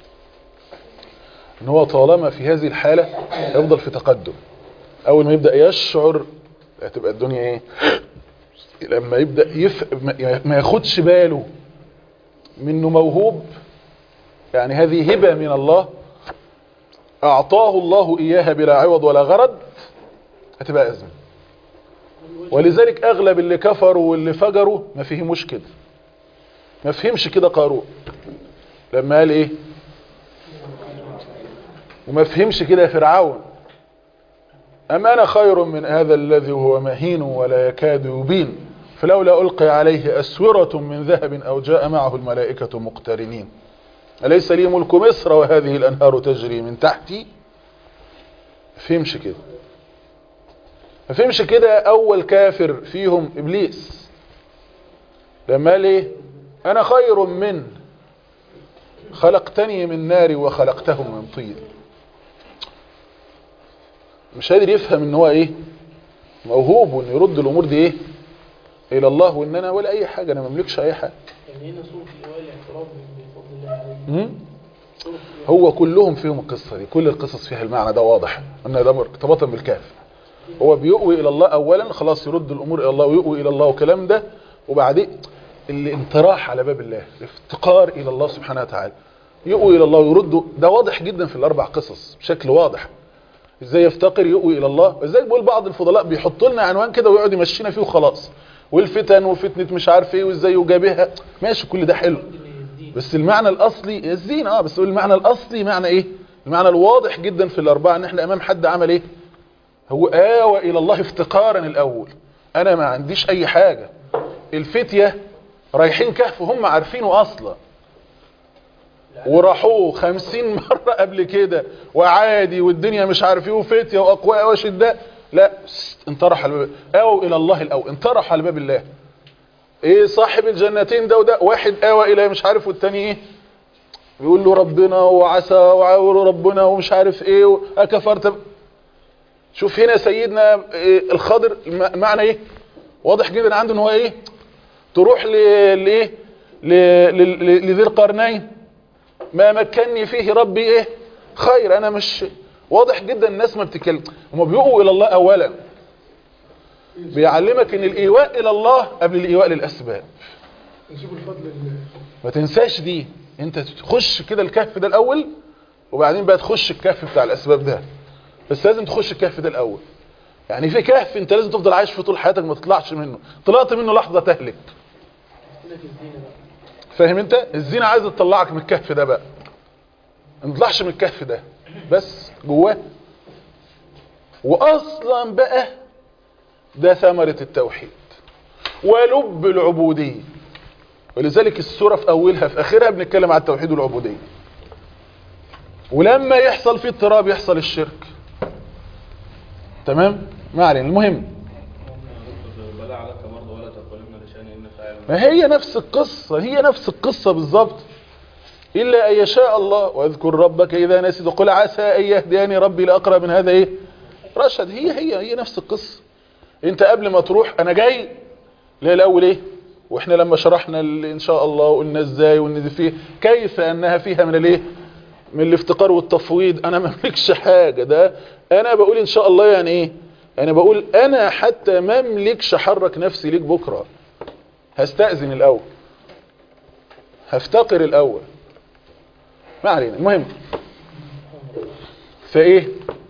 ان هو طالما في هذه الحالة يفضل في تقدم اول ما يبدأ يشعر هتبقى الدنيا ايه لما يبدأ يف... ما- ما ياخدش باله منه موهوب يعني هذه هبة من الله اعطاه الله اياها بلا عوض ولا غرض هتبقى ازمه ولذلك اغلب اللي كفروا واللي فجروا ما فيهموش كده ما فهمش كده قارون لما قال ايه وما فهمش كده فرعون أم أنا خير من هذا الذي هو مهين ولا يكاد يبين فلولا ألقي عليه أسورة من ذهب أو جاء معه الملائكة مقترنين أليس لي ملك مصر وهذه الأنهار تجري من تحتي فهمش كده ما فهمش كده أول كافر فيهم إبليس لما قال إيه أنا خير من خلقتني من نار وخلقته من طين مش قادر يفهم ان هو ايه موهوب وان يرد الامور دي ايه الى الله وان انا ولا اي حاجه انا ما املكش اي حاجه يعني هنا صورة الإيواء الاعتراف بفضل الله عليه مم؟ هو كلهم فيهم القصه دي كل القصص فيها المعنى ده واضح ان ده ارتباطا بالكاف هو بيؤوي الى الله اولا خلاص يرد الامور الى الله ويؤوي الى الله والكلام ده وبعدين الانطراح على باب الله الافتقار الى الله سبحانه وتعالى يؤوي الى الله ويرده ده واضح جدا في الاربع قصص بشكل واضح ازاي يفتقر يؤوي الى الله وازاي بيقول بعض الفضلاء بيحطوا لنا عنوان كده ويقعد يمشينا فيه وخلاص والفتن وفتنه مش عارف ايه وازاي يجابهها ماشي كل ده حلو بس المعنى الاصلي الزين اه بس المعنى الاصلي معنى ايه المعنى الواضح جدا في الاربعه ان احنا امام حد عمل ايه هو آوى الى الله افتقارا الاول انا ما عنديش اي حاجه الفتيه رايحين كهف وهم عارفينه اصلا وراحوه خمسين مرة قبل كده وعادي والدنيا مش عارف ايه وفتية واقواء وشداء لا انطرح على الباب اووا الى الله الاول انطرح على باب الله ايه صاحب الجنتين ده وده واحد اوى الى مش عارف والتاني ايه بيقول له ربنا وعسى وعاور ربنا ومش عارف ايه اكفرت ب... شوف هنا سيدنا إيه الخضر المعنى ايه واضح جدا عنده ان هو ايه تروح ل لايه لذي القرنين ما مكنني فيه ربي ايه خير انا مش واضح جدا الناس ما بتتكلم هم بيقوا الى الله اولا بيعلمك ان الايواء الى الله قبل الايواء للاسباب نسيب الفضل لله ما تنساش دي انت تخش كده الكهف ده الاول وبعدين بقى تخش الكهف بتاع الاسباب ده بس لازم تخش الكهف ده الاول يعني في كهف انت لازم تفضل عايش فيه طول حياتك ما تطلعش منه طلعت منه لحظة تهلك فاهم انت الزينة عايزة تطلعك من الكهف ده بقى ما تطلعش من الكهف ده بس جواه واصلا بقى ده ثمرة التوحيد ولب العبودية ولذلك السورة في اولها في اخرها بنتكلم على التوحيد والعبودية ولما يحصل فيه اضطراب يحصل الشرك تمام ما علينا المهم بلا عليك برضه ولا تقولن لشان ان فاعل ما هي نفس القصة هي نفس القصة بالظبط إلا أن يشاء الله واذكر ربك إذا نسيت قل عسى أن يهديني ربي لأقرب من هذا إيه رشد هي هي هي نفس القصة أنت قبل ما تروح أنا جاي ليه الأول إيه وإحنا لما شرحنا ال- إن شاء الله وقلنا إزاي وإن دي فيه كيف أنها فيها من الإيه من الافتقار والتفويض أنا ما أملكش حاجة ده أنا بقول إن شاء الله يعني إيه أنا بقول أنا حتى ما أملكش أحرك نفسي ليك بكرة هستأذن الأول هفتقر الأول ما علينا المهم فإيه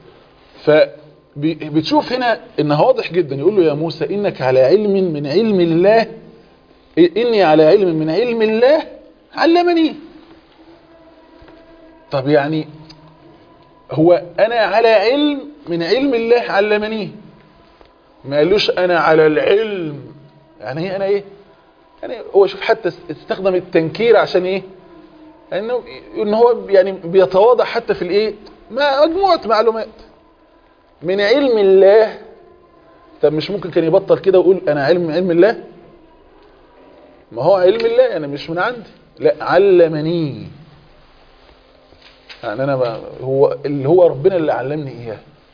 فبتشوف هنا إنه واضح جدا يقول له يا موسى إنك على علم من علم الله إني على علم من علم الله علمني طب يعني هو أنا على علم من علم الله علمني ما قالوش أنا على العلم يعني ايه أنا إيه يعني هو شوف حتى استخدم التنكير عشان ايه انه ان هو يعني بيتواضع حتى في الايه ما مجموعه معلومات من علم الله طب مش ممكن كان يبطل كده ويقول انا علم من علم الله ما هو علم الله يعني مش من عندي لا علمني يعني انا ما هو اللي هو ربنا اللي علمني اياه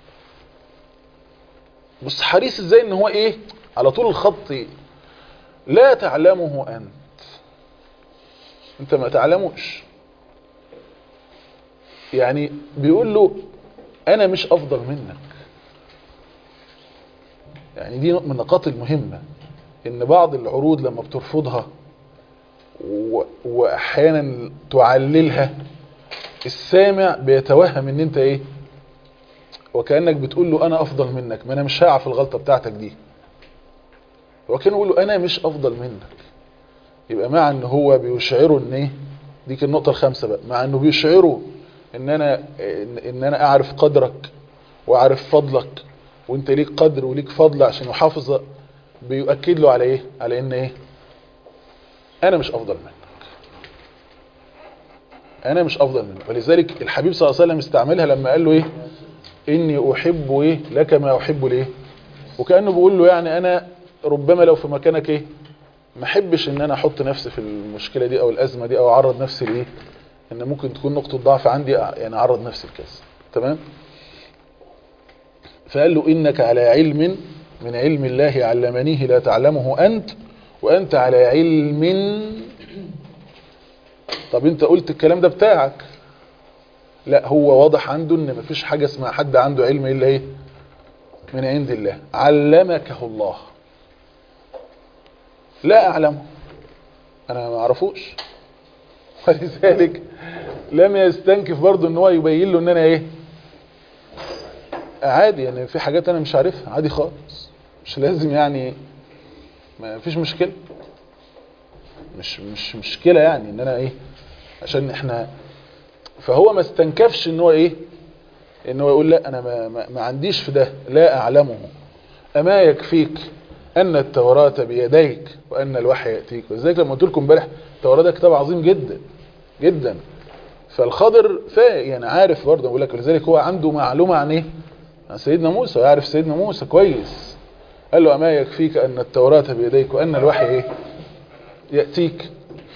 بص حريص ازاي ان هو ايه على طول الخط إيه؟ لا تعلمه أنت أنت ما تعلموش يعني بيقول له أنا مش أفضل منك يعني دي من النقاط المهمة إن بعض العروض لما بترفضها و... وأحيانا تعللها السامع بيتوهم إن أنت إيه وكأنك بتقول له أنا أفضل منك ما أنا مش هقع في الغلطة بتاعتك دي وكان يقول له انا مش افضل منك يبقى مع ان هو بيشعره ان ايه دي كانت النقطه الخامسه بقى مع انه بيشعره ان انا ان, إن انا اعرف قدرك واعرف فضلك وانت ليك قدر وليك فضل عشان يحافظ بيؤكد له على ايه على ان ايه انا مش افضل منك انا مش افضل منك ولذلك الحبيب صلى الله عليه وسلم استعملها لما قال له ايه اني احب ايه لك ما احب لايه وكانه بيقول له يعني انا ربما لو في مكانك ايه ما احبش ان انا احط نفسي في المشكله دي او الازمه دي او اعرض نفسي لايه ان ممكن تكون نقطه ضعف عندي يعني اعرض نفسي لكذا تمام فقال له انك على علم من علم الله علمنيه لا تعلمه انت وانت على علم طب انت قلت الكلام ده بتاعك لا هو واضح عنده ان مفيش حاجه اسمها حد عنده علم الا ايه من عند الله علمكه الله لا اعلمه انا ما اعرفوش ولذلك لم يستنكف برضه ان هو يبين له ان انا ايه عادي يعني في حاجات انا مش عارفها عادي خالص مش لازم يعني ما فيش مشكله مش مش مشكله يعني ان انا ايه عشان احنا فهو ما استنكفش ان هو ايه ان هو يقول لا انا ما, ما, ما عنديش في ده لا اعلمه اما يكفيك ان التوراة بيديك وان الوحي ياتيك ولذلك لما قلت لكم امبارح التوراة ده كتاب عظيم جدا جدا فالخضر فا يعني عارف برضه بقول لك ولذلك هو عنده معلومه عن ايه عن سيدنا موسى ويعرف سيدنا موسى كويس قال له اما يكفيك ان التوراة بيديك وان الوحي ايه ياتيك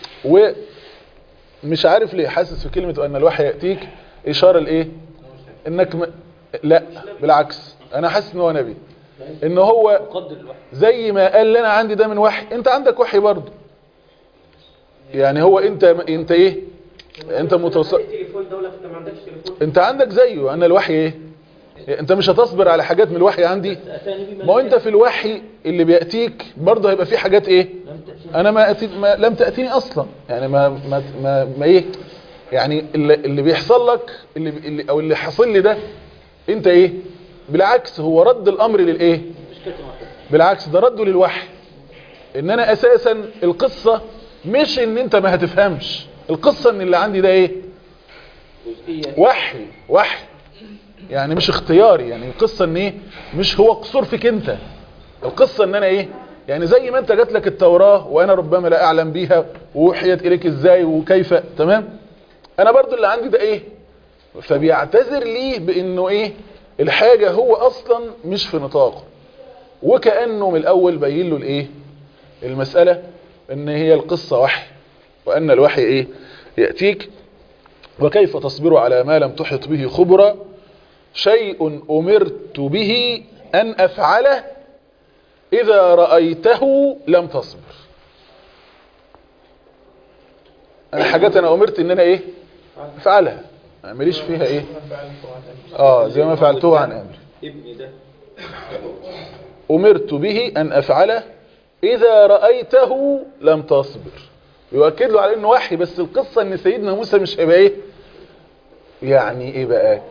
ومش عارف ليه حاسس في كلمه وان الوحي ياتيك اشاره لايه انك م... لا بالعكس انا حاسس ان هو نبي ان هو قدر الوحي زي ما قال لي انا عندي ده من وحي انت عندك وحي برضه يعني هو انت انت ايه انت متص... تليفون دولة انت ما عندكش تليفون انت عندك زيه انا الوحي ايه انت مش هتصبر على حاجات من الوحي عندي اتاني بما ما هو انت في الوحي اللي بياتيك برضه هيبقى في حاجات ايه لم تأتي انا ما, أتي ما لم تاتيني اصلا يعني ما ما ما, ما ايه يعني اللي, اللي بيحصل لك اللي, اللي او اللي حصل لي ده انت ايه بالعكس هو رد الامر للايه مش كاتب واحد بالعكس ده رده للوحي ان انا اساسا القصة مش ان انت ما هتفهمش القصة ان اللي عندي ده ايه جزئية وحي وحي يعني مش اختياري يعني القصة ان ايه مش هو قصور فيك انت القصة ان انا ايه يعني زي ما انت جات لك التوراة وانا ربما لا اعلم بيها ووحيت اليك ازاي وكيف تمام انا برضو اللي عندي ده ايه فبيعتذر ليه بانه ايه الحاجة هو اصلا مش في نطاقه وكأنه من الاول بين له الايه المسألة ان هي القصة وحي وان الوحي ايه يأتيك وكيف تصبر على ما لم تحط به خبرا شيء أمرت به أن أفعله إذا رأيته لم تصبر أنا حاجات أنا أمرت إن أنا إيه أفعلها ما أعمليش فيها إيه آه زي ما فعلته عن أمري ابني ده أمرت به أن أفعله إذا رأيته لم تصبر يؤكد له على إنه وحي بس القصة إن سيدنا موسى مش هيبقى إيه يعني إيه بقى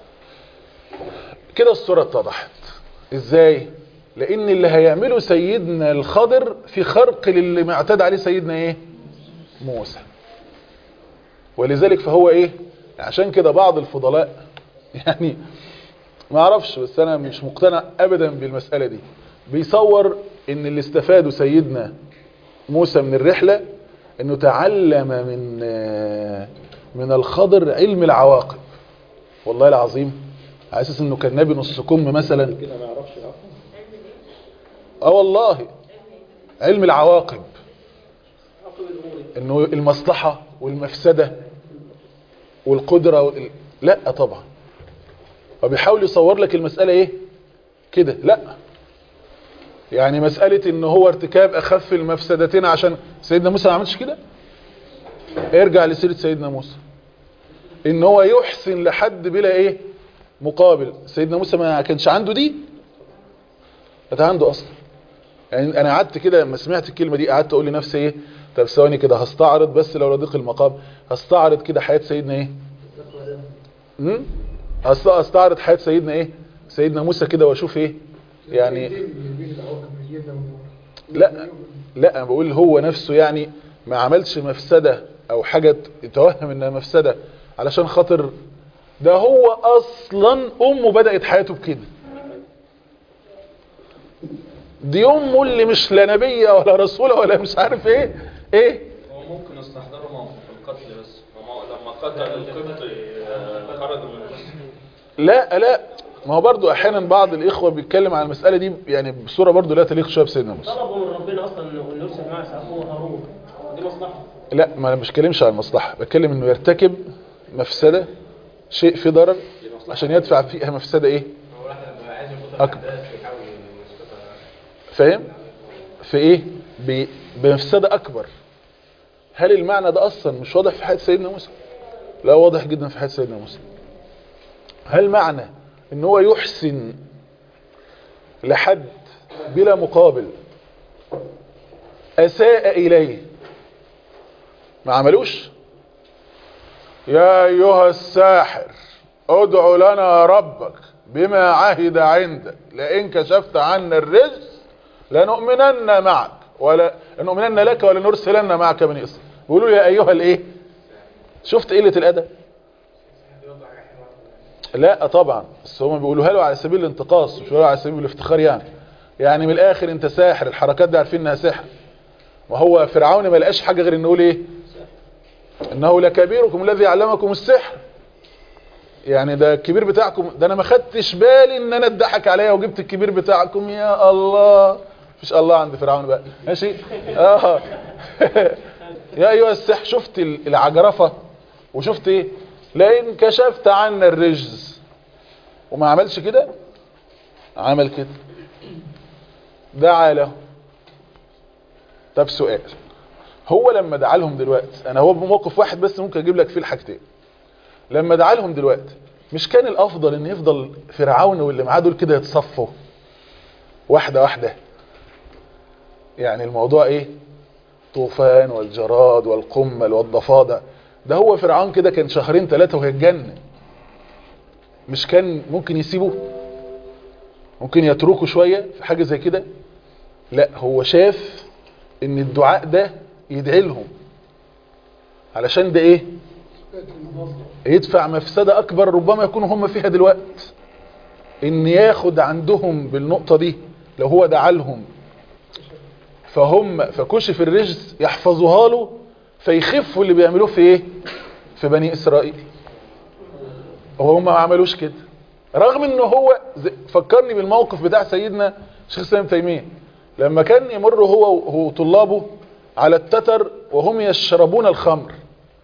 كده الصورة اتضحت إزاي لأن اللي هيعمله سيدنا الخضر في خرق للي معتاد عليه سيدنا إيه موسى ولذلك فهو إيه عشان كده بعض الفضلاء يعني ما اعرفش بس انا مش مقتنع ابدا بالمسألة دي بيصور ان اللي استفاده سيدنا موسى من الرحلة انه تعلم من من الخضر علم العواقب والله العظيم على اساس انه كان نبي نص كم مثلا كده ما يعرفش العقل اه والله علم العواقب عقب الامور انه المصلحة والمفسدة والقدرة وال... لا طبعا وبيحاول يصور لك المسألة ايه كده لا يعني مسألة ان هو ارتكاب اخف المفسدتين عشان سيدنا موسى ما عملش كده ارجع لسيرة سيدنا موسى ان هو يحسن لحد بلا ايه مقابل سيدنا موسى ما كانش عنده دي كانت عنده اصلا يعني انا قعدت كده لما سمعت الكلمة دي قعدت اقول لنفسي ايه طب ثواني كده هستعرض بس لو رضيق المقام هستعرض كده حياة سيدنا ايه امم هست- هستعرض حياة سيدنا ايه سيدنا موسى كده واشوف ايه يعني بين العواقب من الجنة والنار لا لا انا بقول هو نفسه يعني ما عملش مفسدة او حاجة يتوهم انها مفسدة علشان خاطر ده هو اصلا امه بدأت حياته بكده دي امه اللي مش لا نبية ولا رسولة ولا مش عارف ايه ايه هو ممكن استحضروا موقف القتل بس وما- لما قتل القبط آه، خرج من مصر لا لا ما هو برضو احيانا بعض الاخوة بيتكلم عن المسألة دي يعني بصورة برضو لا تليق شوية بسيدنا موسى طلبوا من ربنا اصلا انه إنه يرسل معه اخوه هارون دي مصلحه لا ما انا مش بتكلمش عن المصلحة بتكلم انه يرتكب مفسدة شيء في ضرر عشان يدفع فيها مفسدة ايه هو واحد لما عايز يفوت أكبر. الاحداث بيحاول يسقطها فاهم في ايه ب- بمفسدة اكبر هل المعنى ده اصلا مش واضح في حياة سيدنا موسى لا واضح جدا في حياة سيدنا موسى هل معنى ان هو يحسن لحد بلا مقابل اساء اليه ما عملوش يا ايها الساحر ادع لنا ربك بما عهد عندك لئن كشفت عنا الرجس لنؤمنن معك ولا لنؤمنن لك ولنرسلن معك بني اسرائيل بيقولوا يا ايها الايه شفت قله الادب لا طبعا بس هم بيقولوها له على سبيل الانتقاص مش بيقولوها على سبيل الافتخار يعني يعني من الاخر انت ساحر الحركات دي عارفين انها سحر وهو فرعون ما لقاش حاجه غير انه يقول ايه انه لكبيركم الذي علمكم السحر يعني ده الكبير بتاعكم ده انا ما خدتش بالي ان انا اتضحك عليا وجبت الكبير بتاعكم يا الله مفيش الله عند فرعون بقى ماشي اه يا ايها السحر شفت ال- العجرفه وشفت ايه لئن كشفت عنا الرجز وما عملش كده عمل كده دعا له طب سؤال هو لما دعا لهم دلوقتي انا هو بموقف واحد بس ممكن اجيب لك فيه الحاجتين لما دعا لهم دلوقتي مش كان الافضل ان يفضل فرعون واللي معاه دول كده يتصفوا واحده واحده يعني الموضوع ايه طوفان والجراد والقمل والضفادع ده هو فرعون كده كان شهرين ثلاثه وهيتجنن مش كان ممكن يسيبه ممكن يتركه شويه في حاجه زي كده لا هو شاف ان الدعاء ده يدعي لهم علشان ده ايه يدفع مفسدة اكبر ربما يكونوا هم فيها دلوقت ان ياخد عندهم بالنقطة دي لو هو دعا لهم فهم فكشف الرجس يحفظوها له فيخفوا اللي بيعملوه في ايه في بني اسرائيل وهم ما عملوش كده رغم ان هو زي- فكرني بالموقف بتاع سيدنا شيخ سلام تيمية لما كان يمر هو هو طلابه على التتر وهم يشربون الخمر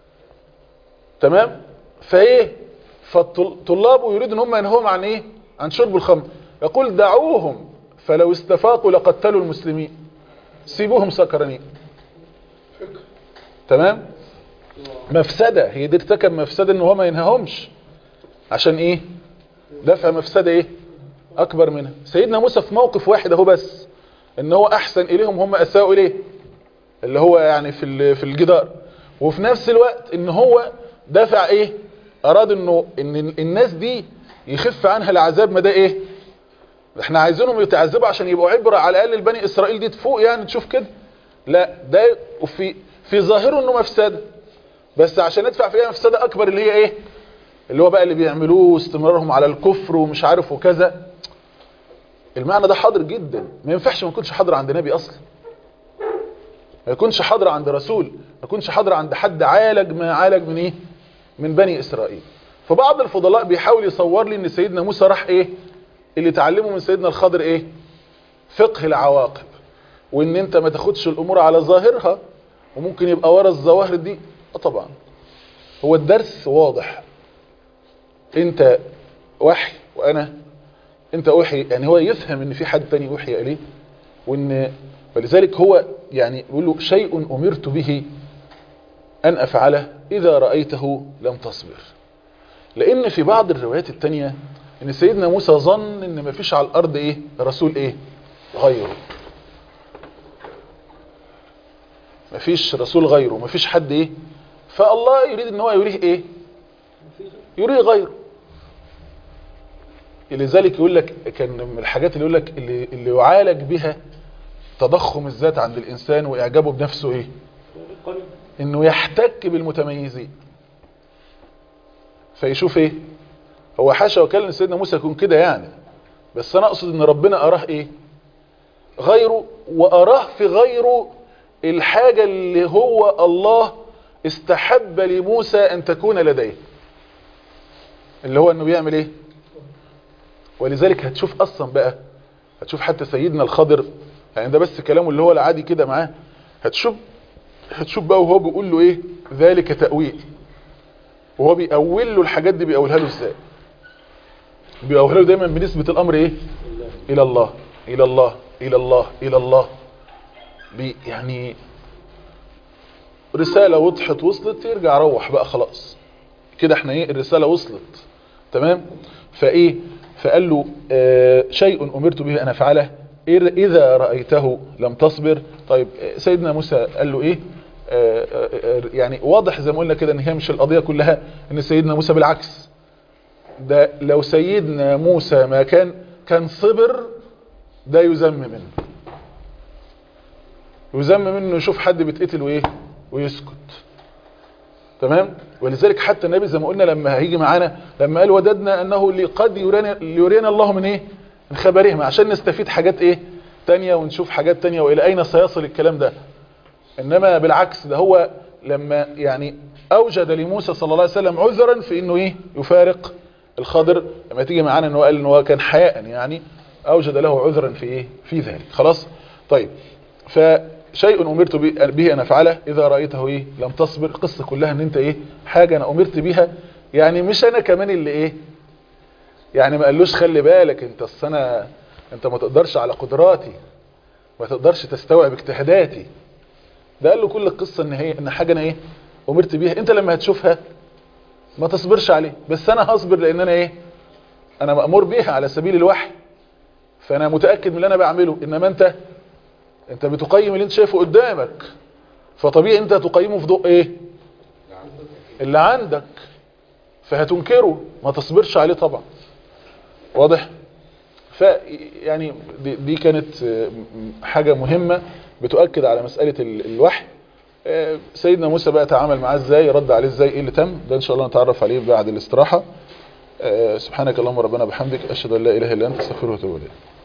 تمام فايه فالطلاب يريد ان هم ينهوهم عن ايه عن شرب الخمر يقول دعوهم فلو استفاقوا لقتلوا المسلمين سيبوهم سكرانين تمام مفسدة هي دي ارتكب مفسدة ان هو ما ينهاهمش عشان ايه دفع مفسدة ايه اكبر منها سيدنا موسى في موقف واحد اهو بس ان هو احسن اليهم هم اساءوا اليه اللي هو يعني في ال- في الجدار وفي نفس الوقت ان هو دفع ايه اراد انه ان ال- الناس دي يخف عنها العذاب ما ده ايه احنا عايزينهم يتعذبوا عشان يبقوا عبرة على الاقل البني اسرائيل دي تفوق يعني تشوف كده لا ده وفي في ظاهره انه مفسده بس عشان ندفع فيها مفسده اكبر اللي هي ايه اللي هو بقى اللي بيعملوه واستمرارهم على الكفر ومش عارف وكذا المعنى ده حاضر جدا ما ينفعش ما يكونش حاضر عند نبي اصلا ما يكونش حاضر عند رسول ما يكونش حاضر عند حد عالج ما عالج من ايه من بني اسرائيل فبعض الفضلاء بيحاول يصور لي ان سيدنا موسى راح ايه اللي اتعلمه من سيدنا الخضر ايه فقه العواقب وان انت ما تاخدش الامور على ظاهرها وممكن يبقى ورا الظواهر دي اه طبعا هو الدرس واضح انت وحي وانا انت اوحي يعني هو يفهم ان في حد تاني اوحي اليه وان ولذلك هو يعني يقول له شيء امرت به ان افعله اذا رايته لم تصبر لان في بعض الروايات التانية ان سيدنا موسى ظن ان مفيش على الارض ايه رسول ايه غيره مفيش رسول غيره مفيش حد ايه فالله يريد ان هو يريه ايه يريه غيره لذلك يقول لك كان من الحاجات اللي يقول لك اللي, اللي يعالج بها تضخم الذات عند الانسان واعجابه بنفسه ايه قلب انه يحتك بالمتميزين فيشوف ايه هو حاشا وكان ان سيدنا موسى يكون كده يعني بس انا اقصد ان ربنا اراه ايه غيره واراه في غيره الحاجة اللي هو الله استحب لموسى ان تكون لديه اللي هو انه بيعمل ايه ولذلك هتشوف اصلا بقى هتشوف حتى سيدنا الخضر يعني ده بس كلامه اللي هو العادي كده معاه هتشوف هتشوف بقى وهو بيقول له ايه ذلك تأويل وهو بيأول له الحاجات دي بيأولها له ازاي بيأولها له دايما بنسبة الامر ايه الى الله الى الله الى الله الى الله بي يعني رسالة وضحت وصلت يرجع روح بقى خلاص كده احنا ايه الرسالة وصلت تمام فايه فقال له آه شيء امرت به ان افعله اذا رأيته لم تصبر طيب سيدنا موسى قال له ايه آه آه يعني واضح زي ما قلنا كده ان هي مش القضية كلها ان سيدنا موسى بالعكس ده لو سيدنا موسى ما كان كان صبر ده يذم منه يذم منه يشوف حد بيتقتل وايه ويسكت تمام ولذلك حتى النبي زي ما قلنا لما هيجي معانا لما قال وددنا انه اللي قد يرينا, يرينا الله من ايه من خبرهم عشان نستفيد حاجات ايه تانية ونشوف حاجات تانية والى اين سيصل الكلام ده انما بالعكس ده هو لما يعني اوجد لموسى صلى الله عليه وسلم عذرا في انه ايه يفارق الخضر لما تيجي معانا انه قال انه كان حياء يعني اوجد له عذرا في ايه في ذلك خلاص طيب فشيء امرت به ان افعله اذا رايته ايه لم تصبر القصه كلها ان انت ايه حاجه انا امرت بيها يعني مش انا كمان اللي ايه يعني ما قالوش خلي بالك انت السنه انت ما تقدرش على قدراتي ما تقدرش تستوعب اجتهاداتي ده قال له كل القصه ان هي ان حاجه انا ايه امرت بيها انت لما هتشوفها ما تصبرش عليه بس انا هصبر لان انا ايه انا مأمور بيها على سبيل الوحي فانا متأكد من اللي انا بعمله انما انت انت بتقيم اللي انت شايفه قدامك فطبيعي انت هتقيمه في ضوء ايه اللي عندك فهتنكره ما تصبرش عليه طبعا واضح ف يعني دي, دي كانت حاجة مهمة بتؤكد على مسألة الوحي سيدنا موسى بقى تعامل معاه ازاي رد عليه ازاي ايه اللي تم ده ان شاء الله نتعرف عليه بعد الاستراحة سبحانك اللهم ربنا بحمدك اشهد ان لا اله الا انت استغفرك واتوب اليك